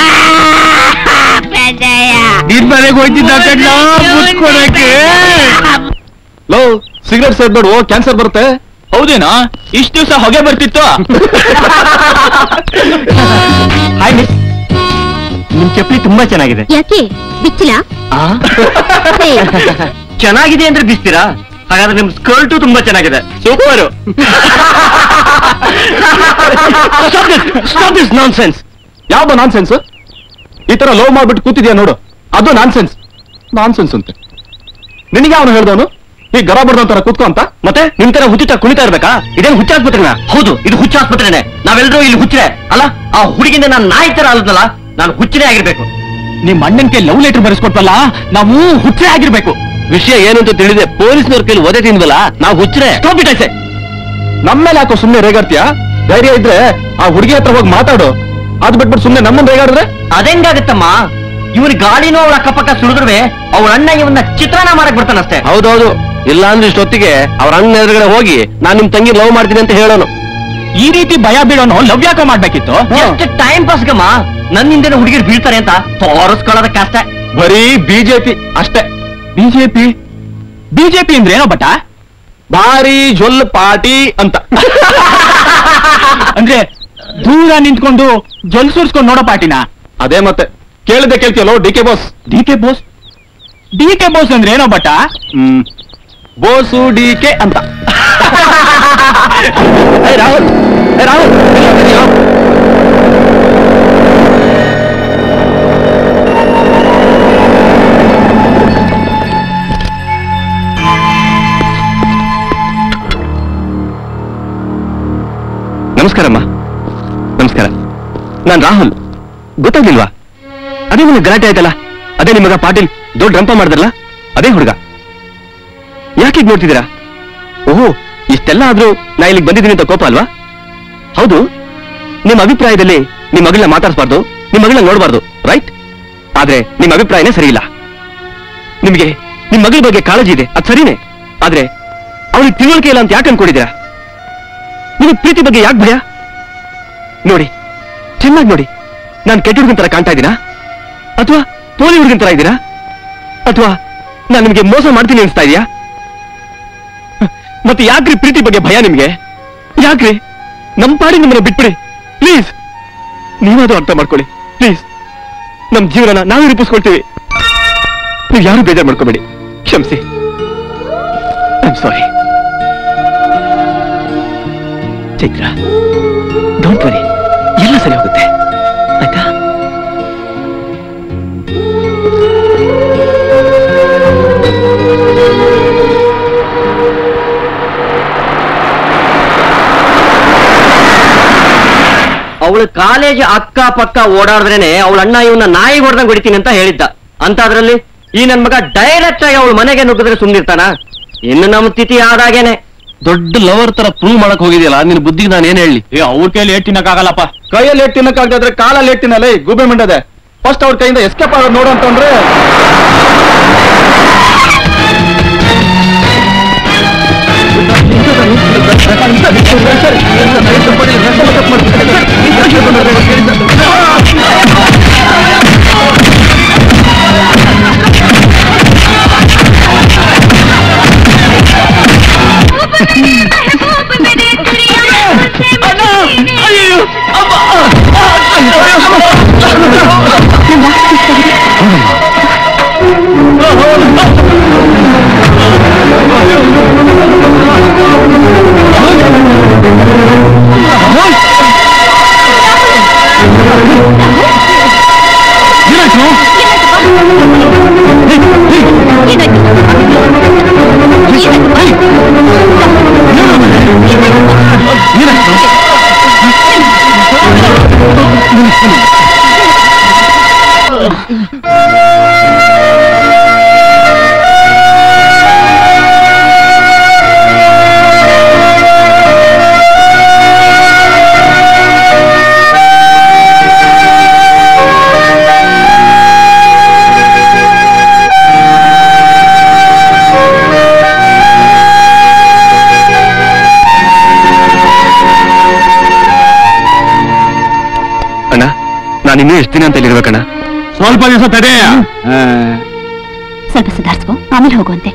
ನಿನ್ ಮನೆಗೆ ಹೋಯ್ತಿದ್ದ ಕಣ್ಣ ಕೂತ್ಕೊಳಕ್ಕೆ ಲೋ ಸಿಗರೇಟ್ ಸೇರ್ಬೇಡು ಕ್ಯಾನ್ಸರ್ ಬರುತ್ತೆ ಹೌದೇನಾ ಇಷ್ಟು ದಿವಸ ಹೊಗೆ ಬರ್ತಿತ್ತು ಹಾಯ್ ಮಿಸ್ ನಿಮ್ ಚಪ್ಪಲಿ ತುಂಬಾ ಚೆನ್ನಾಗಿದೆ ಯಾಕೆ ಬಿಚ್ಚಿಲ್ಲ ಚೆನ್ನಾಗಿದೆ ಅಂದ್ರೆ ಬಿಸ್ತೀರಾ ಹಾಗಾದ್ರೆ ನಿಮ್ ಸ್ಕರ್ಟು ತುಂಬಾ ಚೆನ್ನಾಗಿದೆ super stop this nonsense ಯಾವ್ದು ನಾನ್ ಸೆನ್ಸ್ ಈ ತರ ಲವ್ ಮಾಡ್ಬಿಟ್ಟು ಕೂತಿದ್ಯಾ ನೋಡು ಅದು ನಾನ್ ಸೆನ್ಸ್ ನಾನ್ ಸೆನ್ಸ್ ಅಂತೆ ನಿನಗೆ ಅವನು ಹೇಳ್ದವನು ಈ ಗರ ಬಡ್ದಂತರ ಕೂತ್ಕೊ ಅಂತ ಮತ್ತೆ ನಿಮ್ ತರ ಹುಚ್ಚುತ್ತ ಕುಣಿತಾ ಇರ್ಬೇಕಾ ಇದೇನು ಹುಚ್ಚ ಆಸ್ಪತ್ರೆನಾ ಹೌದು ಇದು ಹುಚ್ಚ ಆಸ್ಪತ್ರೆನೆ ನಾವೆಲ್ಲರೂ ಇಲ್ಲಿ ಹುಚ್ಚರೆ ಅಲ್ಲ ಆ ಹುಡುಗಿಂದ ನಾನು ನಾಯಿ ತರ ಅಲ್ಲದಲ್ಲ ನಾನು ಹುಚ್ಚರೇ ಆಗಿರ್ಬೇಕು ನಿಮ್ ಅಣ್ಣನ್ಗೆ ಲವ್ ಲೆಟರ್ ಬರೆಸ್ಕೊಟ್ವಲ್ಲ ನಾವು ಹುಚ್ಚೆ ಆಗಿರ್ಬೇಕು ವಿಷಯ ಏನು ಅಂತ ತಿಳಿದೆ ಪೊಲೀಸ್ನವ್ರ ಕೈಲಿ ಒದೆ ತಿಂದ್ವಲ್ಲ ನಾವು ಹುಚ್ಚರೆ ಸ್ಟಾಪ್ ಇಟ್ ಐಸೆ ನಮ್ಮೇಲೆ ಯಾಕೋ ಸುಮ್ನೆ ರೇಗಾಡ್ತೀಯಾ ಧೈರ್ಯ ಇದ್ರೆ ಆ ಹುಡುಗಿ ಹತ್ರ ಹೋಗಿ ಮಾತಾಡು ಅದ್ ಬಿಟ್ಬಿಟ್ಟು ಸುಮ್ನೆ ನಮ್ಮನ್ನ ರೇಗಾಡಿದ್ರೆ ಅದೆಂಗಾಗತ್ತಮ್ಮ ಇವನ್ ಗಾಳಿನೂ ಅವಳ ಅಕ್ಕಪಕ್ಕ ಸುಳಿದ್ರೆ ಅವಳ ಅಣ್ಣ ಇವನ್ನ ಚಿತ್ರಾನ್ನ ಮಾಡಕ್ ಬರ್ತಾನಷ್ಟೇ ಹೌದೌದು ಇಲ್ಲ ಅಂದ್ರೆ ಇಷ್ಟೊತ್ತಿಗೆ ಅವ್ರ ಅಣ್ಣ ಎದುರುಗಡೆ ಹೋಗಿ ನಾನ್ ನಿಮ್ ತಂಗಿ ಲವ್ ಮಾಡ್ತೀನಿ ಅಂತ ಹೇಳೋನು ಈ ರೀತಿ ಭಯ ಬೀಳೋನು ಲವ್ ಯಾಕ ಮಾಡ್ಬೇಕಿತ್ತು ಎಷ್ಟು ಟೈಮ್ ಪಾಸ್ಗಮ್ಮ ನನ್ನಿಂದನೇ ಹುಡುಗಿರು ಬೀಳ್ತಾರೆ ಅಂತ ತೋರಿಸ್ಕೊಳ್ಳೋದಕ್ಕಷ್ಟೇ ಬರೀ ಬಿಜೆಪಿ ಅಷ್ಟೇ ಬಿಜೆಪಿ ಬಿಜೆಪಿ ಅಂದ್ರೆ ಏನೋ ಬಟ ಭಾರಿ ಜೊಲ್ ಪಾಟಿ ಅಂತ ಅಂದ್ರೆ ದೂರ ನಿಂತ್ಕೊಂಡು ಜೊಲ್ ಸುರ್ಸ್ಕೊಂಡು ನೋಡೋ ಪಾಟಿನ ಅದೇ ಮತ್ತೆ ಕೇಳಿದೆ ಕೇಳ್ತೀಯಲ್ಲೋ D K Bose D K Bose D K Bose ಅಂದ್ರೆ ಏನೋ ಬಟ ಹ್ಮ್ ಬೋಸು ಡಿ ಕೆ ಅಂತ ಏ, ರಾಹುಲ್ ಏ, ರಾಹುಲ್ ಎಲ್ಲಿ ಹೋಗ್ತಿದೀಯೋ? ನಮಸ್ಕಾರಮ್ಮ ನಮಸ್ಕಾರ ನಾನ್ ರಾಹುಲ್ ಗೊತ್ತಾಗ್ಲಿಲ್ವಾ ಅದೇ ನಿಮಗೆ ಗಲಾಟೆ ಆಯ್ತಲ್ಲ ಅದೇ ನಿಮಗ ಪಾಟೀಲ್ ದೊಡ್ಡ ರಂಪ ಮಾಡಿದ್ರಲ್ಲ ಅದೇ ಹುಡುಗ ಯಾಕೆ ಹೀಗ್ ನೋಡ್ತಿದ್ದೀರಾ ಓಹೋ ಇಷ್ಟೆಲ್ಲ ಆದ್ರೂ ನಾ ಇಲ್ಲಿಗೆ ಬಂದಿದ್ದೀನಿ ಅಂತ ಕೋಪ ಅಲ್ವಾ ಹೌದು ನಿಮ್ಮ ಅಭಿಪ್ರಾಯದಲ್ಲಿ ನಿಮ್ಮ ಮಗಳನ್ನ ಮಾತಾಡಿಸಬಾರ್ದು ನಿಮ್ಮ ಮಗಳನ್ನ ನೋಡಬಾರ್ದು ರೈಟ್ ಆದ್ರೆ ನಿಮ್ಮ ಅಭಿಪ್ರಾಯನೇ ಸರಿ ಇಲ್ಲ ನಿಮಗೆ ನಿಮ್ಮ ಮಗಳ ಬಗ್ಗೆ ಕಾಳಜಿ ಇದೆ ಅದು ಸರಿನೇ ಆದ್ರೆ ಅವಳಿಗೆ ತಿಳುವಳಿಕೆ ಇಲ್ಲ ಅಂತ ಯಾಕೆ ಅನ್ಕೊಂಡಿದ್ದೀರಾ ನಿಮಗೆ ಪ್ರೀತಿ ಬಗ್ಗೆ ಯಾಕೆ ಭಯ ನೋಡಿ ಚೆನ್ನಾಗಿ ನೋಡಿ ನಾನು ಕೆಟ್ಟ ಹುಡುಗನ ತರ ಕಾಣ್ತಾ ಇದ್ದೀನಾ ಅಥವಾ ಪೋಲಿ ಹುಡುಗನ ತರ ಇದ್ದೀರಾ ಅಥವಾ ನಾನು ನಿಮಗೆ ಮೋಸ ಮಾಡ್ತೀನಿ ಅನ್ಸ್ತಾ ಇದೆಯಾ ಮತ್ತೆ ಯಾಕ್ರಿ ಪ್ರೀತಿ ಬಗ್ಗೆ ಭಯ ನಿಮ್ಗೆ ಯಾಕ್ರಿ ನಮ್ ಪಾಡಿ ನಿಮ್ಮನ್ನ ಬಿಟ್ಬಿಡಿ ಪ್ಲೀಸ್ ನೀವಾದ್ರೂ ಅರ್ಥ ಮಾಡ್ಕೊಳ್ಳಿ ಪ್ಲೀಸ್ ನಮ್ ಜೀವನನ ನಾವೇ ರೂಪಿಸ್ಕೊಳ್ತೀವಿ ನೀವು ಯಾರು ಬೇಜಾರು ಮಾಡ್ಕೋಬೇಡಿ ಕ್ಷಮಿಸಿ ಸಾರಿ ಚೈತ್ರ ಡೋಂಟ್ ವರಿ ಎಲ್ಲ ಸರಿ ಹೋಗುತ್ತೆ ಆಯ್ತಾ ಅವಳು ಕಾಲೇಜ್ ಅಕ್ಕ ಪಕ್ಕ ಓಡಾಡಿದ್ರೇನೆ ಅವಳ ಅಣ್ಣ ಇವನ್ನ ನಾಯಿ ಹೊಡೆದಂಗ್ ಹೊಡಿತೀನಿ ಅಂತ ಹೇಳಿದ್ದ ಅಂತದ್ರಲ್ಲಿ ಈ ನನ್ ಮಗ ಡೈರೆಕ್ಟ್ ಆಗಿ ಅವಳ ಮನೆಗೆ ನುಗ್ಗಿದ್ರೆ ಸುಮ್ನಿರ್ತಾನ ಇನ್ನು ನಮ್ಮ ತಿಥಿ ಆದಾಗೇನೆ ದೊಡ್ಡ ಲವರ್ ತರ ಪ್ರೂವ್ ಮಾಡಕ್ ಹೋಗಿದ್ಯಲ್ಲ ನಿನ್ ಬುದ್ಧಿಗೆ ನಾನು ಏನ್ ಹೇಳಿ ಏ ಅವ್ರ ಕೈಲಿ ಏಟ್ ತಿನ್ನಕ್ಕಾಗಲ್ಲಪ್ಪ ಕೈಯಲ್ಲಿ ಏಟ್ ತಿನ್ನಕ್ಕಾಗದ್ರೆ ಕಾಲಲ್ಲಿ ಏಟ್ ತಿನ್ನಲ್ಲ ಗೂಬೆ ಮಂಡದೆ ಫಸ್ಟ್ ಅವ್ರ ಕೈಯಿಂದ ಎಸ್ಕೇಪ್ ಆಗೋದು ನೋಡು ಅಂತಂದ್ರೆ ಅಣ್ಣ ನಾನು ಇನ್ನೂ ಎಷ್ಟು ದಿನ ಅಂತ ಇಲ್ಲಿರ್ಬೇಕಣ್ಣ ಸ್ವಲ್ಪ ದಿವಸ ತಡೆಯ ಸ್ವಲ್ಪ ಸುಧಾರಿಸ್ಕೊ ಆಮೇಲೆ ಹೋಗುವಂತೆ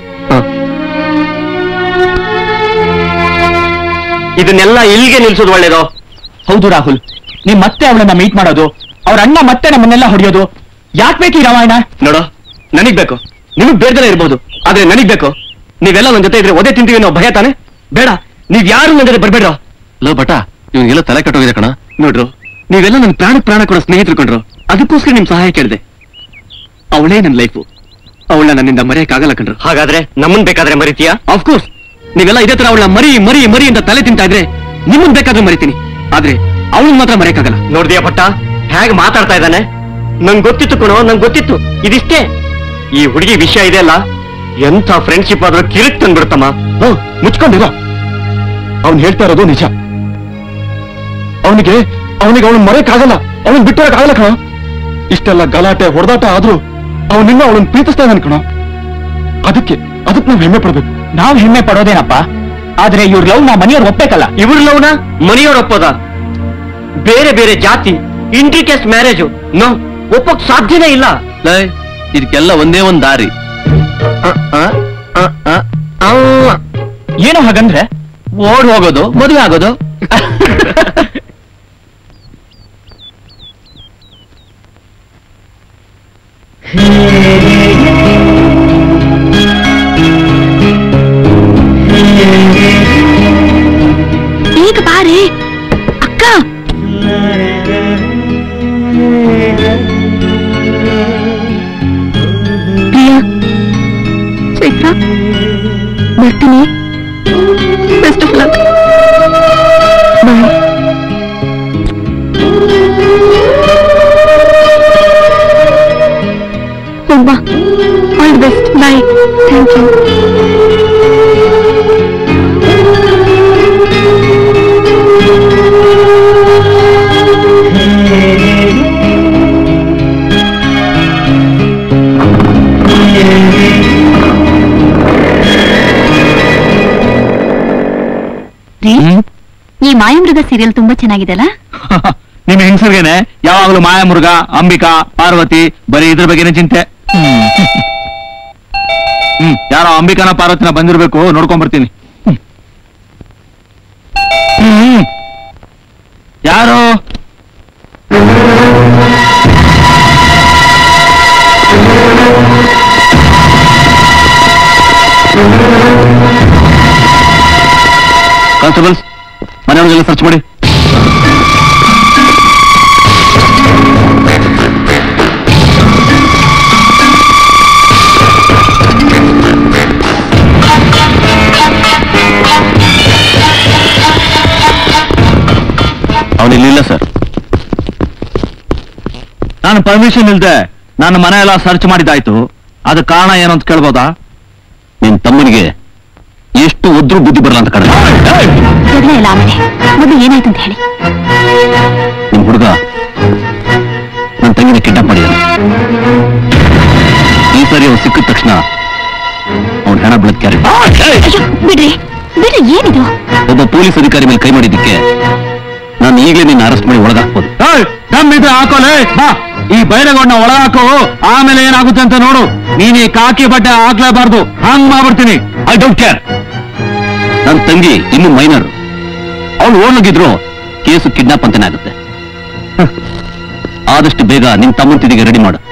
ಇದನ್ನೆಲ್ಲ ಇಲ್ಲಿಗೆ ನಿಲ್ಸೋದು ಒಳ್ಳೇದು ಹೌದು ರಾಹುಲ್ ನೀವ್ ಮತ್ತೆ ಅವಳನ್ನ ಮೀಟ್ ಮಾಡೋದು ಅವ್ರ ಅಣ್ಣ ಮತ್ತೆ ನಮ್ಮನ್ನೆಲ್ಲ ಹೊಡೆಯೋದು ಯಾಕೆ ಬೇಕು ಈ ರಾಮಾಯಣ ನೋಡು ನನಗ್ ಬೇಕು ನಿಮಗ್ ಬೇರ್ದಲ್ಲ ಇರ್ಬೋದು ಆದ್ರೆ ನನಗ್ ಬೇಕು ನೀವೆಲ್ಲ ನನ್ನ ಜೊತೆ ಇದ್ರೆ ಒದೆ ತಿಂತೀವಿ ಅನ್ನೋ ಭಯ ತಾನೆ ಬೇಡ ನೀವ್ ಯಾರು ನನ್ನ ಜೊತೆ ಬರ್ಬೇಡ್ರ ಲೋ ಬಟ ಇವ್ನಿಗೆಲ್ಲ ತಲೆ ಕಟ್ಟೋಗಿದೆ ಕಣ ನೋಡ್ರು ನೀವೆಲ್ಲ ನನ್ನ ಪ್ರಾಣ ಪ್ರಾಣ ಕೊಡೋ ಸ್ನೇಹಿತರು ಕಂಡ್ರು ಅದಕ್ಕೋಸ್ಕರ ನಿಮ್ ಸಹಾಯ ಕೇಳಿದೆ ಅವಳೇ ನನ್ನ ಲೈಫು ಅವಳನ್ನ ನನ್ನಿಂದ ಮರೆಯಕ್ಕಾಗಲ್ಲ ಕಣ್ರು ಹಾಗಾದ್ರೆ ನಮ್ಮನ್ ಬೇಕಾದ್ರೆ ಮರಿತೀಯಾ ಕೋರ್ಸ್ ನೀವೆಲ್ಲ ಇದೇ ತರ ಅವಳ ಮರಿ ಮರಿ ಮರಿ ಅಂತ ತಲೆ ತಿಂತಾ ಇದ್ರೆ ನಿಮ್ಮನ್ ಬೇಕಾದ್ರೆ ಮರಿತೀನಿ ಆದ್ರೆ ಅವಳನ್ನ ಮಾತ್ರ ಮರೆಯಕ್ಕಾಗಲ್ಲ ನೋಡ್ದಿಯಾ ಪಟ್ಟ ಹೇಗ್ ಮಾತಾಡ್ತಾ ಇದ್ದಾನೆ ನಂಗ್ ಗೊತ್ತಿತ್ತು ಕಣೋ ನಂಗ್ ಗೊತ್ತಿತ್ತು ಇದಿಷ್ಟೇ ಈ ಹುಡುಗಿ ವಿಷಯ ಇದೆ ಅಲ್ಲ ಎಂಥ ಫ್ರೆಂಡ್ಶಿಪ್ ಆದ್ರೂ ಕಿರಿಕ್ ತಂದ್ಬಿಡ್ತಮ್ಮ ಓ ಮುಚ್ಕೊಂಡಿರೋ ಅವ್ನು ಹೇಳ್ತಾ ಇರೋದು ನಿಜ ಅವನಿಗೆ ಅವನಿಗೆ ಅವಳು ಮರೆಯಕ್ಕಾಗಲ್ಲ ಅವನ್ ಬಿಟ್ಟೋರಕ್ಕಾಗಲ್ಲ ಕಣ ಇಷ್ಟೆಲ್ಲ ಗಲಾಟೆ ಹೊಡೆದಾಟ ಆದ್ರೂ ಅವನಿನ್ನ ಅವಳನ್ನ ಪ್ರೀತಿಸ್ತಾ ಇದ್ದಾನೆ ಕಣ ಅದಕ್ಕೆ ಅದಕ್ಕೆ ನಾವು ಹೆಮ್ಮೆ ಪಡ್ಬೇಕು ನಾವ್ ಹೆಮ್ಮೆ ಪಡೋದೇನಪ್ಪ ಆದ್ರೆ ಇವ್ರ ಲವ್ ನಾ ಮನೆಯವ್ರು ಒಪ್ಪಬೇಕಲ್ಲ ಇವ್ರ ಲವ್ನ ಮನೆಯವ್ರ ಒಪ್ಪೋದ ಬೇರೆ ಬೇರೆ ಜಾತಿ ಇಂಟ್ರಿಕೆಸ್ಟ್ ಮ್ಯಾರೇಜು ನೋ ಒಪ್ಪಕ್ ಸಾಧ್ಯನೇ ಇಲ್ಲ ಇದಕ್ಕೆಲ್ಲ ಒಂದೇ ಒಂದ್ ದಾರಿ ಏನು ಹಾಗಂದ್ರೆ ಓಡ್ ಹೋಗೋದು ಮದುವೆ ಆಗೋದು ಈಗ ಬಾರೆ ಅಕ್ಕ ಪ್ರಿಯಾ ಚೈತ್ರ ಬರ್ತೀನಿ ಬೆಸ್ಟ್ ಆಫ್ ಲಕ್ ಬಾಯ್ ಹೋಗ್ಬಾ all the best boy thank you ರೀ ಈ ಮಾಯಮೃಗ ಸೀರಿಯಲ್ ತುಂಬಾ ಚೆನ್ನಾಗಿದೆಲ್ಲ ನಿಮ್ ಹೆಂಗಸರ್ಗೆನೆ ಯಾವಾಗಲೂ ಮಾಯಾಮುರುಗ ಅಂಬಿಕಾ ಪಾರ್ವತಿ ಬರೀ ಇದ್ರ ಬಗ್ಗೆನೇ ಚಿಂತೆ ಹ್ಮ್. ಹ್ಮ್ ಯಾರೋ ಅಂಬಿಕಾನ ಪಾರ್ವತಿನ ಬಂದಿರ್ಬೇಕು ನೋಡ್ಕೊಂಡ್ ಬರ್ತೀನಿ ಹ್ಮ್. ಹ್ಮ್ ಯಾರು ಕಾನ್ಸ್ಟೇಬಲ್ಸ್ ಮನೆಯೊಳಗೆಲ್ಲ ಸರ್ಚ್ ಮಾಡಿ ಅವನಿಲ್ಲಿಲ್ಲ ಸರ್ ನಾನು ಪರ್ಮಿಷನ್ ಇಲ್ದೆ ನನ್ನ ಮನೆ ಎಲ್ಲ ಸರ್ಚ್ ಮಾಡಿದ್ದಾಯ್ತು ಅದಕ್ಕೆ ಕಾರಣ ಏನು ಅಂತ ಕೇಳ್ಬೋದಾ ನಿನ್ ತಮ್ಮನಿಗೆ ಎಷ್ಟು ಒದ್ರು ಬುದ್ಧಿ ಬರಲ್ಲ ಅಂತ ಕಡೆ ಜಗಳ ಎಲ್ಲ ಆಮೇಲೆ ಮೊದಲು ಏನಾಯ್ತು ಅಂತ ಹೇಳಿ ನಿಮ್ ಹುಡುಗ ನನ್ನ ತಂಗಿನ ಕಿಡ್ನಾಪ್ ಮಾಡಿದಾನೆ ಈ ಸರಿ ಅವ್ನು ಸಿಕ್ಕಿದ ತಕ್ಷಣ ಅವನ ಹೆಣ ಬೆಳೆದ ಕ್ಯಾರೆಟ್ ಅಯ್ಯೋ ಬಿಡ್ರಿ ಬಿಡ್ರಿ ಏನಿದು ಒಬ್ಬ ಪೊಲೀಸ್ ಅಧಿಕಾರಿ ಮೇಲೆ ಕೈ ಮಾಡಿದ್ದಕ್ಕೆ ನಾನು ಈಗಲೇ ನಿನ್ನ ಅರೆಸ್ಟ್ ಮಾಡಿ ಒಳಗಾಕ್ಬೋದು ದಮ್ಮಿದ್ರೆ ಹಾಕೋಲೆ ಬಾ ಈ ಬೈರಗೊಂಡ ಒಳ ಹಾಕೋ ಆಮೇಲೆ ಏನಾಗುತ್ತೆ ಅಂತ ನೋಡು ನೀನ್ ಈ ಕಾಕಿ ಬಟ್ಟೆ ಹಾಕ್ಲೇಬಾರ್ದು ಹಂಗ್ ಮಾಡ್ಬಿಡ್ತೀನಿ ಐ ಡೋಂಟ್ ಕೇರ್ ನನ್ನ ತಂಗಿ ಇನ್ನು ಮೈನರ್ ಅವಳು ಓಡ್ಲಗಿದ್ರು ಕೇಸು ಕಿಡ್ನಾಪ್ ಅಂತಾನೆ ಆಗುತ್ತೆ ಹ. ಆದಷ್ಟು ಬೇಗ ನಿನ್ ತಮ್ಮನ ತಿದಿಗೆ ರೆಡಿ ಮಾಡು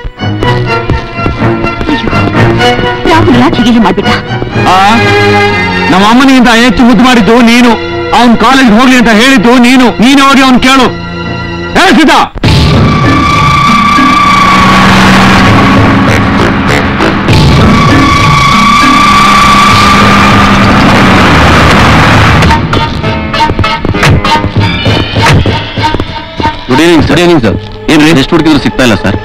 ರಾಹುಲ್ ಯಾಕೆ ಹೀಗೆ ಮಾಡ್ಬಿಟ್ಟ ಆ ನಮ್ಮ ಅಮ್ಮನಿಗಿಂತ ಹೆಚ್ಚು ಮುದ್ದು ಮಾಡಿದ್ದು ನೀನು ಅವನ್ ಕಾಲೇಜ್ ಹೋಗ್ಲಿ ಅಂತ ಹೇಳಿದ್ದು ನೀನು ನೀನು ಹೋಗಿ ಅವ್ನ್ ಕೇಳು hey Sita good evening sir evening sir ಏನ್ರಿ ಎಷ್ಟು ಹುಡುಕಿದ್ರು ಸಿಗ್ತಾ ಇಲ್ಲ ಸರ್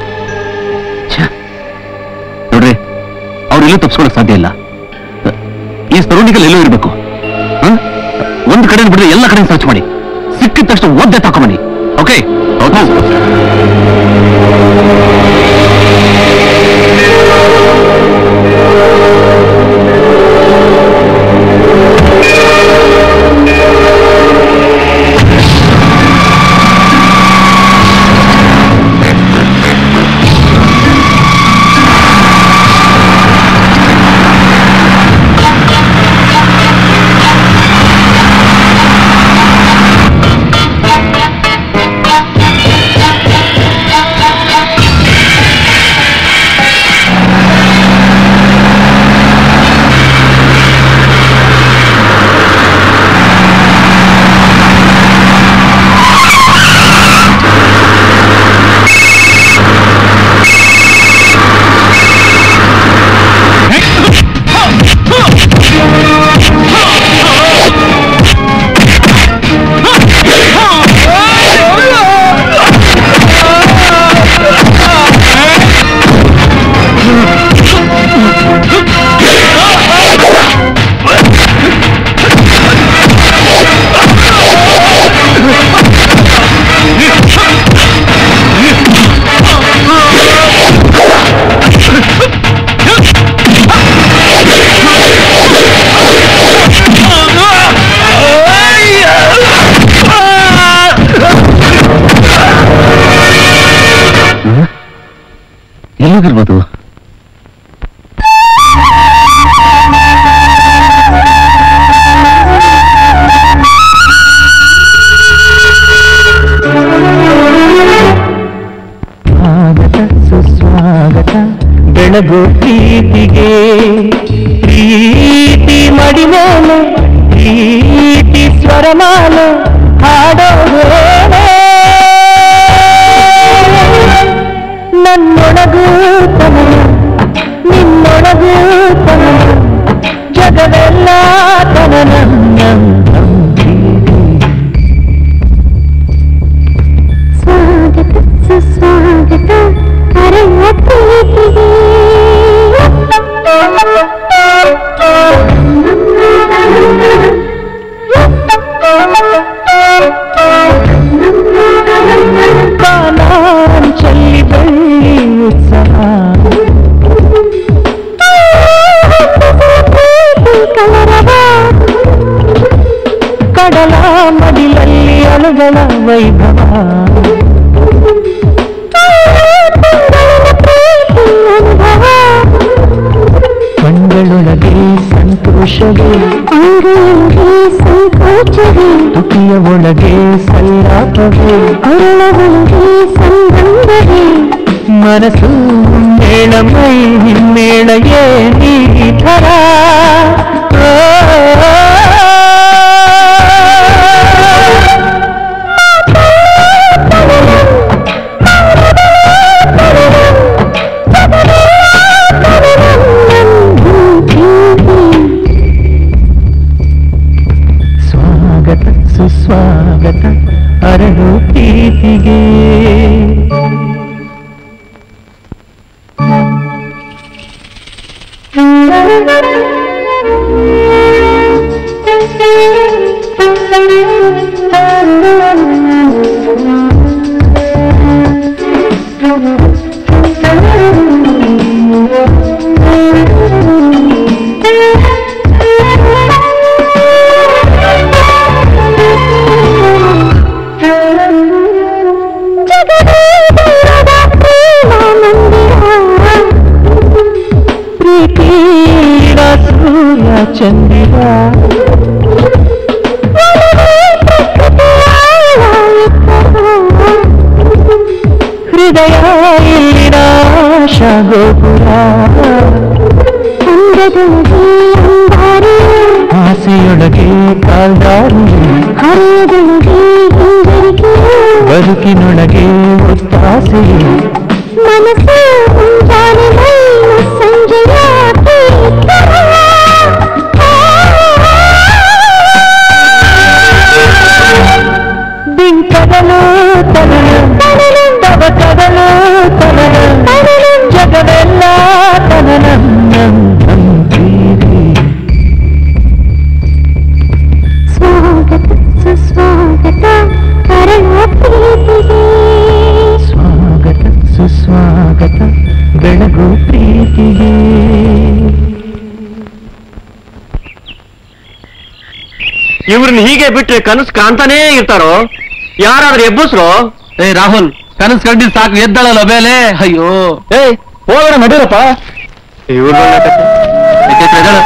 ನೋಡ್ರಿ ಅವ್ರು ಎಲ್ಲೂ ತಪ್ಪಿಸ್ಕೊಳಕ್ ಸಾಧ್ಯ ಇಲ್ಲ ಈ ಸರೌಂಡಿಂಗ್ ಎಲ್ಲೂ ಇರಬೇಕು ಒಂದು ಕಡೆ ಬಿಡದೆ ಎಲ್ಲ ಕಡೆ ಸರ್ಚ್ ಮಾಡಿ ಸಿಕ್ಕಿದ ತಕ್ಷಣ ಒದ್ದೆ ತಕೊಂಬನ್ನಿ ಓಕೆ ಓಕೆ ಎಲ್ಲೋಗಿರ್ಬೋದು ಸ್ವಾಗತ ಸುಸ್ವಾಗತ ಬೆಳಗು ಪ್ರೀತಿಗೆ ಪ್ರೀತಿ ಮಡಿಮೇಲೆ ಪ್ರೀತಿ ಸ್ವರಮಾಲ ಹಾಡೋ ವೇಳೆ ನನ್ನೊಳಗೂ ತನಯ ನಿನ್ನೊಳಗೂ ತನಯ ಜಗವೆಲ್ಲ ತನನ ಸ್ವಾಗತ ಸುಸ್ವಾಗತ ಕರೆಯ ಪ್ರೀತಿಗೆ ಕಾಲಾಂಚಲಿ ಬಳ್ಳಿ ಉತ್ಸವ ಕಡಲ ಮಡಿಲಲ್ಲಿ ಅಳುಗಳ ವೈಭವ ಕಣ್ಗಳೊಳಗೆ ಸಂತೋಷವೇ ಅಂಗೈಗೆ ಸಂಕೋಚವೇ ತುಟಿಯ ಒಳಗೆ ಸಲ್ಲಾಪವೇ ಅರುಳಗಳಿಗೆ ಸಂಬಂಧವೇ ಮನಸ್ಸು ಮೇಳಮೈ ಹಿಮ್ಮೇಳ ಏನಿ ಥರ ಸ್ವಾಗತ ಸುಸ್ವಾಗತ ಅರಳು ಪ್ರೀತಿಗೆ Thank you. ಹಾಲ್ದಾರಿ ಹರಿಯದೊಳಗೆ ಹಿಂಜರಿಕೆ ಬದುಕಿನೊಳಗೆ ಒತ್ತಾಸೆ ಮನಸ್ಸು ಮುಂಜಾನೆ ಮೈನು ಸಂಜೆಯ ಬಿಂಕದಲು ತನನ ತವ ಕದಲು ತನನ ಜಗವೆಲ್ಲ ತನನ ಪ್ರೀತಿ ಸ್ವಾಗತ ಸುಸ್ವಾಗತ ಕರಣ ಪ್ರೀತಿಗೆ ಸ್ವಾಗತ ಸುಸ್ವಾಗತ ಬೆಳಗು ಪ್ರೀತಿಗೆ ಇವ್ರನ್ನ ಹೀಗೆ ಬಿಟ್ರೆ ಕನಸು ಕಾಣ್ತಾನೇ ಇರ್ತಾರೋ ಯಾರಾದ್ರೂ ಎಬ್ಬಸ್ರು ಏ ರಾಹುಲ್ ಕನಸು ಕಂಡಿದ್ ಸಾಕು ಎದ್ದಳಲ್ಲ ಬೇಲೆ ಅಯ್ಯೋ ಏ ಹೋಗೋಣ ನಡೀರಪ್ಪ ಇವ್ರು ಯಾಕೆ ಎದ್ದೇಳು?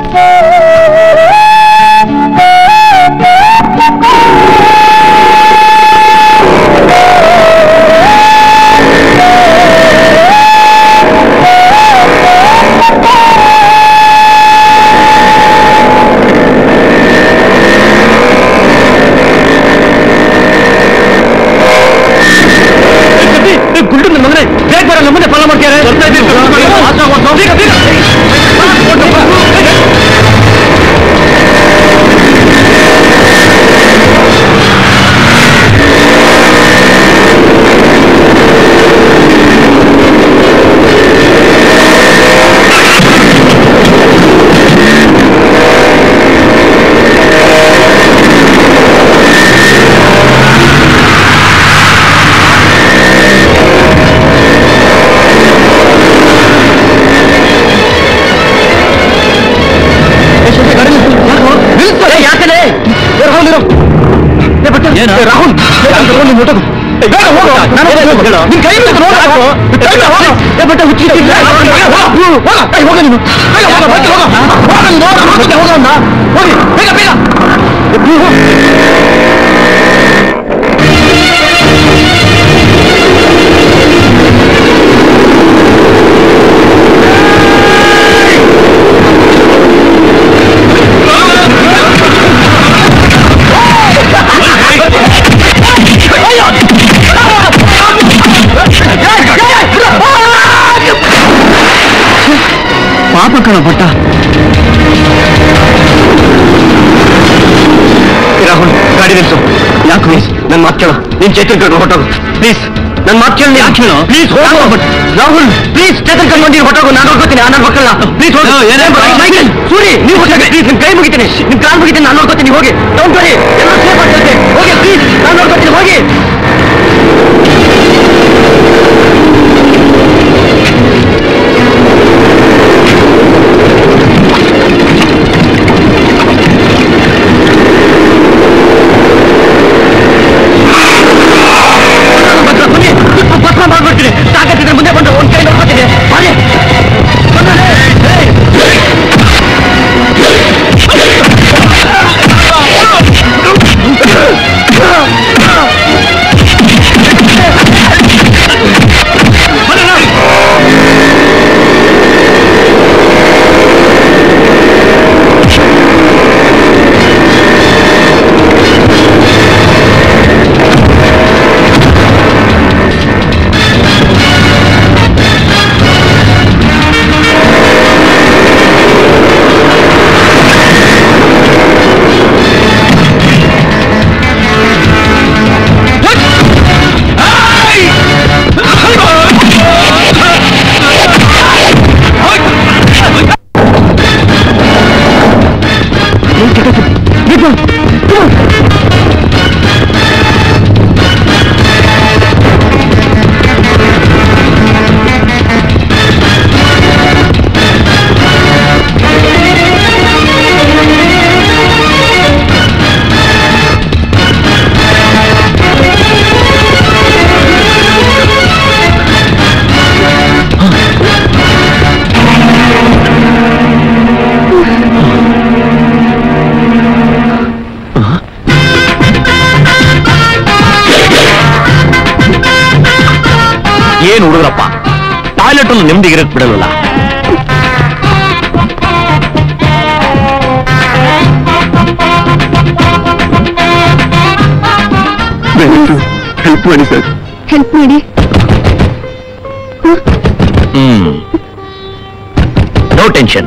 ಗುಂಡು ನನ್ನ ಮಗನೇ ಬೇಗ ಬರ ನಮ್ಮನ್ನೇ ಫಾಲೋ ಮಾಡ್ತಾರೆ ಬರ್ತಾ ಇದ್ದೀವಿ ಬೇಗ ಬೇಗ ಯಾಕಲೇ ರಾಹುಲ್ ಇರೋ ಏನು? ರಾಹುಲ್ ನೀನು ಹೊಟ್ಟೋಗು ಬೇಗ ಹೋಗು ನಾನು ಹೋಗು ನಿನ್ ಕೈ ಬಿಟ್ಟು ನೋಡು ಸಾಕು. ಬೇಗ ಹೋಗು. ಏ, ಬಟ್ಟೆ ಹುಚ್ಚಿ ಹೋಗ ಹೋಗ ನೀನು ಬೇಗ ಹೋಗ ಬಟ್ಟೆ ಹೋಗ ಹೋಗ ನೋಡು ಹಾಕುತ್ತೆ ಹೋಗ ಅವ್ನ. ಹೋಗಿ ಬೇಗ ಬೇಗ ಪಾಪ ಕಣ ಭಟ್ಟ ರಾಹುಲ್ ಗಾಡಿ ನಿಲ್ಸು ಯಾಕೆ ಪ್ಲೀಸ್ ನನ್ನ ಮಾತು ಕೇಳು ನೀನ್ ಚೇತನ್ ಕರ್ಕೊಂಡು ಹೊಟ್ಟೋಗು ಪ್ಲೀಸ್ ನನ್ನ ಮಾತು ಕೇಳು ಯಾಕ್ ಹೇಳು? ಪ್ಲೀಸ್ ಹೋಗು ರಾಹುಲ್ ಪ್ಲೀಸ್ ಚೇತನ್ ಕರ್ಕೊಂಡು ಬಂದಿರೋ ಹೊಟ್ಟೋಗು ನಾನು ನೋಡ್ಕೋತೀನಿ ನನ್ನ ಮಕ್ಕಳನ್ನ ಪ್ಲೀಸ್ ಹೋಗು ಹೋ, ಏನೇ ಬಾ- ಮೈಕಲ್ ಸೂರಿ ನೀವು ಹೊಟ್ಟೋಗಿ ಪ್ಲೀಸ್ ನಿಮ್ ಕೈ ಮುಗಿತೀನಿ ನಿಮ್ ಕಾಲ್ ಮುಗಿತೀನಿ ನಾನು ನೋಡ್ಕೋತೀನಿ ಹೋಗಿ ಡೌಂಟ್ ವರಿ ಎಲ್ಲ ಸೇಫ್ ಆಗ್ತೈತೆ ಹೋಗಿ ಪ್ಲೀಸ್ ನಾನು ನೋಡ್ಕೋತೀನಿ ಹೋಗಿ ಭದ್ರ, ಬನ್ನಿ ಭದ್ರ ಮಾಡ್ಬಿಡ್ತೀನಿ ತಾಕತ್ತಿದ್ರೆ ಮುಂದೆ ಬಂದು ಒಂದ್ ಕೈ ನೋಡ್ಕೋತೀನಿ ಬನ್ನಿ ಬಂದ್ರೆ, ಏಯ್! ಏನ್ ಹುಡುಗರಪ್ಪ ಟಾಯ್ಲೆಟ್ ಅಲ್ಲಿ ನೆಮ್ಮದಿಗಿರಕ್ ಬಿಡಲ್ಲ ಹೆಲ್ಪ್ ಮಾಡಿ ಸರ್ ಹೆಲ್ಪ್ ಮಾಡಿ ಹ್ಮ್ ನೋ ಟೆನ್ಷನ್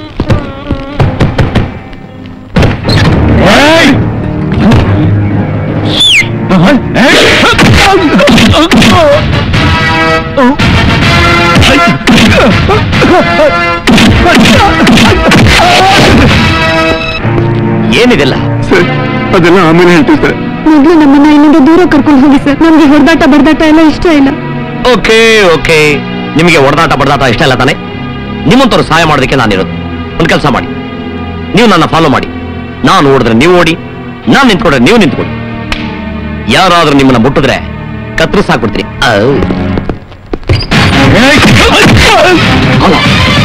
ಏನಿದೆಲ್ಲ ಸರ್ ಅದೆಲ್ಲ ಆಮೇಲೆ ಹೇಳ್ತೀವಿ ಸರ್ ಮೊದ್ಲು ನಮ್ಮನ್ನ ಇಲ್ಲಿಂದ ದೂರ ಕರ್ಕೊಂಡು ಹೋಗಿ ಸರ್ ನಮ್ಗೆ ಹೊಡೆದಾಟ ಬಡದಾಟ ಎಲ್ಲ ಇಷ್ಟ ಇಲ್ಲ ಓಕೆ ಓಕೆ ನಿಮಗೆ ಹೊಡೆದಾಟ ಬಡದಾಟ ಇಷ್ಟ ಇಲ್ಲ ತಾನೆ ನಿಮ್ಮಂತವ್ರು ಸಹಾಯ ಮಾಡೋದಕ್ಕೆ ನಾನಿರೋದು ಒಂದು ಕೆಲಸ ಮಾಡಿ ನೀವು ನನ್ನ ಫಾಲೋ ಮಾಡಿ ನಾನು ಓಡಿದ್ರೆ ನೀವು ಓಡಿ ನಾನು ನಿಂತ್ಕೊಂಡ್ರೆ ನೀವು ನಿಂತ್ಕೊಳ್ಳಿ ಯಾರಾದ್ರೂ ನಿಮ್ಮನ್ನ ಮುಟ್ಟಿದ್ರೆ ಕತ್ರಿಸ್ ಹಾಕ್ಬಿಡ್ತೀರಿ ಔ. ಅಲ್ಲ.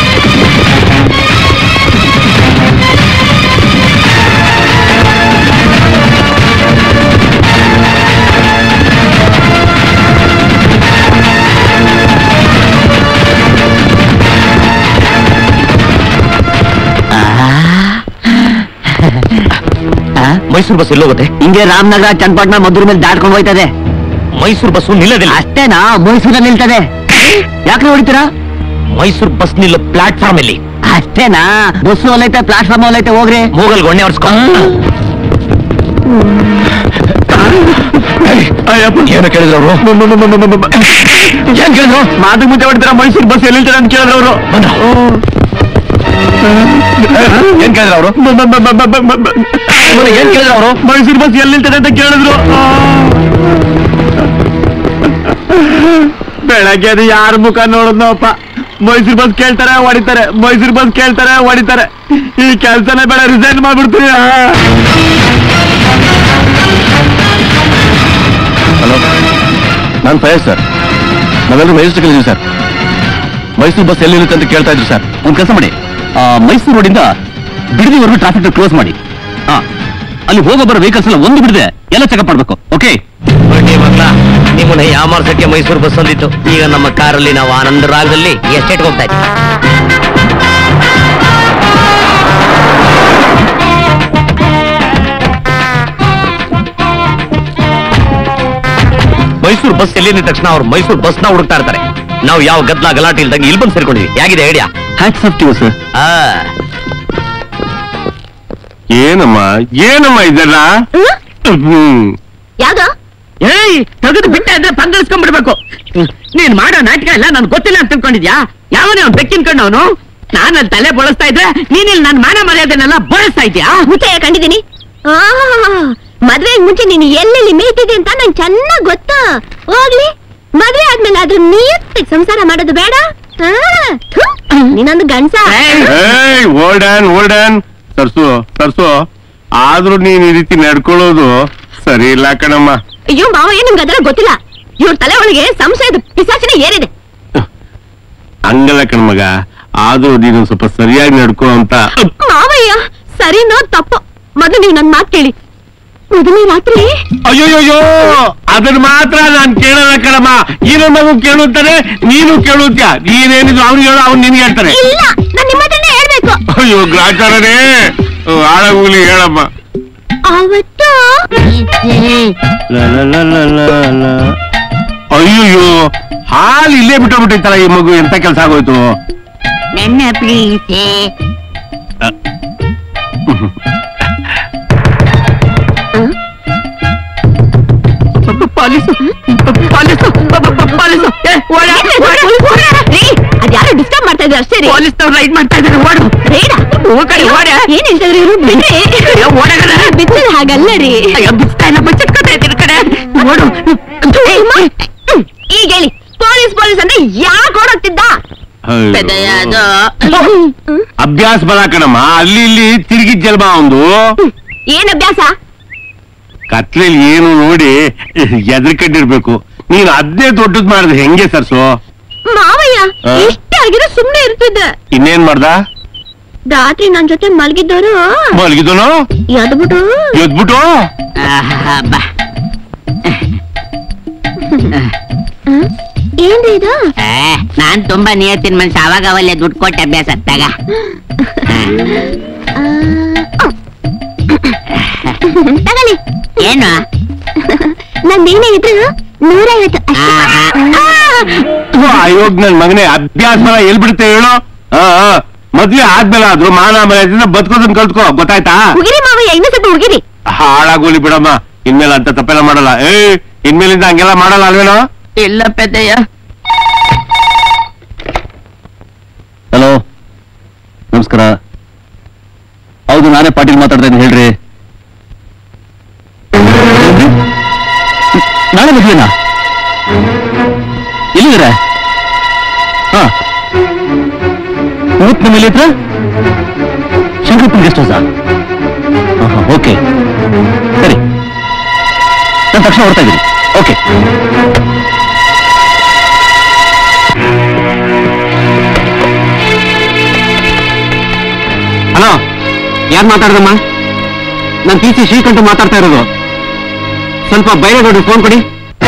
ಮೈಸೂರು ಬಸ್ ಎಲ್ಲೋಗುತ್ತೆ ಹಿಂಗೆ ರಾಮನಗರ ಚನ್ನಪಟ್ಟಣ ಮದ್ದೂರ್ ಮೇಲೆ ದಾಟ್ಕೊಂಡು ಹೋಯ್ತದೆ ಮೈಸೂರು ಬಸ್ ನಿಲ್ಲದಿಲ್ಲ ಅಷ್ಟೇನಾ ಮೈಸೂರಲ್ಲಿ ನಿಲ್ತದೆ ಯಾಕ್ರೆ ಹೊಡಿತೀರಾ ಮೈಸೂರು ಬಸ್ ನಿಲ್ಲೋ ಪ್ಲಾಟ್ಫಾರ್ಮ್ ಅಲ್ಲಿ ಅಷ್ಟೇನಾ ಬಸ್ಸು ಅಲ್ಲೈತೆ ಪ್ಲಾಟ್ಫಾರ್ಮ್ ಅಲ್ಲೈತೆ ಹೋಗ್ರಿ ಮೂಗಲ್ ಗೊಣ್ಣೆ ಹೊಡ್ಸ್ಕೊ ಏನು ಕೇಳಿದ್ರು ಅವರು ಏನ್ ಕೇಳಿದ್ರು ಮಾತು ಮುಂಚೆ ಹೊಡಿತಾರ ಮೈಸೂರು ಬಸ್ ಎಲ್ಲಿ ನಿಲ್ತಾರೆ ಅಂತ ಕೇಳಿದ್ರು ಅವರು ಏನ್ ಕೇಳಿದ್ರು ಅವರು ಏನ್ ಕೇಳಿದ್ರು ಅವರು ಮೈಸೂರು ಬಸ್ ಎಲ್ಲಿ ನಿಲ್ತದೆ ಅಂತ ಕೇಳಿದ್ರು ಬೆಳಗ್ಗೆ ಅದು ಯಾರ ಮುಖ ನೋಡಿದ್ನಪ್ಪ ಮೈಸೂರು ಬಸ್ ಕೇಳ್ತಾರೆ ಹೊಡಿತಾರೆ ಮೈಸೂರು ಬಸ್ ಕೇಳ್ತಾರೆ ಹೊಡಿತಾರೆ ಈ ಕೆಲ್ಸನೇ ಬೇಡ ರಿಸೈನ್ ಮಾಡ್ಬಿಡ್ತೀನಿ ಹಲೋ ನಾನು ಫಯರ್ ಸರ್ ನಾವೆಲ್ಲರೂ ಮೈಸೂರು ಕಲಿದ್ವಿ ಸರ್ ಮೈಸೂರು ಬಸ್ ಎಲ್ಲಿ ಇರುತ್ತೆ ಅಂತ ಕೇಳ್ತಾ ಇದ್ವಿ ಸರ್ ಒಂದ್ ಕೆಲಸ ಮಾಡಿ ಆ, ಮೈಸೂರು ರೋಡಿಂದ ಬಿಡದಿವರೆಗೂ ಟ್ರಾಫಿಕ್ ಕ್ಲೋಸ್ ಮಾಡಿ ಹಾ ಅಲ್ಲಿ ಹೋಗೋ ಬರೋ ವೆಹಿಕಲ್ಸ್ ಎಲ್ಲ ಒಂದು ಬಿಡದೆ ಎಲ್ಲ ಚೆಕಪ್ ಮಾಡ್ಬೇಕು ಓಕೆ ಬಡ್ಡಿ ಮಕ್ಕಳ ನಿಮ್ಮನ್ನ ಯಾಮಾರ್ಸಕ್ಕೆ ಮೈಸೂರು ಬಸ್ ಅಂದಿತ್ತು ಈಗ ನಮ್ಮ ಕಾರಲ್ಲಿ ನಾವು ಆನಂದ ರಾಗದಲ್ಲಿ ಎಸ್ಟೇಟ್ ಹೋಗ್ತಾ ಇದ್ವಿ ಮೈಸೂರು ಬಸ್ ಎಲ್ಲಿ ನಿಂತ ತಕ್ಷಣ ಅವ್ರು ಮೈಸೂರು ಬಸ್ನ ಹುಡುಕ್ತಾ ಇರ್ತಾರೆ ನಾವು ಯಾವ ಗದ್ಲ ಗಲಾಟೆ ಇಲ್ದಂಗೆ ಇಲ್ಲಿ ಬಂದು ಸೇರ್ಕೊಂಡಿವಿ ಹೇಗಿದೆ idea hats off to sir ಏನಮ್ಮ ಏನಮ್ಮ ಇದೆಲ್ಲ ಹ್ಮ್ ಯಾವ್ದು ಏಯ್ ತೆಗೆದು ಬಿಟ್ಟೆ ಅಂದ್ರೆ ಪಂಗಡಿಸ್ಕೊಂಡ್ಬಿಡ್ಬೇಕು ನೀನ್ ಮಾಡೋ ನಾಟಕ ಎಲ್ಲ ನನ್ ಗೊತ್ತಿಲ್ಲ ಅಂತ ತಿಳ್ಕೊಂಡಿದ್ಯಾ ಯಾವನೇ ಅವ್ನು ಬೆಕ್ಕಿನ ಕಣ್ಣವನು ನಾನು ಅಲ್ಲಿ ತಲೆ ಬಳಸ್ತಾ ಇದ್ರೆ ನೀನ್ ಇಲ್ಲಿ ನನ್ನ ಮಾನ ಮರ್ಯಾದೆನೆಲ್ಲ ಬಳಸ್ತಾ ಇದ್ಯಾ ಮುಚ್ಚಯ್ಯ ಕಂಡಿದ್ದೀನಿ ಮದ್ವೆ ಮುಂಚೆ ನೀನು ಎಲ್ಲೆಲ್ಲಿ ಮೇಯ್ತಿದೆ ಅಂತ ನಂಗೆ ಚೆನ್ನಾಗ್ ಗೊತ್ತು ಹೋಗ್ಲಿ ಮದ್ವೆ ಆದ್ಮೇಲೆ ಆದ್ರೂ ನಿಯತ್ತಿಗೆ ಸಂಸಾರ ಮಾಡೋದು ಬೇಡ ಆ, ಥು, ನೀನೊಂದು ಗಂಡ್ಸ ಏಯ್, ಏಯ್ ಓಲ್ಡನ್ ಓಲ್ಡನ್ ಸರ್ಸು ಸರ್ಸು ಆದ್ರೂ ನೀನ್ ಈ ರೀತಿ ನಡ್ಕೊಳ್ಳೋದು ಸರಿ ಇಲ್ಲ ಕಣಮ್ಮ ಅಯ್ಯೋ ಮಾವಯ್ಯ ನಿಮ್ಗೆ ಅದೆಲ್ಲ ಗೊತ್ತಿಲ್ಲ ಇವ್ರ ತಲೆ ಒಳಗೆ ಸಂಶಯದ ಪಿಸಾಚಿನ ಏರಿದೆ ಹಂಗಲ್ಲ ಕಣ್ಮಗ ಆದ್ರೂ ನೀನು ಸ್ವಲ್ಪ ಸರಿಯಾಗಿ ನಡ್ಕೋ ಅಂತ ಮಾವಯ್ಯ ಸರಿನೋ ತಪ್ಪು ಮೊದಲು ನೀವು ನನ್ ಮಾತು ಕೇಳಿ ಮೊದಲನೇ ರಾತ್ರಿ ಅಯ್ಯೋಯ್ಯೋ ಅದನ್ನ ಮಾತ್ರ ನಾನ್ ಕೇಳಲ್ಲ ಕಣಮ್ಮ ಏನೋ ಮಗು ಕೇಳುತ್ತಾರೆ ನೀನು ಕೇಳುತ್ತೀಯ ನೀನೇನಿದ್ರು ಅವ್ನು ಹೇಳು ಅವ್ನು ನಿನ್ಗೆ ಹೇಳ್ತಾರೆ ಇಲ್ಲ ನಾನ್ ನಿಮ್ಮ ಹತ್ರನೇ ಹೇಳ್ಬೇಕು ಅಯ್ಯೋ ಗ್ರಾಚಾರನೇ ಹಾಳಾಗೋಗ್ಲಿ ಹೇಳಮ್ಮ ಅವತ್ತು ಅಯ್ಯಯ್ಯೋ ಹಾಲು ಇಲ್ಲೇ ಬಿಟ್ಟೋಗ್ಬಿಟ್ಟಿತ್ತಲ್ಲ ಈ ಮಗು ಎಂತ ಕೆಲಸ ಆಗೋಯ್ತು ನನ್ನ ಪ್ರೀತಿ ಪಾಲಿಸು ಪಾಲಿಸು ಪಾಲಿಸು ಏ, ಓಡ, ಓಡ, ಅದ್ಯಾರು ಡಿಸ್ಟರ್ಬ್ ಮಾಡ್ತಾ ಇದ್ದಾರೆ ಅಷ್ಟೇ ರೀ ಪೊಲೀಸ್ನವ್ರು ರೈಡ್ ಮಾಡ್ತಾ ಇದ್ದಾರೆ ಓಡು ಬೇಡ ಓ ಕಡೆ ಓಡ ಏನ್ ಹೇಳ್ತಿದ್ರಿ ಇವ್ರು ಬಿಡ್ರಿ ಅಯ್ಯೋ, ಓಡಗದ ಬಿಚ್ಚದ ಹಾಗಲ್ಲ ರೀ ಅಯ್ಯೋ ಬಿಡ್ತಾ ಇಲ್ಲ ಬಚ್ಚಿಟ್ಕೊತಾ ಇದ್ದೀನಿ ಕಡೆ ಓಡು ಏ, ಅಮ್ಮ. ಹ್ಮ್, ಈಗ ಹೇಳಿ ಪೊಲೀಸ್ ಪೊಲೀಸ್ ಅಂದ್ರೆ ಯಾಕೆ ಓಡೋಗ್ತಿದ್ದ ಅದು ಅಭ್ಯಾಸ ಬರ ಕಣಮ್ಮ ಅಲ್ಲಿ ಇಲ್ಲಿ ತಿರುಗಿದ್ ಜಲ್ಮ ಒಂದು ಏನ್ ಅಭ್ಯಾಸ ಕತ್ಲೆಯಲ್ಲಿ ಏನು ನೋಡಿ ಎದ್ರಕಟ್ಟಿರ್ಬೇಕು ನೀನು ಅದ್ನೇ ದೊಡ್ಡದ್ ಮಾಡಿದ್ರೆ ಹೆಂಗೆ ಸರ್ಸು ಮಾವಯ್ಯ ಆ? ಇಷ್ಟಾಗಿರೋ ಸುಮ್ನೆ ಇರ್ತಿದ್ದೆ ಇನ್ನೇನ್ ಮಾಡ್ದ ರಾತ್ರಿ ನನ್ ಜೊತೆ ಮಲಗಿದ್ದವರು ಮಲಗಿದನು ಎದ್ಬಿಟ್ಟು ಎದ್ಬಿಟ್ಟು ಬಾ ಏನ್ರಿ ಇದು ಏ, ನಾನ್ ತುಂಬಾ ನಿಯತ್ತಿನ ಮನುಷ್ಯ ಅವಾಗ ಅವಲ್ಲೇ ದುಡ್ಡು ಕೊಟ್ಟೆ ಅಭ್ಯಾಸ ತಗ ಆ, ತಗೊಳ್ಳಿ ಏನು ನಂದೇನೇ ಇದ್ರು ನೂರೈವತ್ತು ಅಷ್ಟೇ ಅಯೋಗ್ ನನ್ ಮಗನೇ ಅಭ್ಯಾಸ ಬಲ ಎಲ್ ಬಿಡುತ್ತೆ ಹೇಳು ಆ, ಆ, ಮದ್ವೆ ಆದ್ಮೇಲೆ ಆದ್ರೂ ಮಾನ ಮರ್ಯಾದೆಯಿಂದ ಬದುಕೋದನ್ನ ಕಲ್ತ್ಕೋ ಗೊತ್ತಾಯ್ತಾ ಉಗಿರಿ ಮಾವಯ್ಯ ಇನ್ನೂ ಸ್ವಲ್ಪ ಉಗಿರಿ ಹಾಳಾಗೋಲಿ ಬಿಡಮ್ಮ ಇನ್ಮೇಲೆ ಅಂತ ತಪ್ಪೆಲ್ಲ ಮಾಡಲ್ಲ ಏ ಇನ್ಮೇಲಿಂದ ಹಂಗೆಲ್ಲ ಮಾಡಲ್ಲ ಅಲ್ವೇನೋ ಇಲ್ಲ ಪೆದ್ದಯ್ಯ ಹಲೋ ನಮಸ್ಕಾರ ಹೌದು ನಾನೇ ಪಾಟೀಲ್ ಮಾತಾಡ್ತಾ ಇದ್ದೀನಿ ಹೇಳ್ರಿ ನಾಳೆ ಮದ್ವೆನಾ ಎಲ್ಲಿದ್ದೀರಾ ಹಾ ಮೂವತ್ ನಮ್ಮ ಹತ್ರ ಶಂಕರಪ್ಪನ ಗೆಸ್ಟ್ ಹೌಸಾ ಓಕೆ ಸರಿ ನಾನು ತಕ್ಷಣ ಹೊರಡ್ತಾ ಇದ್ದೀನಿ ಓಕೆ ಹಲೋ ಯಾರು ಮಾತಾಡ್ದಮ್ಮ ನಾನು ಟಿ ಸಿ ಶ್ರೀಕಂಠ ಮಾತಾಡ್ತಾ ಇರೋದು ಸ್ವಲ್ಪ ಬೈರೇಗೌಡ್ರು ಫೋನ್ ಕೊಡಿ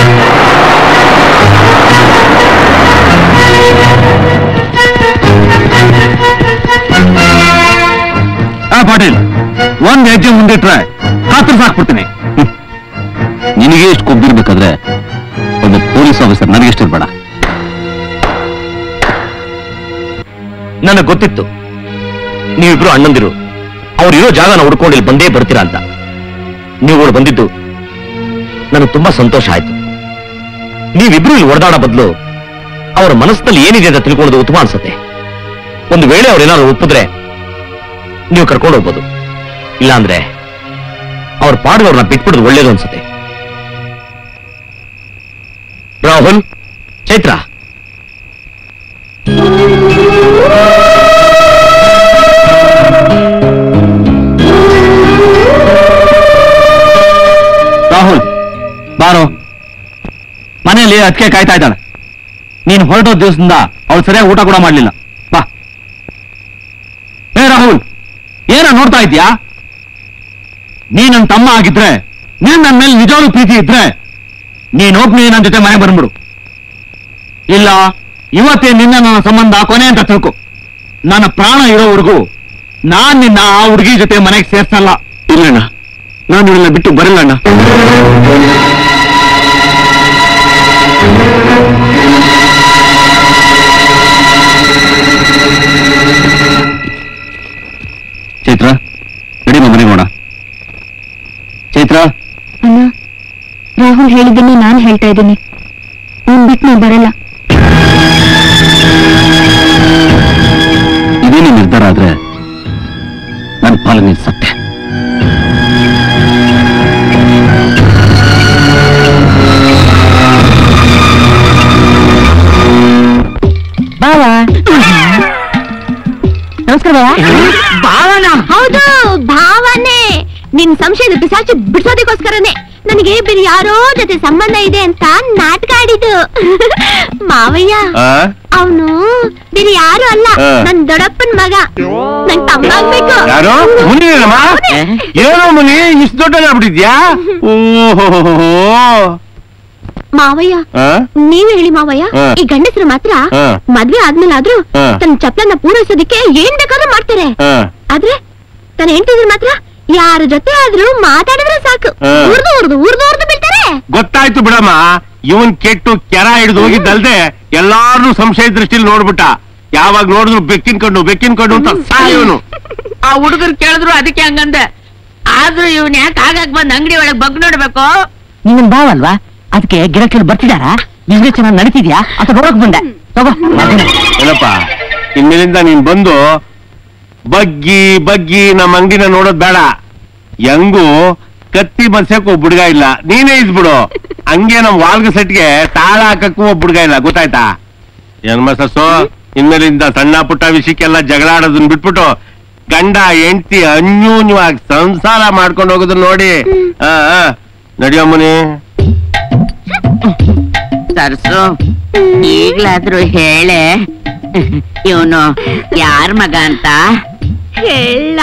ಆ ಪಾಟೀಲ್ ಒಂದ್ ಹೆಜ್ಜೆ ಮುಂದಿಟ್ರೆ ಹತ್ರ ಸಾಕ್ಬಿಡ್ತೀನಿ ನಿನಗೆ ಎಷ್ಟು ಕೊಬ್ಬಿರ್ಬೇಕಾದ್ರೆ ಒಬ್ಬ ಪೊಲೀಸ್ ಆಫೀಸರ್ ನನಗೆ ಎಷ್ಟಿರ್ಬೇಡ ನನಗೆ ಗೊತ್ತಿತ್ತು ನೀವಿಬ್ರು ಅಣ್ಣಂದಿರು ಅವ್ರು ಇರೋ ಜಾಗನ ಹುಡ್ಕೊಂಡು ಇಲ್ಲಿ ಬಂದೇ ಬರ್ತೀರಾ ಅಂತ ನೀವುಗಳು ಬಂದಿದ್ದು ನನಗೆ ತುಂಬಾ ಸಂತೋಷ ಆಯ್ತು ನೀವಿಬ್ರು ಇಲ್ಲಿ ಹೊಡೆದಾಡೋ ಬದಲು ಅವರ ಮನಸ್ಸಿನಲ್ಲಿ ಏನಿದೆ ಅಂತ ತಿಳ್ಕೊಳ್ಳೋದು ಉತ್ತಮ ಅನ್ಸುತ್ತೆ ಒಂದು ವೇಳೆ ಅವ್ರೇನಾದ್ರು ಒಪ್ಪಿದ್ರೆ ನೀವು ಕರ್ಕೊಂಡು ಹೋಗ್ಬೋದು ಇಲ್ಲಾಂದ್ರೆ ಅವ್ರ ಪಾಡುಗಳನ್ನ ಬಿಟ್ಬಿಡೋದು ಒಳ್ಳೇದು ಅನ್ಸುತ್ತೆ ರಾಹುಲ್ ಚೈತ್ರ ರಾಹುಲ್ ಬಾರೋ ಮನೆಯಲ್ಲಿ ಅದಕ್ಕೆ ಕಾಯ್ತಾ ಇದ್ದಾಳೆ ನೀನು ಹೊರಟೋ ದಿವಸದಿಂದ ಅವಳು ಸರಿಯಾಗಿ ಊಟ ಕೂಡ ಮಾಡ್ಲಿಲ್ಲ ಬಾ ಏ ರಾಹುಲ್ ಏನ ನೋಡ್ತಾ ಇದ್ಯಾ ನೀ ನನ್ನ ತಮ್ಮ ಆಗಿದ್ರೆ ನೀನ್ ನನ್ನ ಮೇಲೆ ನಿಜವಾಗ್ಲೂ ಪ್ರೀತಿ ಇದ್ರೆ ನೀನ್ ಹೋಗ್ನಿ ನನ್ನ ಜೊತೆ ಮನೆ ಬಂದ್ಬಿಡು ಇಲ್ಲ ಇವತ್ತೇ ನಿನ್ನ ನನ್ನ ಸಂಬಂಧ ಕೊನೆ ಅಂತ ತಿಳ್ಕೊ ನನ್ನ ಪ್ರಾಣ ಇರೋವರೆಗೂ ನಾನ್ ನಿನ್ನ ಆ ಹುಡುಗಿ ಜೊತೆ ಮನೆಗೆ ಸೇರ್ಸಲ್ಲ ಇಲ್ಲಣ್ಣ ನಾನು ಇವಳನ್ನ ಬಿಟ್ಟು ಬರಲ್ಲ ಅಣ್ಣ ಚೈತ್ರ ನಡಿ ಮನೆಗೆ ಹೋಣ ಚೈತ್ರ ಅಣ್ಣ ರಾಹುಲ್ ಹೇಳಿದ್ದನ್ನೇ ನಾನು ಹೇಳ್ತಾ ಇದ್ದೀನಿ ಅವ್ನ್ ಬಿಟ್ಟು ನೀವು ಬರಲ್ಲ ಇದೇನೇ ನಿರ್ಧಾರ ಆದ್ರೆ ನನ್ನ ಪಾಲನೆ ಸತ್ತೆ ಬಾವಾ ನಮಸ್ಕಾರ ಭಾವನ ಹೌದು ಭಾವನೆ ನಿನ್ ಸಂಶಯದ ಪಿಸಾಚಿ ಬಿಡ್ಸೋದಕ್ಕೋಸ್ಕರನೇ ನನಗೆ ಬೇರೆ ಯಾರೋ ಜೊತೆ ಸಂಬಂಧ ಇದೆ ಅಂತ ನಾಟಕ ಆಡಿದ್ದು ಮಾವಯ್ಯ ಆ? ಅವನು ಬೇರೆ ಯಾರು ಅಲ್ಲ ಆ. ನನ್ ದೊಡ್ಡಪ್ಪನ್ ಮಗ ನಂಗ್ ತಮ್ಮ ಆಗ್ಬೇಕು ಯಾರು ಮುನಿನೇನಮ್ಮ ಏನೋ ಮುನಿ ಇಷ್ಟು ದೊಡ್ಡದಾಗ್ಬಿಟ್ಟಿದ್ಯಾ ಓಹೋ ಮಾವಯ್ಯ ನೀವ್ ಹೇಳಿ ಮಾವಯ್ಯ ಆ. ಈ ಗಂಡಸರು ಮಾತ್ರ ಆ. ಮದ್ವೆ ಆದ್ಮೇಲೆ ಆದ್ರೂ ಆ. ತನ್ನ ಚಪ್ಲನ್ನ ಪೂರೈಸೋದಕ್ಕೆ ಏನ್ ಬೇಕಾದ್ರೂ ಮಾಡ್ತಾರೆ ಆದ್ರೆ ತನ್ನ ಹೆಂಡತಿದ್ರು ಮಾತ್ರ ಯಾರ ಜೊತೆ ಆದ್ರೂ ಮಾತಾಡಿದ್ರೆ ಸಾಕು ಆ. ಉರ್ದು ಉರ್ದು ಉರ್ದು ಉರ್ದು ಬೀಳ್ತಾರೆ ಗೊತ್ತಾಯ್ತು ಬಿಡಮ್ಮ ಇವನ್ ಕೆಟ್ಟು ಕೆರ ಹಿಡಿದು ಹೋಗಿದ್ದಲ್ದೆ ಎಲ್ಲಾರು ಸಂಶಯ ದೃಷ್ಟಿಲಿ ನೋಡ್ಬಿಟ್ಟ ಯಾವಾಗ ನೋಡಿದ್ರು ಬೆಕ್ಕಿನ ಕಣ್ಣು ಬೆಕ್ಕಿನ ಕಣ್ಣು ಅಂತ ಸಾಯೋನು ಆ ಹುಡುಗರು ಕೇಳಿದ್ರು ಅದಕ್ಕೆ ಹಂಗಂದೆ ಆದ್ರೂ ಇವನ್ ಯಾಕೆ ಆಗಾಕ್ ಬಂದ್ ಅಂಗಡಿ ಒಳಗ್ ಬಗ್ ನೋಡ್ಬೇಕು ನಿನ್ನ ಬಾವಲ್ವಾ ಅದಕ್ಕೆ ಗಿರಾಕಿಗಳು ಬರ್ತಿದಾರಾ ಬಿಸ್ನೆಸ್ ಚೆನ್ನಾಗಿ ನಡೀತಿದ್ಯಾ ಅಂತ ನೋಡಕ್ ಬಂದೆ ತಗೋ ಏನಪ್ಪ ಇನ್ಮೇಲಿಂದ ನೀನ್ ಬಂದು ಬಗ್ಗಿ ಬಗ್ಗಿ ನಮ್ಮ ಅಂಗಡಿನ ನೋಡೋದ್ ಬೇಡ ಹೆಂಗು ಕತ್ತಿ ಬರ್ಸಕ್ ಒಬ್ಬ ಹುಡ್ಗ ಇಲ್ಲ ನೀನೇ ಇದ್ಬಿಡು ಹಂಗೆ ನಮ್ ವಾಲ್ಗ ಸೆಟ್ಗೆ ತಾಳ ಹಾಕಕ್ಕೂ ಒಬ್ಬ ಹುಡ್ಗ ಇಲ್ಲ ಗೊತ್ತಾಯ್ತಾ ಜನ್ಮ ಸಸ್ಸು ಇನ್ಮೇಲಿಂದ ಸಣ್ಣ ಪುಟ್ಟ ವಿಷಯಕ್ಕೆಲ್ಲ ಜಗಳ ಆಡೋದನ್ನ ಬಿಟ್ಬಿಟ್ಟು ಗಂಡ ಹೆಂಡತಿ ಅನ್ಯೂನ್ಯವಾಗಿ ಸಂಸಾರ ಮಾಡ್ಕೊಂಡು ಹೋಗೋದನ್ನ ನೋಡಿ ಆ ಆ, ನಡಿಯೋ ಮುನಿ ಸರ್ಸು ಈಗ್ಲಾದ್ರೂ ಹೇಳೆ ಇವನು ಯಾರ್ ಮಗ ಅಂತ ಹೇಳ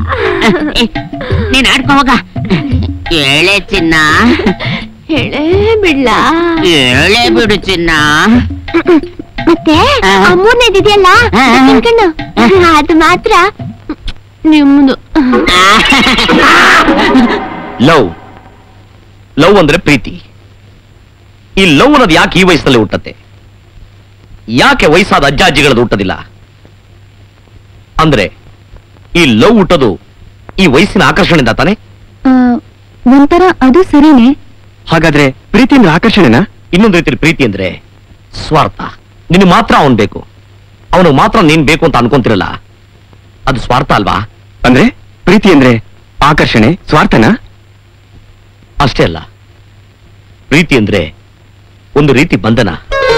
ನೀನ್ ಆಡ್ಕೊ ಹೋಗ ಹೇಳೆ ಚಿನ್ನ ಹೇಳೇ ಬಿಡ್ಲಾ ಹೇಳೆ ಬಿಡು ಚಿನ್ನ ಮತ್ತೆ ಆ. ಆ ಮೂರನೇದಿದೆಯಲ್ಲ ಆ. ಕಣ್ಣು ಅದು ಮಾತ್ರ ನಿಮ್ದು ಲವ್ ಲವ್ ಅಂದ್ರೆ ಪ್ರೀತಿ ಈ ಲವ್ ಅನ್ನೋದು ಯಾಕೆ ಈ ವಯಸ್ಸಲ್ಲಿ ಹುಟ್ಟತ್ತೆ ಯಾಕೆ ವಯಸ್ಸಾದ ಅಜ್ಜಾಜಿಗಳದ್ದು ಹುಟ್ಟೋದಿಲ್ಲ ಅಂದ್ರೆ ಈ ಲವ್ ಹುಟ್ಟೋದು ಈ ವಯಸ್ಸಿನ ಆಕರ್ಷಣೆಯಿಂದ ತಾನೆ ಒಂಥರ ಅದು ಸರಿನೇ ಹಾಗಾದ್ರೆ ಪ್ರೀತಿ ಅಂದ್ರೆ ಆಕರ್ಷಣೆನಾ ಇನ್ನೊಂದು ರೀತಿಯಲ್ಲಿ ಪ್ರೀತಿ ಅಂದ್ರೆ ಸ್ವಾರ್ಥ ನಿನ್ ಮಾತ್ರ ಅವನ್ ಬೇಕು ಅವನು ಮಾತ್ರ ನೀನ್ ಬೇಕು ಅಂತ ಅನ್ಕೊಂತಿರಲ್ಲ ಅದು ಸ್ವಾರ್ಥ ಅಲ್ವಾ ಅಂದ್ರೆ ಪ್ರೀತಿ ಅಂದ್ರೆ ಆಕರ್ಷಣೆ ಸ್ವಾರ್ಥನಾ ಅಷ್ಟೇ ಅಲ್ಲ ಪ್ರೀತಿ ಅಂದ್ರೆ ಒಂದು ರೀತಿ ಬಂಧನ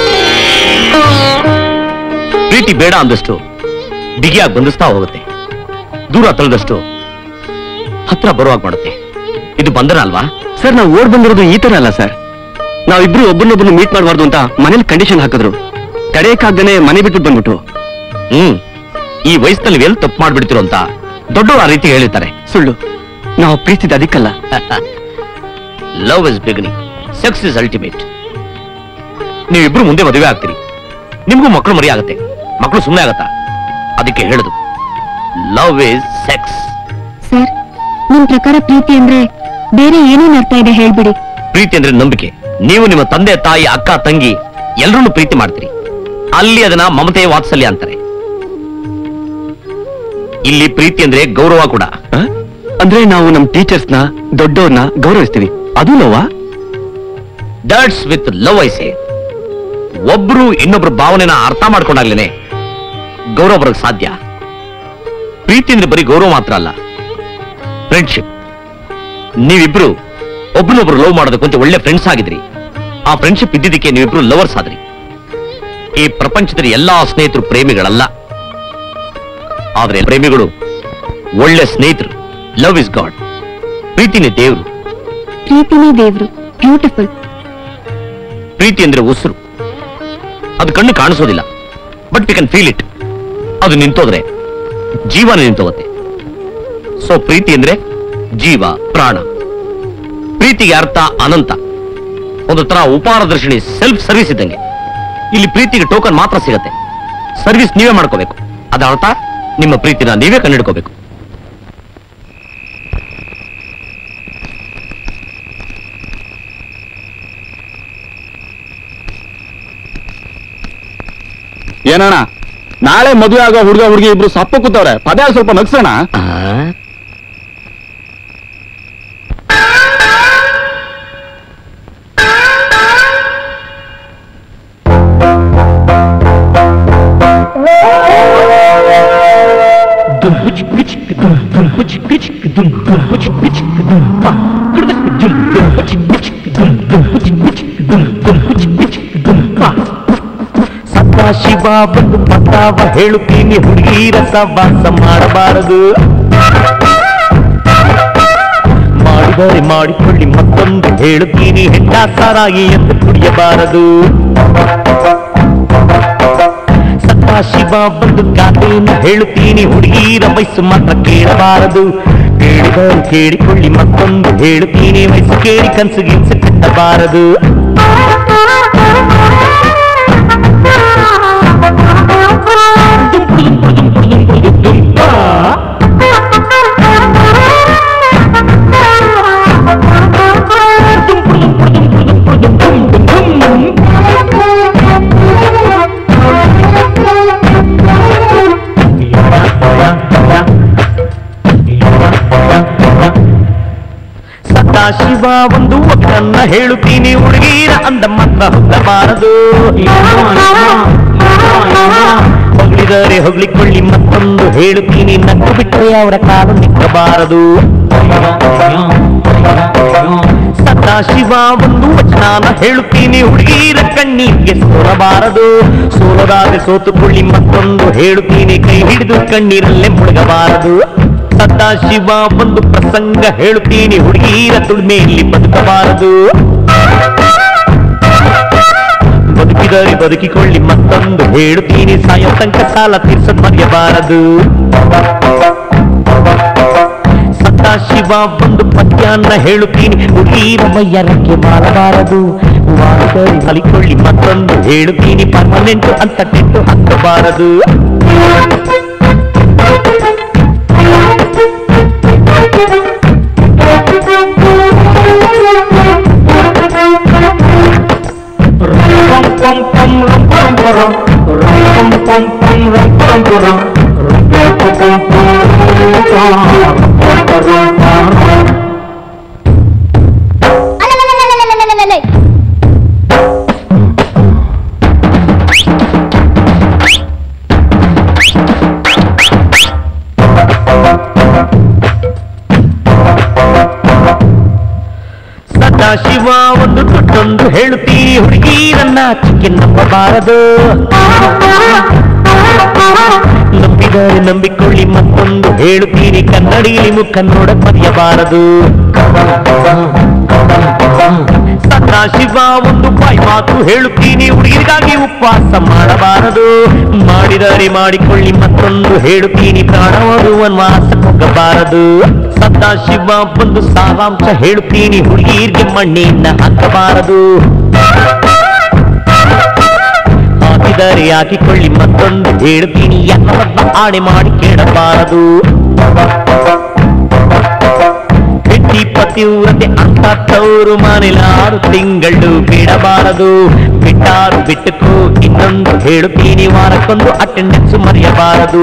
ಪ್ರೀತಿ ಬೇಡ ಅಂದಷ್ಟು ಬಿಗಿಯಾಗಿ ಬಂಧಿಸ್ತಾ ಹೋಗುತ್ತೆ ದೂರ ತಳ್ದಷ್ಟು ಹತ್ರ ಬರುವಾಗ ಮಾಡುತ್ತೆ ಇದು ಬಂಧನ ಅಲ್ವಾ ಸರ್ ನಾವು ಓಡ್ ಬಂದಿರೋದು ಈ ತರ ಅಲ್ಲ ಸರ್ ನಾವಿಬ್ರು ಒಬ್ಬರನ್ನೊಬ್ಬರು ಮೀಟ್ ಮಾಡಬಾರ್ದು ಅಂತ ಮನೇಲಿ ಕಂಡೀಷನ್ ಹಾಕಿದ್ರು ಕಡೆಯಕ್ಕಾಗ್ದೇನೆ ಮನೆ ಬಿಟ್ಟು ಬಂದ್ಬಿಟ್ಟು ಹ್ಮ್ ಈ ವಯಸ್ಸಿನಲ್ಲಿ ಎಲ್ಲಿ ತಪ್ಪು ಮಾಡ್ಬಿಡ್ತಿರೋ ಅಂತ ದೊಡ್ಡವರು ಆ ರೀತಿ ಹೇಳಿರ್ತಾರೆ ಸುಳ್ಳು ನಾವು ಪ್ರೀತಿದ ಅದಕ್ಕಲ್ಲ love is beginning sex is ultimate ನೀವಿಬ್ರು ಮುಂದೆ ಮದುವೆ ಆಗ್ತೀರಿ ನಿಮ್ಗೂ ಮಕ್ಕಳು ಮರಿ ಆಗುತ್ತೆ ಮಕ್ಕಳು ಸುಮ್ಮನೆ ಆಗತ್ತಾ ಅದಕ್ಕೆ ಹೇಳುದು ಲವ್ ಇಸ್ ಸೆಕ್ಸ್ ಸರ್ ನಿಮ್ ಪ್ರಕಾರ ಪ್ರೀತಿ ಅಂದ್ರೆ ಬೇರೆ ಏನೇನ್ ಅರ್ಥ ಇದೆ ಹೇಳ್ಬಿಡಿ ಪ್ರೀತಿ ಅಂದ್ರೆ ನಂಬಿಕೆ ನೀವು ನಿಮ್ಮ ತಂದೆ ತಾಯಿ ಅಕ್ಕ ತಂಗಿ ಎಲ್ಲರನ್ನು ಪ್ರೀತಿ ಮಾಡ್ತೀರಿ ಅಲ್ಲಿ ಅದನ್ನ ಮಮತೆ ವಾತ್ಸಲ್ಯ ಅಂತಾರೆ ಇಲ್ಲಿ ಪ್ರೀತಿ ಅಂದ್ರೆ ಗೌರವ ಕೂಡ ಅಂದ್ರೆ ನಾವು ನಮ್ಮ ಟೀಚರ್ಸ್ ನ ದೊಡ್ಡವ್ರನ್ನ ಗೌರವಿಸ್ತೀವಿ ಅದು ಲವಾ ದಟ್ಸ್ ವಿತ್ ಲವ್ ಐಸೆ ಒಬ್ರು ಇನ್ನೊಬ್ರ ಭಾವನೆನ ಅರ್ಥ ಮಾಡ್ಕೊಂಡಾಗ್ಲೇನೆ ಗೌರವ ಬರೋಕ್ ಸಾಧ್ಯ ಪ್ರೀತಿ ಅಂದ್ರೆ ಬರೀ ಗೌರವ ಮಾತ್ರ ಅಲ್ಲ ಫ್ರೆಂಡ್ಶಿಪ್ ನೀವಿಬ್ರು ಒಬ್ರನ್ನೊಬ್ರು ಲವ್ ಮಾಡೋದಕ್ಕೆ ಒಳ್ಳೆ ಫ್ರೆಂಡ್ಸ್ ಆಗಿದ್ರಿ ಆ ಫ್ರೆಂಡ್ಶಿಪ್ ಇದ್ದಿದ್ದಕ್ಕೆ ನೀವಿಬ್ರು ಲವರ್ಸ್ ಆದ್ರಿ ಈ ಪ್ರಪಂಚದಲ್ಲಿ ಎಲ್ಲಾ ಸ್ನೇಹಿತರು ಪ್ರೇಮಿಗಳಲ್ಲ ಆದ್ರೆ ಪ್ರೇಮಿಗಳು ಒಳ್ಳೆ ಸ್ನೇಹಿತರು ಲವ್ ಇಸ್ ಗಾಡ್ ಪ್ರೀತಿನೇ ದೇವ್ರು ಪ್ರೀತಿನೇ ದೇವ್ರು ಬ್ಯೂಟಿಫುಲ್ ಪ್ರೀತಿ ಅಂದ್ರೆ ಉಸಿರು ಅದು ಕಣ್ಣು ಕಾಣಿಸೋದಿಲ್ಲ but we can feel it ಅದು ನಿಂತೋದ್ರೆ ಜೀವನ ನಿಂತೋಗುತ್ತೆ ಸೊ ಪ್ರೀತಿ ಅಂದ್ರೆ ಜೀವ ಪ್ರಾಣ ಪ್ರೀತಿಗೆ ಅರ್ಥ ಅನಂತ ಒಂದು ತರ ಉಪಾರದರ್ಶಿನಿ ಸೆಲ್ಫ್ ಸರ್ವಿಸ್ ಇದ್ದಂಗೆ ಇಲ್ಲಿ ಪ್ರೀತಿಗೆ ಟೋಕನ್ ಮಾತ್ರ ಸಿಗತ್ತೆ ಸರ್ವಿಸ್ ನೀವೇ ಮಾಡ್ಕೋಬೇಕು ಅದರ ಅರ್ಥ ನಿಮ್ಮ ಪ್ರೀತಿನ ನೀವೇ ಕಂಡಿಡ್ಕೋಬೇಕು ಏನಣ್ಣ ನಾಳೆ ಮದುವೆ ಆಗೋ ಹುಡುಗ ಹುಡುಗಿ ಇಬ್ರು ಸಪ್ಪ ಕೂತವ್ರೆ ಪದೇ ಸ್ವಲ್ಪ ನಗ್ಸೋಣ ಸದಾಶಿವ ಬಂದು ಪತಾವ ಹೇಳುತ್ತೀನಿ ಹುಡುಗಿರ ಸವಾಸ ಮಾಡಬಾರದು ಮಾಡಿದರೆ ಮಾಡಿಕೊಳ್ಳಿ ಮತ್ತೊಂದು ಹೇಳುತ್ತೀನಿ ಹೆಂಡ ಸಾರಾಗಿ ಎಂದು ಕುಡಿಯಬಾರದು ಸದಾಶಿವ ಬಂದು ಗಾದೆಯನ್ನು ಹೇಳುತ್ತೀನಿ ಹುಡುಗಿರ ವಯಸ್ಸು ಮಾತ್ರ ಕೇಳಬಾರದು ಕೇಳಿದರೆ ಕೇಳಿಕೊಳ್ಳಿ ಮತ್ತೊಂದು ಹೇಳುತ್ತೀನಿ ವಯಸ್ಸು ಕೇಳಿ ಕನಸು ಗಿನ್ಸು ಕಟ್ಟಬಾರದು ಸದಾಶಿವ ಒಂದು ಒಕ್ಕನ್ನ ಹೇಳುತ್ತೀನಿ ಹುಡುಗೀರ ಅಂದ ಮಾತ್ರ ಹೊಗಬಾರದು ಹೊಗಳಿದರೆ ಹೊಗಳಿಕೊಳ್ಳಿ ಮತ್ತೊಂದು ಹೇಳುತ್ತೀನಿ ನಕ್ಕು ಬಿಟ್ಟರೆ ಅವರ ಕಾಲು ನಿಕ್ಕಬಾರದು ಸದಾಶಿವ ಒಂದು ವಚನಾನ ಹೇಳುತ್ತೀನಿ ಹುಡುಗೀರ ಕಣ್ಣೀರಿಗೆ ಸೋಲಬಾರದು ಸೋಲದಾದೆ ಸೋತುಕೊಳ್ಳಿ ಮತ್ತೊಂದು ಹೇಳುತ್ತೀನಿ ಕೈ ಹಿಡಿದು ಕಣ್ಣೀರಲ್ಲೇ ಮುಳುಗಬಾರದು ಸದಾಶಿವ ಒಂದು ಪ್ರಸಂಗ ಹೇಳುತ್ತೀನಿ ಹುಡುಗೀರ ತುಳ್ಮೆಯಲ್ಲಿ ಬದುಕಬಾರದು ಬದುಕಿದರೆ ಬದುಕಿಕೊಳ್ಳಿ ಮತ್ತೊಂದು ಹೇಳುತ್ತೀನಿ ಸಾಯೋ ತನಕ ಸಾಲ ತೀರ್ಸದ್ ಮರೆಯಬಾರದು ಸದಾಶಿವ ಒಂದು ಪದ್ಯಾನ್ನ ಹೇಳುತ್ತೀನಿ ಹುಡುಗೀರ ಮೈಯರಕ್ಕೆ ಮಾಡಬಾರದು ಮಾಡಿದರೆ ಮಲಿಕೊಳ್ಳಿ ಮತ್ತೊಂದು ಹೇಳುತ್ತೀನಿ ಪರ್ಮನೆಂಟ್ ಅಂತ ಟೆಂಟು ಹಾಕಬಾರದು ಶಿವ ಒಂದು ತೊಟ್ಟೊಂದು ಹೇಳುತ್ತೀನಿ ಹುಡುಗೀರನ್ನ ಚಿಕ್ಕಿ ನಂಬಬಾರದು ನಂಬಿದರೆ ನಂಬಿಕೊಳ್ಳಿ ಮತ್ತೊಂದು ಹೇಳುತ್ತೀನಿ ಕನ್ನಡಿಲಿ ಮುಖ ನೋಡ ಮರೆಯಬಾರದು ಸದಾ ಶಿವ ಒಂದು ಬಾಯಿ ಮಾತು ಹೇಳುತ್ತೀನಿ ಹುಡುಗಿರಿಗಾಗಿ ಉಪವಾಸ ಮಾಡಬಾರದು ಮಾಡಿದರೆ ಮಾಡಿಕೊಳ್ಳಿ ಮತ್ತೊಂದು ಹೇಳುತ್ತೀನಿ ಪ್ರಾಣವರು ವನವಾಸ ಹೋಗಬಾರದು ಸದಾ ಶಿವ ಒಂದು ಸಾರಾಂಶ ಹೇಳುತ್ತೀನಿ ಹುಡುಗಿರ್ಗೆ ಮಣ್ಣಿನ ಹಾಕಬಾರದು ಹಾಕಿದರೆ ಹಾಕಿಕೊಳ್ಳಿ ಮತ್ತೊಂದು ಹೇಳ್ತೀನಿ ಎಲ್ಲವನ್ನ ಆಣೆ ಮಾಡಿ ಕೇಳಬಾರದು ಹೆಂಡತಿ ಪತಿವ್ರತೆ ಅಂತ ತವರು ಮನೇಲಿ ಆರು ತಿಂಗಳು ಬಿಡಬಾರದು ಬಿಟ್ಟಾರು ಬಿಟ್ಟಕ್ಕೂ ಇನ್ನೊಂದು ಹೇಳುತ್ತೀನಿ ವಾರಕ್ಕೊಂದು ಅಟೆಂಡೆನ್ಸ್ ಮರೆಯಬಾರದು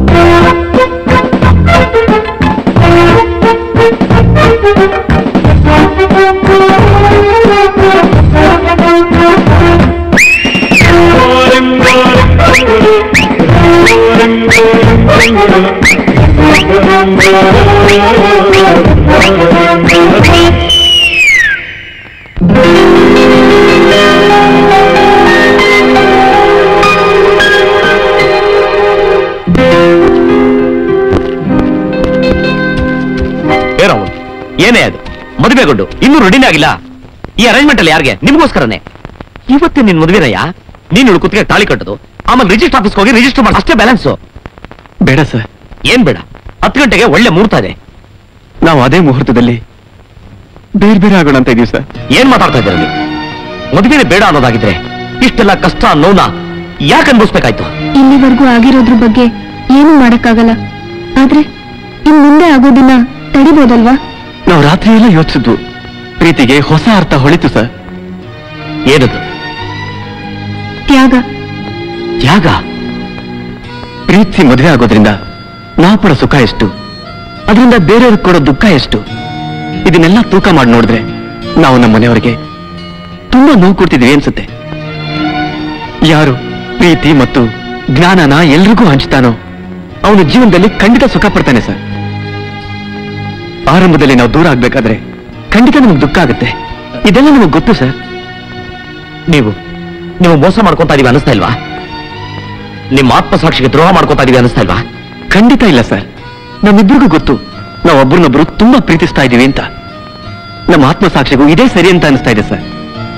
ಏನೋ ಅವ್ನು? ಏನೇ ಅದು ಮದುವೆಗೊಂಡು ಇನ್ನೂ ರೆಡಿನೇ ಆಗಿಲ್ಲ ಈ ಅರೇಂಜ್ಮೆಂಟ್ ಅಲ್ಲಿ ಯಾರಿಗೆ ನಿಮ್ಗೋಸ್ಕರನೇ ಇವತ್ತೇ ನಿನ್ ಮದುವೆನಯ್ಯ ನೀನ್ ಇವಳು ಕುತ್ತಿಗೆ ತಾಳಿ ಕಟ್ಟದು ಆಮೇಲೆ ರಿಜಿಸ್ಟರ್ ಆಫೀಸ್ಗೆ ಹೋಗಿ ರಿಜಿಸ್ಟರ್ ಮಾಡಿ ಅಷ್ಟೇ ಬ್ಯಾಲೆನ್ಸ್ ಬೇಡ ಸರ್ ಏನ್ ಬೇಡ ಹತ್ತು ಗಂಟೆಗೆ ಒಳ್ಳೆ ಮುಹೂರ್ತ ಇದೆ ನಾವು ಅದೇ ಮುಹೂರ್ತದಲ್ಲಿ ಬೇರೆ ಬೇರೆ ಆಗೋಣ ಅಂತ ಇದೀವಿ ಸರ್ ಏನ್ ಮಾತಾಡ್ತಾ ಇದ್ದೀರ ನೀವು ಮದುವೆನೇ ಬೇಡ ಅನ್ನೋದಾಗಿದ್ರೆ ಇಷ್ಟೆಲ್ಲ ಕಷ್ಟ ನೋವ್ನ ಯಾಕೆ ಅನ್ಭವಿಸ್ಬೇಕಾಯ್ತು ಇಲ್ಲಿವರೆಗೂ ಆಗಿರೋದ್ರ ಬಗ್ಗೆ ಏನು ಮಾಡಕ್ಕಾಗಲ್ಲ ಆದ್ರೆ ಇನ್ ಮುಂದೆ ಆಗೋದನ್ನ ತಡಿಬೋದಲ್ವಾ ನಾವು ರಾತ್ರಿ ಎಲ್ಲ ಯೋಚಿಸಿದ್ವು ಪ್ರೀತಿಗೆ ಹೊಸ ಅರ್ಥ ಹೊಳಿತು ಸರ್ ಏನದು ತ್ಯಾಗ ಯಾಗ ಪ್ರೀತಿಸಿ ಮದುವೆ ಆಗೋದ್ರಿಂದ ನಾವು ಪಡೋ ಸುಖ ಎಷ್ಟು ಅದರಿಂದ ಬೇರೆಯವ್ರಿಗೆ ಕೊಡೋ ದುಃಖ ಎಷ್ಟು ಇದನ್ನೆಲ್ಲ ತೂಕ ಮಾಡಿ ನೋಡಿದ್ರೆ ನಾವು ನಮ್ಮ ಮನೆಯವರಿಗೆ ತುಂಬಾ ನೋವು ಕೊಡ್ತಿದ್ವಿ ಅನ್ಸುತ್ತೆ ಯಾರು ಪ್ರೀತಿ ಮತ್ತು ಜ್ಞಾನನ ಎಲ್ರಿಗೂ ಹಂಚ್ತಾನೋ ಅವನು ಜೀವನದಲ್ಲಿ ಖಂಡಿತ ಸುಖ ಪಡ್ತಾನೆ ಸರ್ ಆರಂಭದಲ್ಲಿ ನಾವು ದೂರ ಆಗ್ಬೇಕಾದ್ರೆ ಖಂಡಿತ ನಮಗೆ ದುಃಖ ಆಗುತ್ತೆ ಇದೆಲ್ಲ ನಮಗೆ ಗೊತ್ತು ಸರ್ ನೀವು ನೀವು ಮೋಸ ಮಾಡ್ಕೊಂತಾ ಇದೀವಿ ಅನಿಸ್ತಾ ಇಲ್ವಾ ನಿಮ್ಮ ಆತ್ಮಸಾಕ್ಷಿಗೆ ದ್ರೋಹ ಮಾಡ್ಕೊಂತಾ ಇದೀವಿ ಅನಿಸ್ತಾ ಇಲ್ವಾ ಖಂಡಿತ ಇಲ್ಲ ಸರ್ ನಮ್ಮಿಬ್ಬರಿಗೂ ಗೊತ್ತು ನಾವು ಒಬ್ರನ್ನೊಬ್ರು ತುಂಬಾ ಪ್ರೀತಿಸ್ತಾ ಇದೀವಿ ಅಂತ ನಮ್ಮ ಆತ್ಮಸಾಕ್ಷಿಗೂ ಇದೇ ಸರಿ ಅಂತ ಅನಿಸ್ತಾ ಇದೆ ಸರ್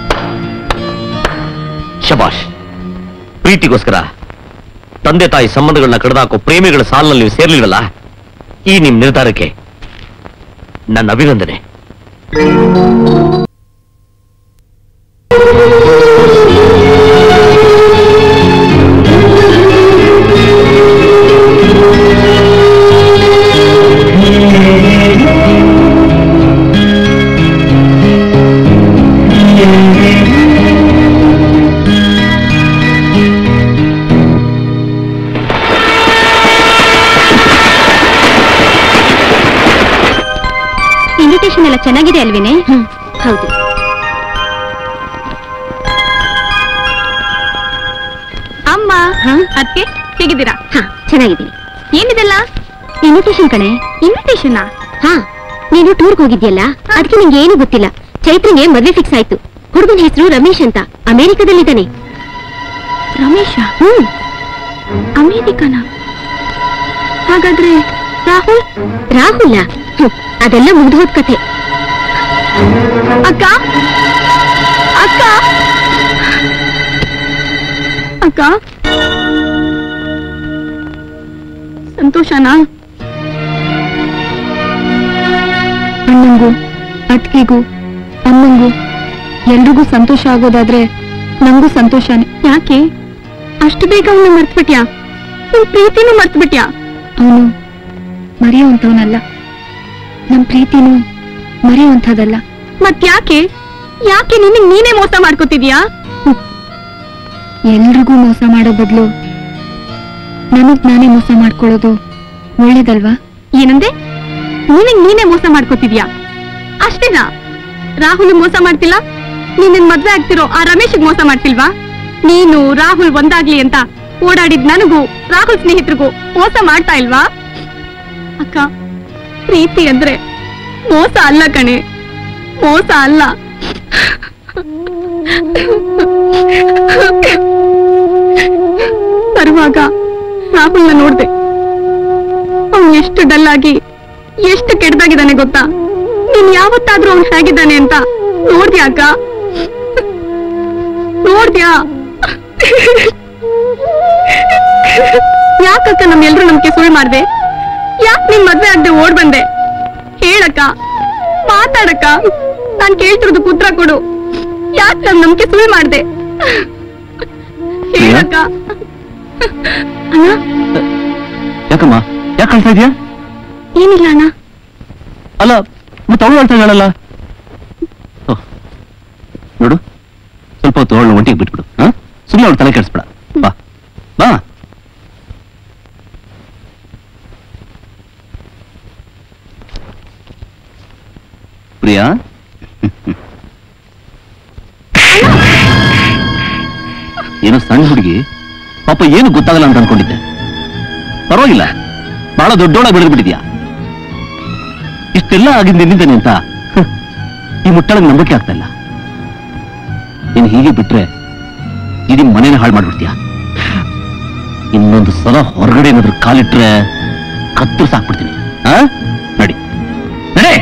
ಶಬಾಷ್ ಪ್ರೀತಿಗೋಸ್ಕರ ತಂದೆ ತಾಯಿ ಸಂಬಂಧಗಳನ್ನ ಕಡಿದಾಕೋ ಪ್ರೇಮಿಗಳ ಸಾಲಿನಲ್ಲಿ ನೀವು ಸೇರ್ಲಿಲ್ವಲ್ಲ ಈ ನಿಮ್ ನಿರ್ಧಾರಕ್ಕೆ ನನ್ನ ಅಭಿನಂದನೆ ಇನ್ವಿಟೇಷನ್ ಎಲ್ಲ ಚೆನ್ನಾಗಿದೆ ಅಲ್ವೇನೆ ಹೌದು ಅಮ್ಮ ಅದಕ್ಕೆ ಹೇಗಿದ್ದೀರಾ ಹಾ ಚೆನ್ನಾಗಿದ್ದೀನಿ ಏನಿದೆಲ್ಲ ಇನ್ವಿಟೇಷನ್ ಕಣೆ ಇನ್ವಿಟೇಷನ್ ಹಾ ನೀನು ಟೂರ್ಗ್ ಹೋಗಿದ್ಯಲ್ಲ ಅದಕ್ಕೆ ನಿಂಗೆ ಏನು ಗೊತ್ತಿಲ್ಲ ಚೈತ್ರಿಗೆ ಮದ್ವೆ ಫಿಕ್ಸ್ ಆಯ್ತು ಹುಡುಗನ ಹೆಸರು ರಮೇಶ್ ಅಂತ ಅಮೆರಿಕದಲ್ಲಿದ್ದಾನೆ ರಮೇಶ ಹ್ಮ್ ಅಮೇರಿಕನ ಹಾಗಾದ್ರೆ ರಾಹುಲ್ ರಾಹುಲ್ಲ ಹ್ಮ್, ಅದೆಲ್ಲ ಮುಗ್ದು ಹೋದ್ ಕಥೆ ಅಕ್ಕ ಅಕ್ಕ ಅಕ್ಕ ಸಂತೋಷನಾ ಅಣ್ಣಂಗೂ ಅಟ್ಕೆಗೂ ಅಮ್ಮಂಗೂ ಎಲ್ರಿಗೂ ಸಂತೋಷ ಆಗೋದಾದ್ರೆ ನಂಗೂ ಸಂತೋಷನೇ ಯಾಕೆ ಅಷ್ಟು ಬೇಗ ಅವನು ಮರ್ತ್ಬಿಟ್ಯಾ ನಿನ್ ಪ್ರೀತಿನೂ ಮರ್ತ್ಬಿಟ್ಯಾ ಅವನು ಮರೆಯುವಂಥವನಲ್ಲ ನಮ್ ಪ್ರೀತಿನೂ ಮರೆಯುವಂಥದ್ದಲ್ಲ ಮತ್ಯಾಕೆ ಯಾಕೆ ನಿನಗ್ ನೀನೇ ಮೋಸ ಮಾಡ್ಕೋತಿದ್ಯಾ ಎಲ್ರಿಗೂ ಮೋಸ ಮಾಡೋ ಬದಲು ನನಗ್ ನಾನೇ ಮೋಸ ಮಾಡ್ಕೊಳ್ಳೋದು ಒಳ್ಳೇದಲ್ವಾ ಏನಂದೆ ನಿನಗ್ ನೀನೇ ಮೋಸ ಮಾಡ್ಕೋತಿದ್ಯಾ ಅಷ್ಟೇನಾ ರಾಹುಲ್ ಮೋಸ ಮಾಡ್ತಿಲ್ಲ ನೀನ್ ಮದ್ವೆ ಆಗ್ತಿರೋ ಆ ರಮೇಶ್ ಮೋಸ ಮಾಡ್ತಿಲ್ವಾ ನೀನು ರಾಹುಲ್ ಒಂದಾಗ್ಲಿ ಅಂತ ಓಡಾಡಿದ್ ನನಗೂ ರಾಹುಲ್ ಸ್ನೇಹಿತರಿಗೂ ಮೋಸ ಮಾಡ್ತಾ ಇಲ್ವಾ ಅಕ್ಕ ಪ್ರೀತಿ ಅಂದ್ರೆ ಮೋಸ ಅಲ್ಲ ಕಣೆ ಮೋಸ ಅಲ್ಲ ಬರುವಾಗ ರಾಹುಲ್ನ ನೋಡ್ದೆ ಅವ್ನು ಎಷ್ಟು ಡಲ್ ಆಗಿ ಎಷ್ಟು ಕೆಡ್ದಾಗಿದ್ದಾನೆ ಗೊತ್ತಾ ನೀನ್ ಯಾವತ್ತಾದ್ರೂ ಅವ್ನು ಹೇಗಿದ್ದಾನೆ ಅಂತ ನೋಡ್ದ್ಯಾ ಅಕ್ಕ ನೋಡ್ದ್ಯಾ ಯಾಕಕ್ಕ ನಮ್ಮೆಲ್ರೂ ನಮ್ಗೆ ಸುಳ್ಳು ಮಾಡ್ದೆ ಯಾಕೆ ನಿನ್ ಮದ್ವೆ ಆಗದೆ ಓಡ್ ಬಂದೆ ಹೇಳಕ್ಕ ಮಾತಾಡಕ್ಕ ನಾನ್ ಕೇಳ್ತಿರೋದು ಉತ್ತರ ಕೊಡು ಯಾಕೆ ನಮ್ ನಂಬಿಕೆ ಸುಳ್ಳು ಮಾಡ್ದೆ ಹೇಳಕ್ಕ ಅಣ್ಣ ಯಾಕಮ್ಮ ಯಾಕೆ ಕಳ್ತಾ ಇದೀಯಾ ಏನಿಲ್ಲ ಅಣ್ಣ ಅಲ್ಲ ಮತ್ತೆ ಅವಳು ಹೇಳ್ತಾ ಇದ್ದಾಳಲ್ಲ ಓಹ್. ನೋಡು ಸ್ವಲ್ಪ ಹೊತ್ತು ಅವಳನ್ನ ಒಂಟಿಗೆ ಬಿಟ್ಬಿಡು ಹಾ ಸುಮ್ಮನೆ ಅವಳು ತಲೆ ಕೆಡಿಸ್ಬೇಡ ಬಾ ಬಾ ಪ್ರಿಯಾ ಏನೋ ಸಣ್ಣ ಹುಡುಗಿ ಪಾಪ ಏನು ಗೊತ್ತಾಗಲ್ಲ ಅಂತ ಅನ್ಕೊಂಡಿದ್ದೆ ಪರವಾಗಿಲ್ಲ ಬಹಳ ದೊಡ್ಡೋಳಾಗಿ ಬೆಳೆದು ಬಿಟ್ಟಿದ್ಯಾ ಇಷ್ಟೆಲ್ಲ ಆಗಿಂದ ನಿನ್ನಿಂದನೆ ಅಂತ ಹ, ಈ ಮುಟ್ಟಳಗ್ ನಂಬಿಕೆ ಆಗ್ತಾ ಇಲ್ಲ ನೀನು ಹೀಗೆ ಬಿಟ್ರೆ ಇಡೀ ಮನೇನ ಹಾಳು ಮಾಡ್ಬಿಡ್ತೀಯ ಇನ್ನೊಂದು ಸಲ ಹೊರಗಡೆ ಏನಾದ್ರೂ ಕಾಲಿಟ್ರೆ ಕತ್ತು ಸಾಕ್ಬಿಡ್ತೀನಿ ಆ ನಡಿ ನಡೆ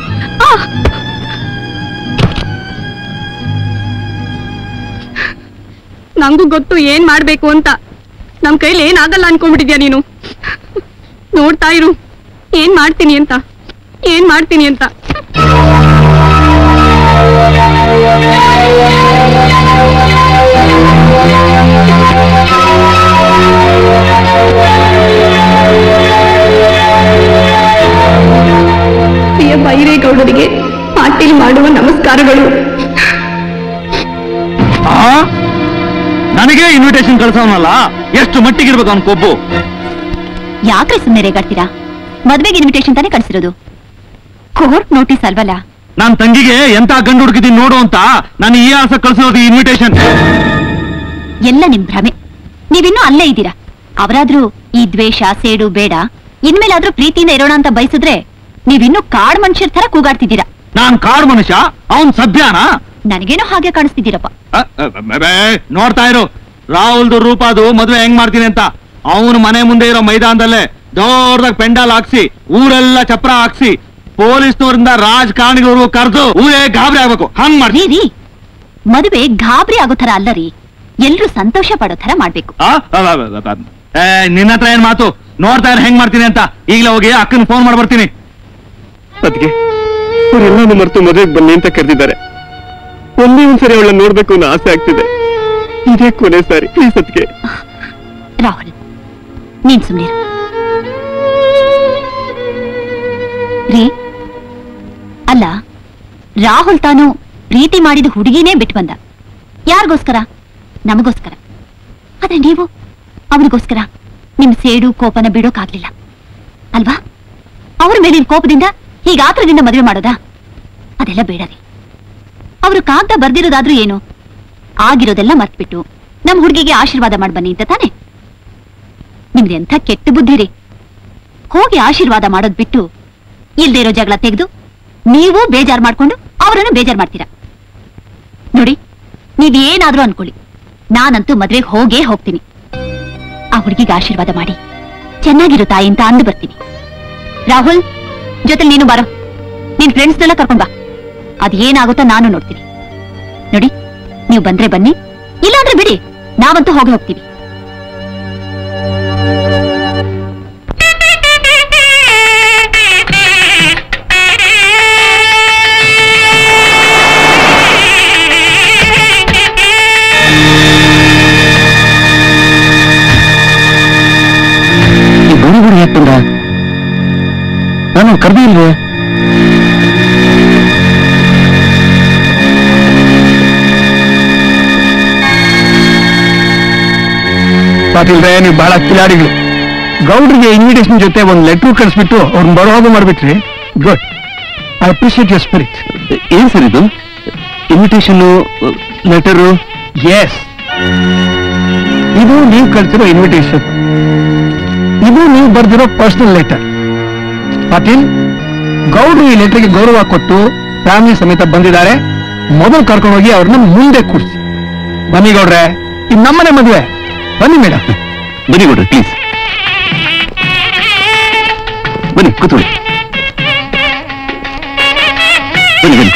ನಂಗೂ ಗೊತ್ತು ಏನ್ ಮಾಡ್ಬೇಕು ಅಂತ ನಮ್ ಕೈಲಿ ಏನಾಗಲ್ಲ ಅನ್ಕೊಂಡ್ಬಿಟ್ಟಿದ್ಯಾ ನೀನು ನೋಡ್ತಾ ಇರು ಏನ್ ಮಾಡ್ತೀನಿ ಅಂತ ಏನ್ ಮಾಡ್ತೀನಿ ಅಂತ ಪ್ರಿಯ ಬೈರೇಗೌಡರಿಗೆ ಪಾಟೀಲ್ ಮಾಡುವ ನಮಸ್ಕಾರಗಳು ಆ? ನನಗೆ ಇನ್ವಿಟೇಷನ್ ಕಳ್ಸವನಲ್ಲ ಎಷ್ಟು ಮಟ್ಟಿಗಿರ್ಬೇಕು ಅವನ್ ಕೊಬ್ಬು ಯಾಕ್ರೆ ಸುಮ್ಮನೆ ರೇಗಾಡ್ತೀರಾ ಮದ್ವೆಗೆ ಇನ್ವಿಟೇಷನ್ ತಾನೇ ಕಳ್ಸಿರೋದು ಕೋರ್ಟ್ ನೋಟಿಸ್ ಅಲ್ವಲ್ಲ ನಾನ್ ತಂಗಿಗೆ ಎಂತ ಗಂಡು ಹುಡುಕಿದೀನಿ ನೋಡು ಅಂತ ನಾನು ಈ ಆಸ ಕಳ್ಸಿರೋದು ಇನ್ವಿಟೇಷನ್ ಎಲ್ಲ ನಿಮ್ ಭ್ರಮೆ ನೀವಿನ್ನೂ ಅಲ್ಲೇ ಇದ್ದೀರಾ ಅವರಾದ್ರೂ ಈ ದ್ವೇಷ ಸೇಡು ಬೇಡ ಇನ್ಮೇಲಾದ್ರೂ ಪ್ರೀತಿಯಿಂದ ಇರೋಣ ಅಂತ ಬಯಸಿದ್ರೆ ನೀವಿನ್ನೂ ಕಾಡ್ ಮನುಷ್ಯರ ತರ ಕೂಗಾಡ್ತಿದ್ದೀರಾ ನಾನ್ ಕಾಡ್ ಮನುಷ್ಯ ಅವನ್ ಸಭ್ಯನಾ ನನಗೇನೋ ಹಾಗೆ ಕಾಣಿಸ್ತಿದ್ದೀರಪ್ಪ ಅ, ಅ, ಬೆ, ಬೆ, ನೋಡ್ತಾ ಇರು ರಾಹುಲ್ದು ರೂಪಾದು ಮದ್ವೆ ಹೆಂಗ್ ಮಾಡ್ತೀನಿ ಅಂತ ಅವನು ಮನೆ ಮುಂದೆ ಇರೋ ಮೈದಾನದಲ್ಲೇ ದೊಡ್ಡದಾಗ ಪೆಂಡಾಲ್ ಹಾಕ್ಸಿ ಊರೆಲ್ಲ ಚಪ್ರ ಹಾಕ್ಸಿ ಪೊಲೀಸ್ನವರಿಂದ ರಾಜಕಾರಣಿಗಳವರೆಗೂ ಕರೆದು ಊರೇ ಗಾಬರಿ ಆಗ್ಬೇಕು ಹಂಗ್ ರೀ ಮಾಡ್ತೀನಿ ರೀ ಮದುವೆ ಗಾಬರಿ ಆಗೋ ತರ ಅಲ್ಲ ರೀ ಎಲ್ರೂ ಸಂತೋಷ ಪಡೋ ತರ ಮಾಡ್ಬೇಕು ಆ? ಅ, ಅ, ಅ, ಅ, ಏ, ನಿನ್ನ ಹತ್ರ ಏನ್ ಮಾತು ನೋಡ್ತಾ ಇರ ಹೆಂಗ್ ಮಾಡ್ತೀನಿ ಅಂತ ಈಗಲೇ ಹೋಗಿ ಅಕ್ಕನ ಫೋನ್ ಮಾಡಿ ಬರ್ತೀನಿ ಅದಕ್ಕೆ ಅವರೆಲ್ಲಾನು ಮರೆತು ಮದುವೆಗೆ ಬನ್ನಿ ಅಂತ ಕರೆದಿದ್ದಾರೆ ಒಂದೇ ಒಂದ್ಸರಿ ಅವಳನ್ನ ನೋಡ್ಬೇಕು ಅನ್ನೋ ಆಸೆ ಆಗ್ತಿದೆ ಇದೇ ಕೊನೆ ಸಾರಿ ಪ್ಲೀಸ್ ಅದಕ್ಕೆ ರಾಹುಲ್ ನೀನ್ ಸುಮ್ನಿರು ರೀ ಅಲ್ಲ ರಾಹುಲ್ ತಾನು ಪ್ರೀತಿ ಮಾಡಿದ ಹುಡುಗಿನೇ ಬಿಟ್ಟು ಬಂದ ಯಾರಿಗೋಸ್ಕರ ನಮಗೋಸ್ಕರ ಆದ್ರೆ ನೀವು ಅವನಿಗೋಸ್ಕರ ನಿಮ್ ಸೇಡು ಕೋಪನ ಬಿಡೋಕಾಗ್ಲಿಲ್ಲ ಅಲ್ವಾ ಅವ್ರ ಮೇಲಿನ ಕೋಪದಿಂದ ಹೀಗ ಆತ್ರದಿಂದ ಮದುವೆ ಮಾಡೋದಾ ಅದೆಲ್ಲ ಬೇಡ ರೀ ಅವರು ಕಾಗ್ದ ಬರ್ದಿರೋದಾದ್ರೂ ಏನು ಆಗಿರೋದೆಲ್ಲ ಮರ್ತ್ಬಿಟ್ಟು ನಮ್ ಹುಡುಗಿಗೆ ಆಶೀರ್ವಾದ ಮಾಡಿ ಬನ್ನಿ ಅಂತ ತಾನೆ ನಿಮ್ದು ಎಂಥ ಕೆಟ್ಟ ಬುದ್ಧಿ ರೀ ಹೋಗಿ ಆಶೀರ್ವಾದ ಮಾಡೋದ್ ಬಿಟ್ಟು ಇಲ್ದೇ ಇರೋ ಜಗಳ ತೆಗೆದು ನೀವು ಬೇಜಾರ್ ಮಾಡ್ಕೊಂಡು ಅವರನ್ನು ಬೇಜಾರ್ ಮಾಡ್ತೀರಾ ನೋಡಿ ನೀವೇನಾದ್ರೂ ಅನ್ಕೊಳ್ಳಿ ನಾನಂತೂ ಮದ್ವೆಗೆ ಹೋಗೇ ಹೋಗ್ತೀನಿ ಆ ಹುಡುಗಿಗೆ ಆಶೀರ್ವಾದ ಮಾಡಿ ಚೆನ್ನಾಗಿರು ತಾಯಿ ಅಂತ ಅಂದು ಬರ್ತೀನಿ ರಾಹುಲ್ ಜೊತೆ ನೀನು ಬಾರೋ ನಿನ್ ಫ್ರೆಂಡ್ಸ್ನೆಲ್ಲ ಕರ್ಕೊಂಡ್ ಬಾ ಅದೇನಾಗುತ್ತೋ ನಾನು ನೋಡ್ತೀನಿ ನೋಡಿ ನೀವು ಬಂದ್ರೆ ಬನ್ನಿ ಇಲ್ಲಾಂದ್ರೆ ಬಿಡಿ ನಾವಂತೂ ಹೋಗಿ ಹೋಗ್ತೀವಿ ಈ ಗುಡಿ ಗುಡಿ ಯಾಕೆ ಬಂದ ನಾನು ಕರ್ದೇ ಇಲ್ವೇ ಪಾಟೀಲ್ ರೇ ನೀವು ಬಹಳ ಕಿಲಾಡಿಗಳು ಗೌಡ್ರಿಗೆ ಇನ್ವಿಟೇಷನ್ ಜೊತೆ ಒಂದು ಲೆಟ್ರ್ ಕಳಿಸ್ಬಿಟ್ಟು ಅವ್ರನ್ನ ಬರೋ ಹಾಗೆ ಮಾಡ್ಬಿಟ್ರಿ good I appreciate your spirit ಏನ್ ಸರ್ ಇದು ಇನ್ವಿಟೇಷನ್ ಲೆಟರು ಎಸ್ ಇದು ನೀವು ಕಳ್ಸಿರೋ ಇನ್ವಿಟೇಷನ್ ಇದು ನೀವು ಬರ್ದಿರೋ ಪರ್ಸನಲ್ ಲೆಟರ್ ಪಾಟೀಲ್ ಗೌಡ್ರು ಈ ಲೆಟರ್ಗೆ ಗೌರವ ಕೊಟ್ಟು ಫ್ಯಾಮಿಲಿ ಸಮೇತ ಬಂದಿದ್ದಾರೆ ಮೊದಲು ಕರ್ಕೊಂಡೋಗಿ ಅವ್ರನ್ನ ಮುಂದೆ ಕೂರಿಸಿ ಬನ್ನಿ ಗೌಡ್ರೆ ಇದು ನಮ್ಮನೆ ಮದುವೆ ಬನ್ನಿ ಮೇಡಮ್ ಬನ್ನಿ ಕೊಡ್ರಿ ಪ್ಲೀಸ್ ಬನ್ನಿ ಕೂತ್ಕೊಳ್ಳಿ ಬನ್ನಿ ಬನ್ನಿ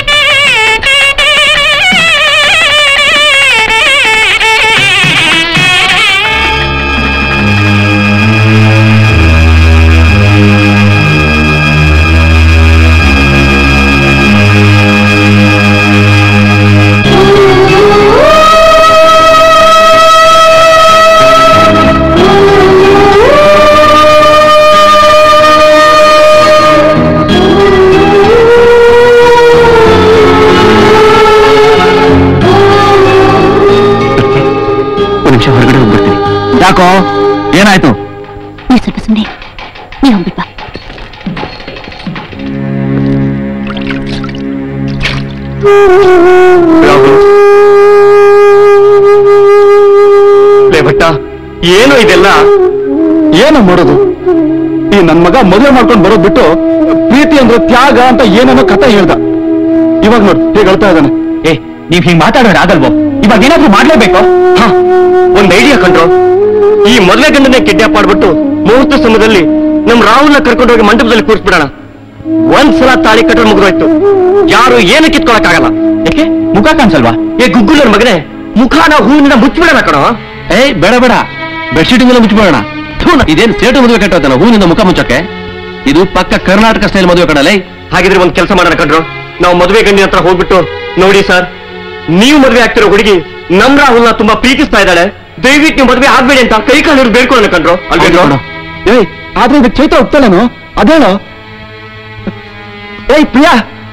ಒಂದು ನಿಮಿಷ ಹೊರಗಡೆ ಹೋಗ್ಬಿಡ್ತೀನಿ ಯಾಕೋ ಏನಾಯ್ತು ನೀ ಸ್ವಲ್ಪ ಸುಮ್ಮನೆ ನೀ ಹೋಗ್ಬಿಟ್ ಬಾ ಲೇ ಭಟ್ಟ ಏನು ಇದೆಲ್ಲ ಏನು ಮಾಡೋದು ಈ ನನ್ ಮಗ ಮದುವೆ ಮಾಡ್ಕೊಂಡು ಬರೋದ್ ಬಿಟ್ಟು ಪ್ರೀತಿ ಅಂದ್ರೆ ತ್ಯಾಗ ಅಂತ ಏನೇನೋ ಕತೆ ಹೇಳ್ದ ಇವಾಗ ನೋಡು ಹೇಗೆ ಅಳ್ತಾ ಇದ್ದಾನೆ ಏ ನೀವ್ ಹಿಂಗ್ ಮಾತಾಡೋರು ಆಗಲ್ವೋ ಇವಾಗ ಏನಾದ್ರೂ ಮಾಡ್ಲೇಬೇಕು ಹ, ಒಂದ್ ಐಡಿಯಾ ಕಂಡ್ರು ಈ ಮೊದಲೇ ಗಂಡನೇ ಕಿಡ್ನಾಪ್ ಮಾಡ್ಬಿಟ್ಟು ಮುಹೂರ್ತ ಸಮಯದಲ್ಲಿ ನಮ್ ರಾಹುಲ್ನ ಕರ್ಕೊಂಡೋಗಿ ಮಂಟಪದಲ್ಲಿ ಕೂರಿಸ್ಬಿಡೋಣ ಒಂದ್ಸಲ ತಾಳಿ ಕಟ್ಟರೆ ಮುಗಿದೋಯ್ತು ಯಾರು ಏನು ಕಿತ್ಕೊಳಕ್ಕಾಗಲ್ಲ ಯಾಕೆ ಮುಖ ಕಾಣಿಸಲ್ವಾ ಏ ಗುಗ್ಗುಲರ್ ಮಗನೇ ಮುಖಾನ ಹೂವಿನಿಂದ ಮುಚ್ಚಿಬಿಡೋಣ ಕಣೋ ಏಯ್ ಬೇಡ ಬೇಡ ಬೆಡ್ಶೀಟ್ ಮೇಲೆ ಮುಚ್ಚಿಬಿಡೋಣ ಇದೇನು ಸೇಟು ಮದುವೆ ಕಟ್ಟೋದಲ್ಲ ಹೂವಿನಿಂದ ಮುಖ ಮುಚ್ಚಕ್ಕೆ ಇದು ಪಕ್ಕ ಕರ್ನಾಟಕ ಸ್ಟೈಲ್ ಮದುವೆ ಕಡಲೇ ಹಾಗಿದ್ರೆ ಒಂದ್ ಕೆಲಸ ಮಾಡೋಣ ಕಣ್ರು ನಾವು ಮದುವೆ ಗಂಡಿನ ಹತ್ರ ಹೋಗ್ಬಿಟ್ಟು ನೋಡಿ ಸರ್ ನೀವು ಮದುವೆ ಆಗ್ತಿರೋ ಹುಡುಗಿ ನಮ್ ರಾಹುಲ್ನ ತುಂಬಾ ಪ್ರೀತಿಸ್ತಾ ಇದ್ದಾಳೆ ದಯವಿಟ್ಟು ನೀವು ಮದುವೆ ಆಗ್ಬೇಡಿ ಅಂತ ಕೈ ಕಾಲು ಹಿಡ್ದು ಬೇಡ್ಕೊಳ್ಳೋಣ ಕಣ್ರು ಹೌದು. ಏಯ್ ಆದ್ರೆ ಇದಕ್ಕೆ ಚೈತ ಒಪ್ತಾಳೇನು ಅದೇನೋ ಏಯ್ ಪ್ರಿಯಾ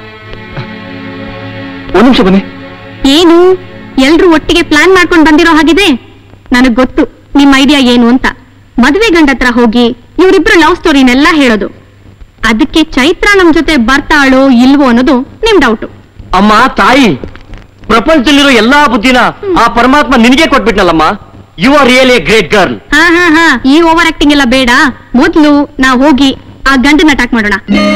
ಒಂದ್ ನಿಮಿಷ ಬನ್ನಿ ಏನು ಎಲ್ರು ಒಟ್ಟಿಗೆ ಪ್ಲಾನ್ ಮಾಡ್ಕೊಂಡು ಬಂದಿರೋ ಹಾಗಿದೆ ನನಗ್ ಗೊತ್ತು ನಿಮ್ ಐಡಿಯಾ ಏನು ಅಂತ ಮದ್ವೆ ಗಂಡ ಹತ್ರ ಹೋಗಿ ಇವರಿಬ್ರು ಲವ್ ಸ್ಟೋರಿನೆಲ್ಲ ಹೇಳೋದು ಅದಕ್ಕೆ ಚೈತ್ರ ನಮ್ ಜೊತೆ ಬರ್ತಾಳೋ ಇಲ್ವೋ ಅನ್ನೋದು ನಿಮ್ ಡೌಟು ಅಮ್ಮ ತಾಯಿ ಪ್ರಪಂಚದಲ್ಲಿರೋ ಎಲ್ಲಾ ಬುದ್ಧಿನ ಆ ಪರಮಾತ್ಮ ನಿನಗೆ ಕೊಟ್ಬಿಟ್ನಲ್ಲಮ್ಮ you are really a great girl ಹಾ ಹಾ ಹಾ ಈ ಓವರ್ ಆಕ್ಟಿಂಗ್ ಎಲ್ಲ ಬೇಡ ಮೊದ್ಲು ನಾವ್ ಹೋಗಿ ಆ ಗಂಡನ ಅಟ್ಯಾಕ್ ಮಾಡೋಣ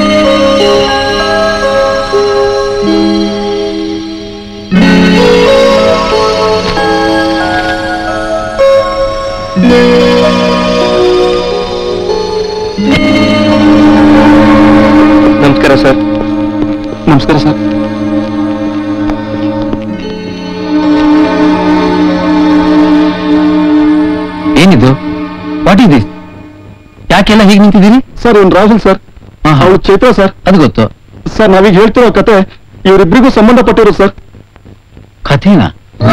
ನಮಸ್ಕಾರ ಸರ್ ನಮಸ್ಕಾರ ಸರ್ ಏನಿದು ವಾಟ್ ಇಸ್ ದಿಸ್ ಯಾಕೆಲ್ಲ ಹೀಗೆ ನಿಂತಿದ್ದೀರಿ ಸರ್ ಇವ್ನು ರಾಹುಲ್ ಸರ್ ಅವಳು ಚೈತ್ರ ಸರ್ ಅದು ಗೊತ್ತು ಸರ್ ನಾವೀಗ ಹೇಳ್ತಿರೋ ಕತೆ ಇವರಿಬ್ಬರಿಗೂ ಸಂಬಂಧಪಟ್ಟಿರೋ ಸರ್ ಕಥೆನಾ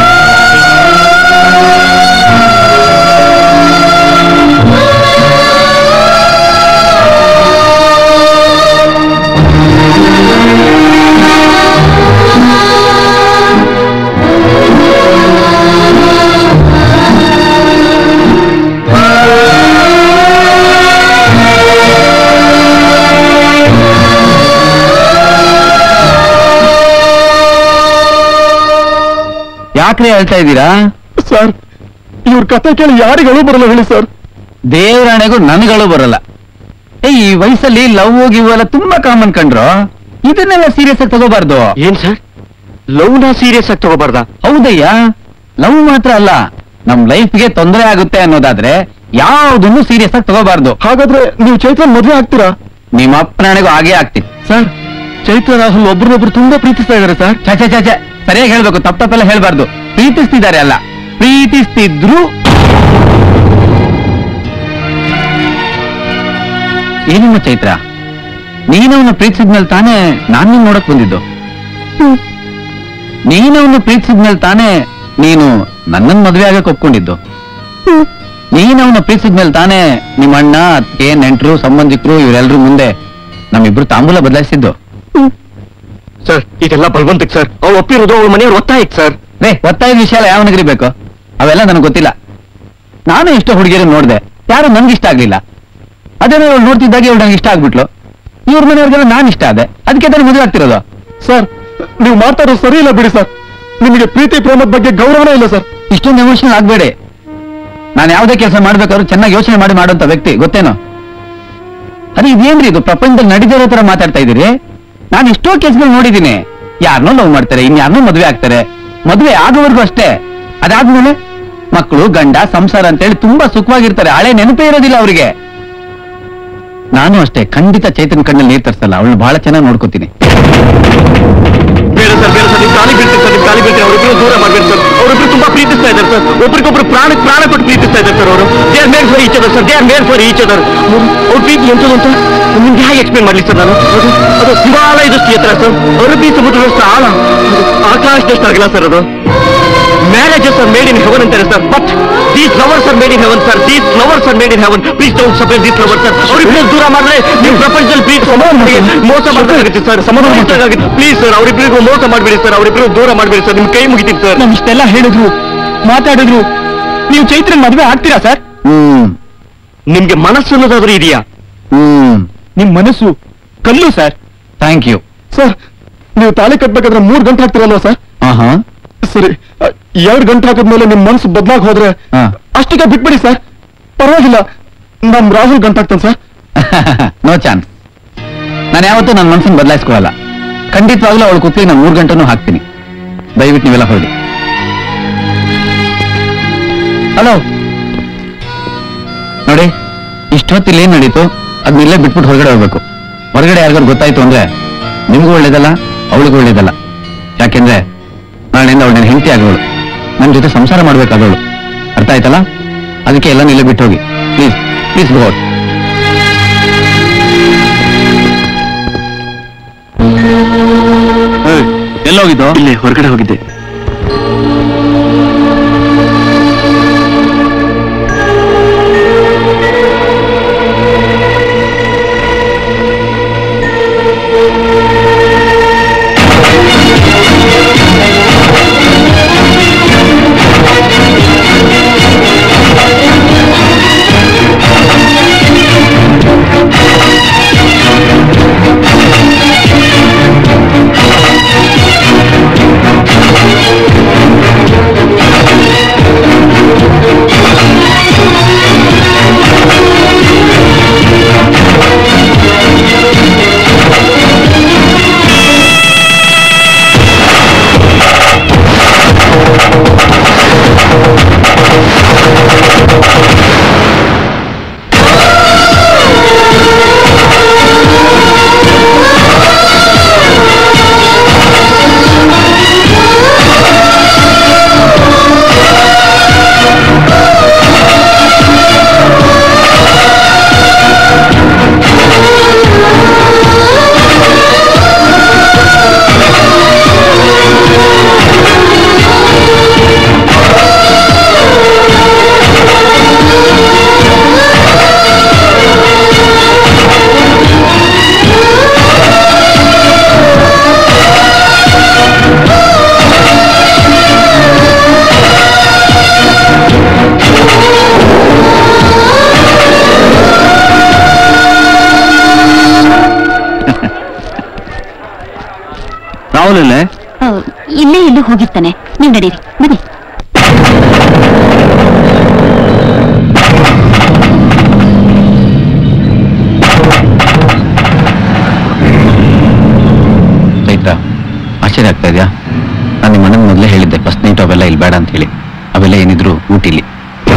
ಯಾಕ್ರೆ ಹೇಳ್ತಾ ಇದ್ದೀರಾ ಸರ್ ಇವ್ರ ಕತೆ ಕೇಳಿ ಯಾರಿಗೂ ಬರಲ್ಲ ಹೇಳಿ ಸರ್ ದೇವರಾಣೆಗೂ ನನಗಳು ಬರಲ್ಲ ಏ ಈ ವಯಸ್ಸಲ್ಲಿ ಲವ್ ಗಿವ್ ಎಲ್ಲ ತುಂಬಾ ಕಾಮನ್ ಕಂಡ್ರು ಇದನ್ನೆಲ್ಲ ಸೀರಿಯಸ್ ಆಗಿ ತಗೋಬಾರ್ದು ಏನ್ ಸರ್ ಲವ್ನ ಸೀರಿಯಸ್ ಆಗಿ ತಗೋಬಾರ್ದ ಹೌದಯ್ಯ ಲವ್ ಮಾತ್ರ ಅಲ್ಲ ನಮ್ ಲೈಫ್ಗೆ ತೊಂದರೆ ಆಗುತ್ತೆ ಅನ್ನೋದಾದ್ರೆ ಯಾವ್ದನ್ನು ಸೀರಿಯಸ್ ಆಗಿ ತಗೋಬಾರ್ದು ಹಾಗಾದ್ರೆ ನೀವು ಚೈತ್ರ ಮದುವೆ ಆಗ್ತೀರಾ ನಿಮ್ಮ ಅಪ್ಪನಾಣೆಗೂ ಹಾಗೆ ಆಗ್ತಿ ಸರ್ ಚೈತ್ರ ರಾಹುಲ್ ಒಬ್ರನ್ನೊಬ್ರು ತುಂಬಾ ಪ್ರೀತಿಸ್ತಾ ಇದಾರೆ ಸರ್ ಛ ಛ ಛ ಛ ಸರಿಯಾಗಿ ಹೇಳ್ಬೇಕು ತಪ್ಪ ತಪ್ಪೆಲ್ಲ ಹೇಳ್ಬಾರ್ದು ಪ್ರೀತಿಸ್ತಿದ್ದಾರೆ ಅಲ್ಲ ಪ್ರೀತಿಸ್ತಿದ್ರು ಏನಮ್ಮ ಚೈತ್ರ ನೀನವನ್ನ ಪ್ರೀತಿಸಿದ್ಮೇಲೆ ತಾನೇ ನಾನ್ ನಿನ್ ನೋಡಕ್ ಬಂದಿದ್ದು ನೀನವನ್ನ ಪ್ರೀತಿಸಿದ್ಮೇಲೆ ತಾನೇ ನೀನು ನನ್ನನ್ ಮದ್ವೆ ಆಗಕ್ ಒಪ್ಕೊಂಡಿದ್ದು ನೀನವನ್ನ ಪ್ರೀತಿಸಿದ್ಮೇಲೆ ತಾನೇ ನಿಮ್ಮ ಅಣ್ಣ ಅತ್ತೆ ನೆಂಟರು ಸಂಬಂಧಿಕರು ಇವರೆಲ್ಲರೂ ಮುಂದೆ ನಮ್ಮಿಬ್ರು ತಾಂಬೂಲ ಬದಲಾಯಿಸಿದ್ದು ಸರ್ ಇದೆಲ್ಲ ಬಲವಂತಕ್ಕೆ ಸರ್ ಅವ್ರು ಒಪ್ಪಿರೋದು ಅವ್ರ ಮನೆಯವ್ರು ಒತ್ತಾಯಕ್ಕೆ ಸರ್ ರೇ ಒತ್ತಾಯದ ವಿಷಯ ಎಲ್ಲ ಯಾವನಿಗ್ರಿ ಬೇಕು ಅವೆಲ್ಲ ನನಗೆ ಗೊತ್ತಿಲ್ಲ ನಾನು ಎಷ್ಟೋ ಹುಡುಗಿಯರು ನೋಡಿದೆ ಯಾರು ನನ್ಗೆ ಇಷ್ಟ ಆಗ್ಲಿಲ್ಲ ಅದೇನೋ ಅವ್ಳು ನೋಡ್ತಿದ್ದಾಗೆ ಇವಳು ನಂಗೆ ಇಷ್ಟ ಆಗ್ಬಿಟ್ಲು ಇವ್ರ ಮನೆಯವ್ರಿಗೆಲ್ಲ ನಾನು ಇಷ್ಟ ಆದೆ ಅದಕ್ಕೆ ತಾನೇ ಮದುವೆ ಆಗ್ತಿರೋದು ಸರ್ ನೀವು ಮಾತಾಡೋದು ಸರಿ ಇಲ್ಲ ಬಿಡಿ ಸರ್ ನಿಮಗೆ ಪ್ರೀತಿ ಪ್ರೇಮದ ಬಗ್ಗೆ ಗೌರವನೇ ಇಲ್ಲ ಸರ್ ಇಷ್ಟೊಂದು ಎಮೋಷನಲ್ ಆಗ್ಬೇಡಿ ನಾನು ಯಾವುದೇ ಕೆಲಸ ಮಾಡ್ಬೇಕಾದ್ರೂ ಚೆನ್ನಾಗಿ ಯೋಚನೆ ಮಾಡಿ ಮಾಡುವಂತ ವ್ಯಕ್ತಿ ಗೊತ್ತೇನೋ ಅದೇ ಇದೇನ್ರಿ ಇದು ಪ್ರಪಂಚದಲ್ಲಿ ನಡೀತಿರೋ ತರ ಮಾತಾಡ್ತಾ ಇದ್ದೀರಿ ನಾನು ಎಷ್ಟೋ ಕೇಸ್ಗಳು ನೋಡಿದ್ದೀನಿ ಯಾರನ್ನೋ ಲವ್ ಮಾಡ್ತಾರೆ ಇನ್ಯಾರನ್ನೋ ಮದುವೆ ಆಗ್ತಾರೆ ಮದುವೆ ಆಗೋವರೆಗೂ ಅಷ್ಟೇ ಅದಾದ್ಮೇಲೆ ಮಕ್ಕಳು ಗಂಡ ಸಂಸಾರ ಅಂತೇಳಿ ತುಂಬಾ ಸುಖವಾಗಿರ್ತಾರೆ ಹಳೆ ನೆನಪೇ ಇರೋದಿಲ್ಲ ಅವರಿಗೆ ನಾನು ಅಷ್ಟೇ ಖಂಡಿತ ಚೈತನ್ ಕಣ್ಣಲ್ಲಿ ನೀರ್ ತರ್ಸಲ್ಲ ಅವಳು ಬಹಳ ಚೆನ್ನಾಗಿ ನೋಡ್ಕೋತೀನಿ ಬೇಡ ಸರ್ ಬೇಡ ಸರ್ ನೀವು ಗಾಳಿ ಬೀಳ್ತೀರಿ ಸರ್ ನೀವು ಗಾಳಿ ಬೀಳ್ತೀರಿ ಅವರಿಬ್ರು ದೂರ ಮಾಡ್ಬೇಡಿ ಸರ್ ಅವರಿಬ್ರು ತುಂಬಾ ಪ್ರೀತಿಸ್ತಾ ಇದ್ದಾರೆ ಸರ್ ಒಬ್ರಿಗೊಬ್ರು ಪ್ರಾಣಕ್ಕೆ ಪ್ರಾಣ ಕೊಟ್ಟು ಪ್ರೀತಿಸ್ತಾ ಇದ್ದಾರೆ ಸರ್ ಅವರು they are made for each other sir they are made for each other ಅವ್ರ ಪ್ರೀತಿ ಎಂತದ್ದು ಅಂತ ನಿಮ್ಗೆ ಹೇಗೆ ಎಕ್ಸ್ಪ್ಲೇನ್ ಮಾಡ್ಲಿ ಸರ್ ನಾನು ಅದು ಅದು ಹಿಮಾಲಯದಷ್ಟು ಎತ್ತರ ಸರ್ ಅರಬ್ಬಿ ಸಮುದ್ರದಷ್ಟು ಆಳ ಅದು ಆಕಾಶದಷ್ಟು ಆಗಲ್ಲ ಸರ್ ಅದು marriages are made in heaven ಅಂತಾರೆ sir but these lovers are made in heaven sir these lovers are made in heaven please don't separate these lovers sir ಅವರಿಬ್ರು ದೂರ ಮಾಡಿದ್ರೆ ನೀವು ಪ್ರಪಂಚದಲ್ಲಿ ಪ್ರೀತಿ ಸಮಾಧಾನಕ್ಕೆ ಮೋಸ ಮಾಡಬೇಕಾಗುತ್ತೆ ಸರ್ ಸಮಾಧಾನ ಪ್ಲೀಸ್ ಸರ್ ಅವರಿಬ್ಬರಿಗೂ ಮೋಸ ಮಾಡಬೇಡಿ ಸರ್ ಅವರಿಬ್ರು ದೂರ ಮಾಡಬೇಡಿ ಸರ್ ನಿಮ್ ಕೈ ಮುಗಿತೀನಿ ಸರ್ ನಾನು ಇಷ್ಟೆಲ್ಲ ಹೇಳಿದ್ರು ಮಾತಾಡಿದ್ರು ನೀವು ಚೈತ್ರನ್ ಮದುವೆ ಆಗ್ತೀರಾ ಸರ್ ಹ್ಮ್ ನಿಮ್ಗೆ ಮನಸ್ಸು ಅನ್ನೋದಾದ್ರೂ ಇದೆಯಾ ಹ್ಮ್ ನಿಮ್ ಮನಸ್ಸು ಕಲ್ಲು ಸರ್ ಥ್ಯಾಂಕ್ ಯು ಸರ್ ನೀವು ತಾಳಿ ಕಟ್ಬೇಕಾದ್ರೆ ಮೂರ್ ಗಂಟೆ ಹಾಕ್ತಿರಲ್ವಾ ಸರ್ ಆಹಾ ಸರಿ ಎರಡು ಗಂಟೆ ಹಾಕಿದ್ಮೇಲೆ ನಿಮ್ ಮನಸ್ಸು ಬದಲಾಗಿ ಹೋದ್ರೆ ಹಾ. ಅಷ್ಟಕ್ಕೆ ಬಿಟ್ಬಿಡಿ ಸರ್ ಪರವಾಗಿಲ್ಲ ನಮ್ ರಾಹುಲ್ ಗಂಟೆ ಹಾಕ್ತಾನೆ ಸರ್ ನೋ ಚಾನ್ಸ್ ನಾನು ಯಾವತ್ತೂ ನನ್ನ ಮನಸ್ಸನ್ನು ಬದಲಾಯಿಸ್ಕೊಳ್ಳಲ್ಲ ಖಂಡಿತವಾಗ್ಲೂ ಅವಳು ಕುತ್ತಿಗೆ ನಾನು ಮೂರು ಗಂಟೆನೂ ಹಾಕ್ತೀನಿ ದಯವಿಟ್ಟು ನೀವೆಲ್ಲ ಹೊರಡಿ ಹಲೋ ನೋಡಿ ಇಷ್ಟೊತ್ತಿಲ್ಲಿ ಏನ್ ನಡೀತು ಅದನ್ನೆಲ್ಲೇ ಬಿಟ್ಬಿಟ್ಟು ಹೊರಗಡೆ ಹೋಗ್ಬೇಕು ಹೊರಗಡೆ ಯಾರಿಗಾರು ಗೊತ್ತಾಯ್ತು ಅಂದ್ರೆ ನಿಮ್ಗೂ ಒಳ್ಳೇದಲ್ಲ ಅವಳಿಗೂ ಒಳ್ಳೇದಲ್ಲ ಯಾಕೆಂದ್ರೆ ನಾಳೆಯಿಂದ ಅವಳು ನನ್ನ ಹೆಂಡತಿ ಆಗೋಳು ನನ್ನ ಜೊತೆ ಸಂಸಾರ ಮಾಡ್ಬೇಕಾದವಳು ಅರ್ಥ ಆಯ್ತಲ್ಲ ಅದಕ್ಕೆ ಎಲ್ಲ ಇಲ್ಲೇ ಬಿಟ್ಟು ಹೋಗಿ ಪ್ಲೀಸ್ ಪ್ಲೀಸ್ ಗೋ ಔಟ್ ಎಲ್ಲೋಗಿದ್ದು ಇಲ್ಲಿ ಹೊರಗಡೆ ಹೋಗಿದ್ದೆ ರಾಹುಲ್ ಇಲ್ಲೇ ಇಲ್ಲೇ ಎಲ್ಲೂ ಹೋಗಿರ್ತಾನೆ ನೀವು ನಡೀರಿ ಬನ್ನಿ ಚೈತ್ರ ಆಶ್ಚರ್ಯ ಆಗ್ತಾ ಇದೆಯಾ ನಾನು ನಿಮ್ಮ ಅಣ್ಣನ ಮೊದಲೇ ಹೇಳಿದ್ದೆ ಫಸ್ಟ್ ನೈಟ್ ಅವೆಲ್ಲ ಇಲ್ಲಿ ಬೇಡ ಅಂತ ಹೇಳಿ ಅವೆಲ್ಲ ಏನಿದ್ರು ಊಟಿಲಿ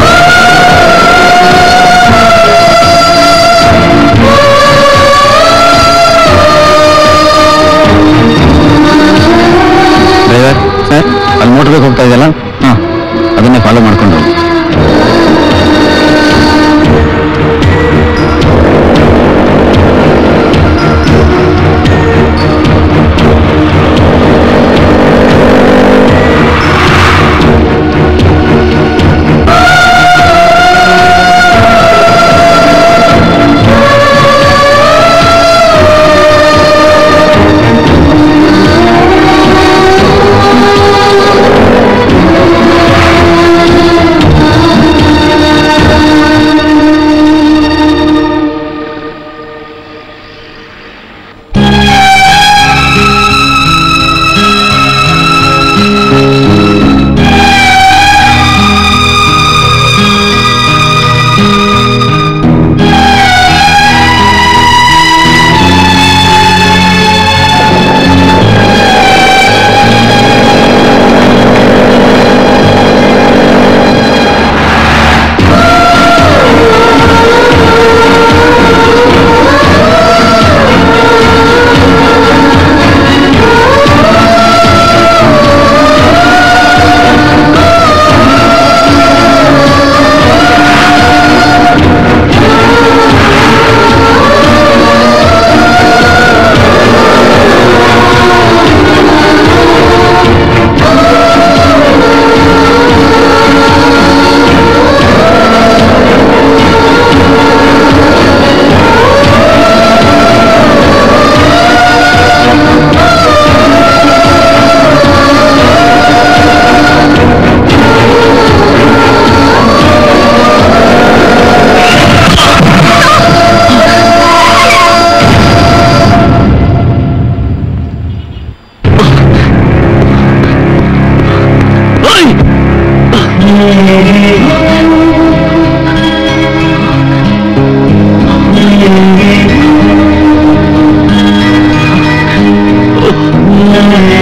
ಡ್ರೈವರ್ ಸರ್ ಅಲ್ಲಿ ಮೋಟ್ರಿಗೆ ಹೋಗ್ತಾ ಇದೆಯಲ್ಲ ಹಾಂ ಅದನ್ನೇ ಫಾಲೋ ಮಾಡ್ಕೊಂಡು ಹೋಗಿ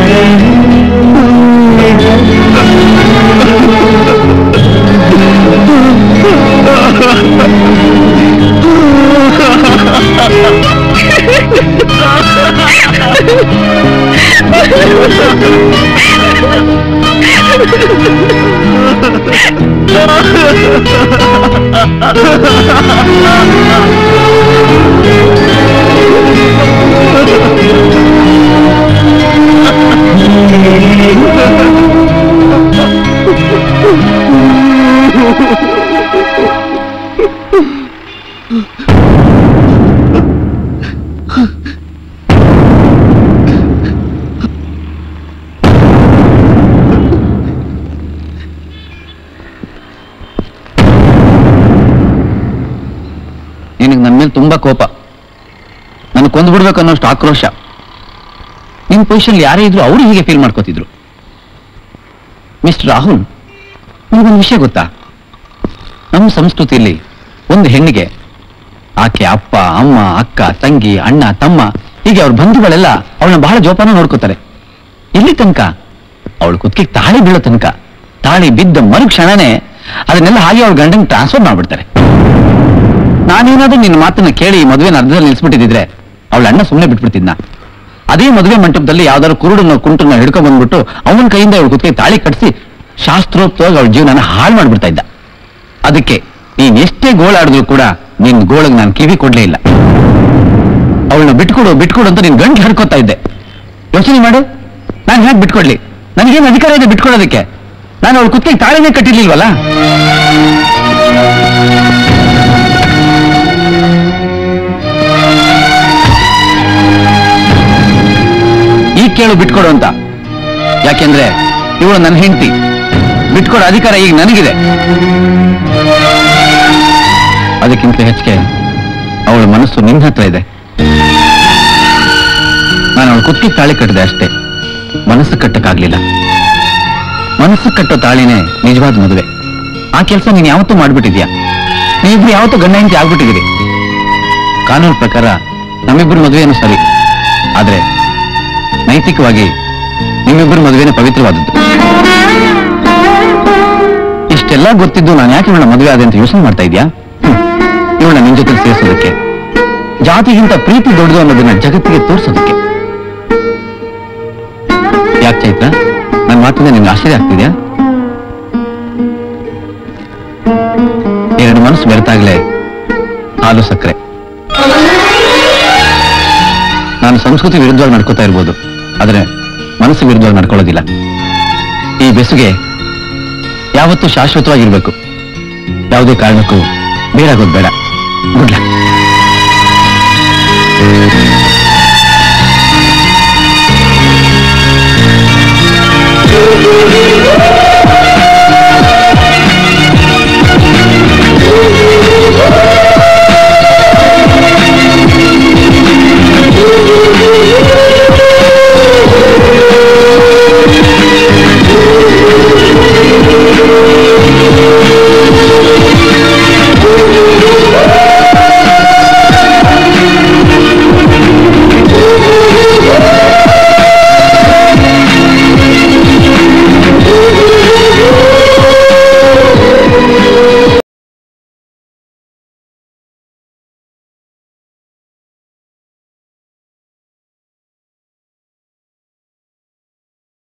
ನಿನಗೆ ನನ್ನ ಮೇಲೆ ತುಂಬಾ ಕೋಪ ನನಗೆ ಕೊಂದು ಬಿಡ್ಬೇಕು ಅನ್ನೋಷ್ಟು ಆಕ್ರೋಶ ನಿಮ್ ಪೊಸಿಷನ್ ಯಾರೇ ಇದ್ರು ಅವರು ಹೀಗೆ ಫೀಲ್ ಮಾಡ್ಕೋತಿದ್ರು ಮಿಸ್ಟರ್ ರಾಹುಲ್ ನಿಮಗೊಂದು ವಿಷಯ ಗೊತ್ತಾ ನಮ್ಮ ಸಂಸ್ಕೃತಿಯಲ್ಲಿ ಒಂದು ಹೆಣ್ಣಿಗೆ ಆಕೆ ಅಪ್ಪ ಅಮ್ಮ ಅಕ್ಕ ತಂಗಿ ಅಣ್ಣ ತಮ್ಮ ಹೀಗೆ ಅವ್ರ ಬಂಧುಗಳೆಲ್ಲ ಅವಳನ್ನ ಬಹಳ ಜೋಪಾನ ನೋಡ್ಕೋತಾರೆ ಇಲ್ಲಿ ತನಕ ಅವಳು ಕುತ್ತಿಗೆ ತಾಳಿ ಬೀಳೋ ತನಕ ತಾಳಿ ಬಿದ್ದ ಮರುಕ್ಷಣನೇ ಅದನ್ನೆಲ್ಲ ಹಾಗೆ ಅವಳ ಗಂಡನ್ ಟ್ರಾನ್ಸ್ಫರ್ ಮಾಡ್ಬಿಡ್ತಾರೆ ನಾನೇನಾದ್ರೂ ನಿನ್ನ ಮಾತನ್ನ ಕೇಳಿ ಈ ಮದುವೆನ ಅರ್ಧದಲ್ಲಿ ನಿಲ್ಸ್ಬಿಟ್ಟಿದ್ರೆ ಅವಳ ಅಣ್ಣ ಸುಮ್ಮನೆ ಬಿಟ್ಬಿಡ್ತಿದ್ನ ಅದೇ ಮದುವೆ ಮಂಟಪದಲ್ಲಿ ಯಾವ್ದಾದ್ರು ಕುರುಡನ್ನ ಕುಂಟನ್ನ ಹಿಡ್ಕೊಂಡ್ ಬಂದ್ಬಿಟ್ಟು ಅವನ ಕೈಯಿಂದ ಅವಳ ಕುತ್ತಿಗೆ ತಾಳಿ ಕಟ್ಸಿ ಶಾಸ್ತ್ರೋಕ್ತವಾಗಿ ಅವಳ ಜೀವನನ ಹಾಳು ಮಾಡ್ಬಿಡ್ತಾ ಇದ್ದ ಅದಕ್ಕೆ ನೀನ್ ಎಷ್ಟೇ ಗೋಳಾಡಿದ್ರು ಕೂಡ ನಿನ್ ಗೋಳಗ್ ನಾನು ಕಿವಿ ಕೊಡ್ಲೇ ಇಲ್ಲ ಅವಳನ್ನ ಬಿಟ್ಕೊಡು ಬಿಟ್ಕೊಡು ಅಂತ ನಿನ್ ಗಂಟು ಹರ್ಕೋತಾ ಇದ್ದೆ ಯೋಚನೆ ಮಾಡು ನಾನು ಹೇಗೆ ಬಿಟ್ಕೊಡ್ಲಿ ನನಗೇನು ಅಧಿಕಾರ ಇದೆ ಬಿಟ್ಕೊಡೋದಕ್ಕೆ ನಾನು ಅವಳ ಕುತ್ತಿಗೆ ತಾಳಿನೇ ಕಟ್ಟಿರ್ಲಿಲ್ವಲ್ಲ ಈಗ ಕೇಳು ಬಿಟ್ಕೊಡು ಅಂತ ಯಾಕೆಂದ್ರೆ ಇವಳು ನನ್ನ ಹೆಂಡತಿ ಬಿಟ್ಕೊಡೋ ಅಧಿಕಾರ ಈಗ ನನಗಿದೆ ಅದಕ್ಕಿಂತ ಹೆಚ್ಚಿಗೆ ಅವಳ ಮನಸ್ಸು ನಿನ್ನ ಹತ್ರ ಇದೆ ನಾನು ಅವಳು ಕುತ್ತಿಗೆ ತಾಳಿ ಕಟ್ಟಿದೆ ಅಷ್ಟೇ ಮನಸ್ಸು ಕಟ್ಟಕ್ಕಾಗ್ಲಿಲ್ಲ ಮನಸ್ಸು ಕಟ್ಟೋ ತಾಳಿನೇ ನಿಜವಾದ ಮದುವೆ ಆ ಕೆಲಸ ನೀನು ಯಾವತ್ತೂ ಮಾಡ್ಬಿಟ್ಟಿದ್ಯಾ ನೀವಿಬ್ರು ಯಾವತ್ತೂ ಗಂಡ ಹೆಂಡತಿ ಆಗ್ಬಿಟ್ಟಿದ್ದೀರಿ ಕಾನೂನು ಪ್ರಕಾರ ನಮ್ಮಿಬ್ಬರು ಮದುವೆಯನ್ನು ಸರಿ ಆದ್ರೆ ನೈತಿಕವಾಗಿ ನಿಮ್ಮಿಬ್ಬರು ಮದುವೆನೇ ಪವಿತ್ರವಾದದ್ದು ಇಷ್ಟೆಲ್ಲ ಗೊತ್ತಿದ್ದು ನಾನು ಯಾಕೆ ಇವಳ ಮದುವೆ ಆದೆ ಅಂತ ಯೋಚನೆ ಮಾಡ್ತಾ ಇದ್ಯಾ ಇವಳ ನಿನ್ ಜೊತೆ ಸೇರಿಸೋದಕ್ಕೆ ಜಾತಿಗಿಂತ ಪ್ರೀತಿ ದೊಡ್ಡದು ಅನ್ನೋದನ್ನ ಜಗತ್ತಿಗೆ ತೋರಿಸೋದಕ್ಕೆ ಯಾಕೆ ಚೈತ್ರ ನನ್ನ ಮಾತಿಂದ ನಿಮ್ಗೆ ಆಶ್ಚರ್ಯ ಆಗ್ತಿದ್ಯಾ ಎರಡು ಮನಸ್ಸು ಬೆರೆತಾಗ್ಲೇ ಹಾಲು ಸಕ್ಕರೆ ನಾನು ಸಂಸ್ಕೃತಿ ವಿರುದ್ಧವಾಗಿ ನಡ್ಕೋತಾ ಇರ್ಬೋದು ಆದ್ರೆ ಮನಸ್ಸು ವಿರುದ್ಧವಾಗಿ ನಡ್ಕೊಳ್ಳೋದಿಲ್ಲ ಈ ಬೆಸುಗೆ ಯಾವತ್ತೂ ಶಾಶ್ವತವಾಗಿರ್ಬೇಕು ಯಾವುದೇ ಕಾರಣಕ್ಕೂ ಬೇಡಾಗೋದು ಬೇಡ ಗುಡ್ ಲಕ್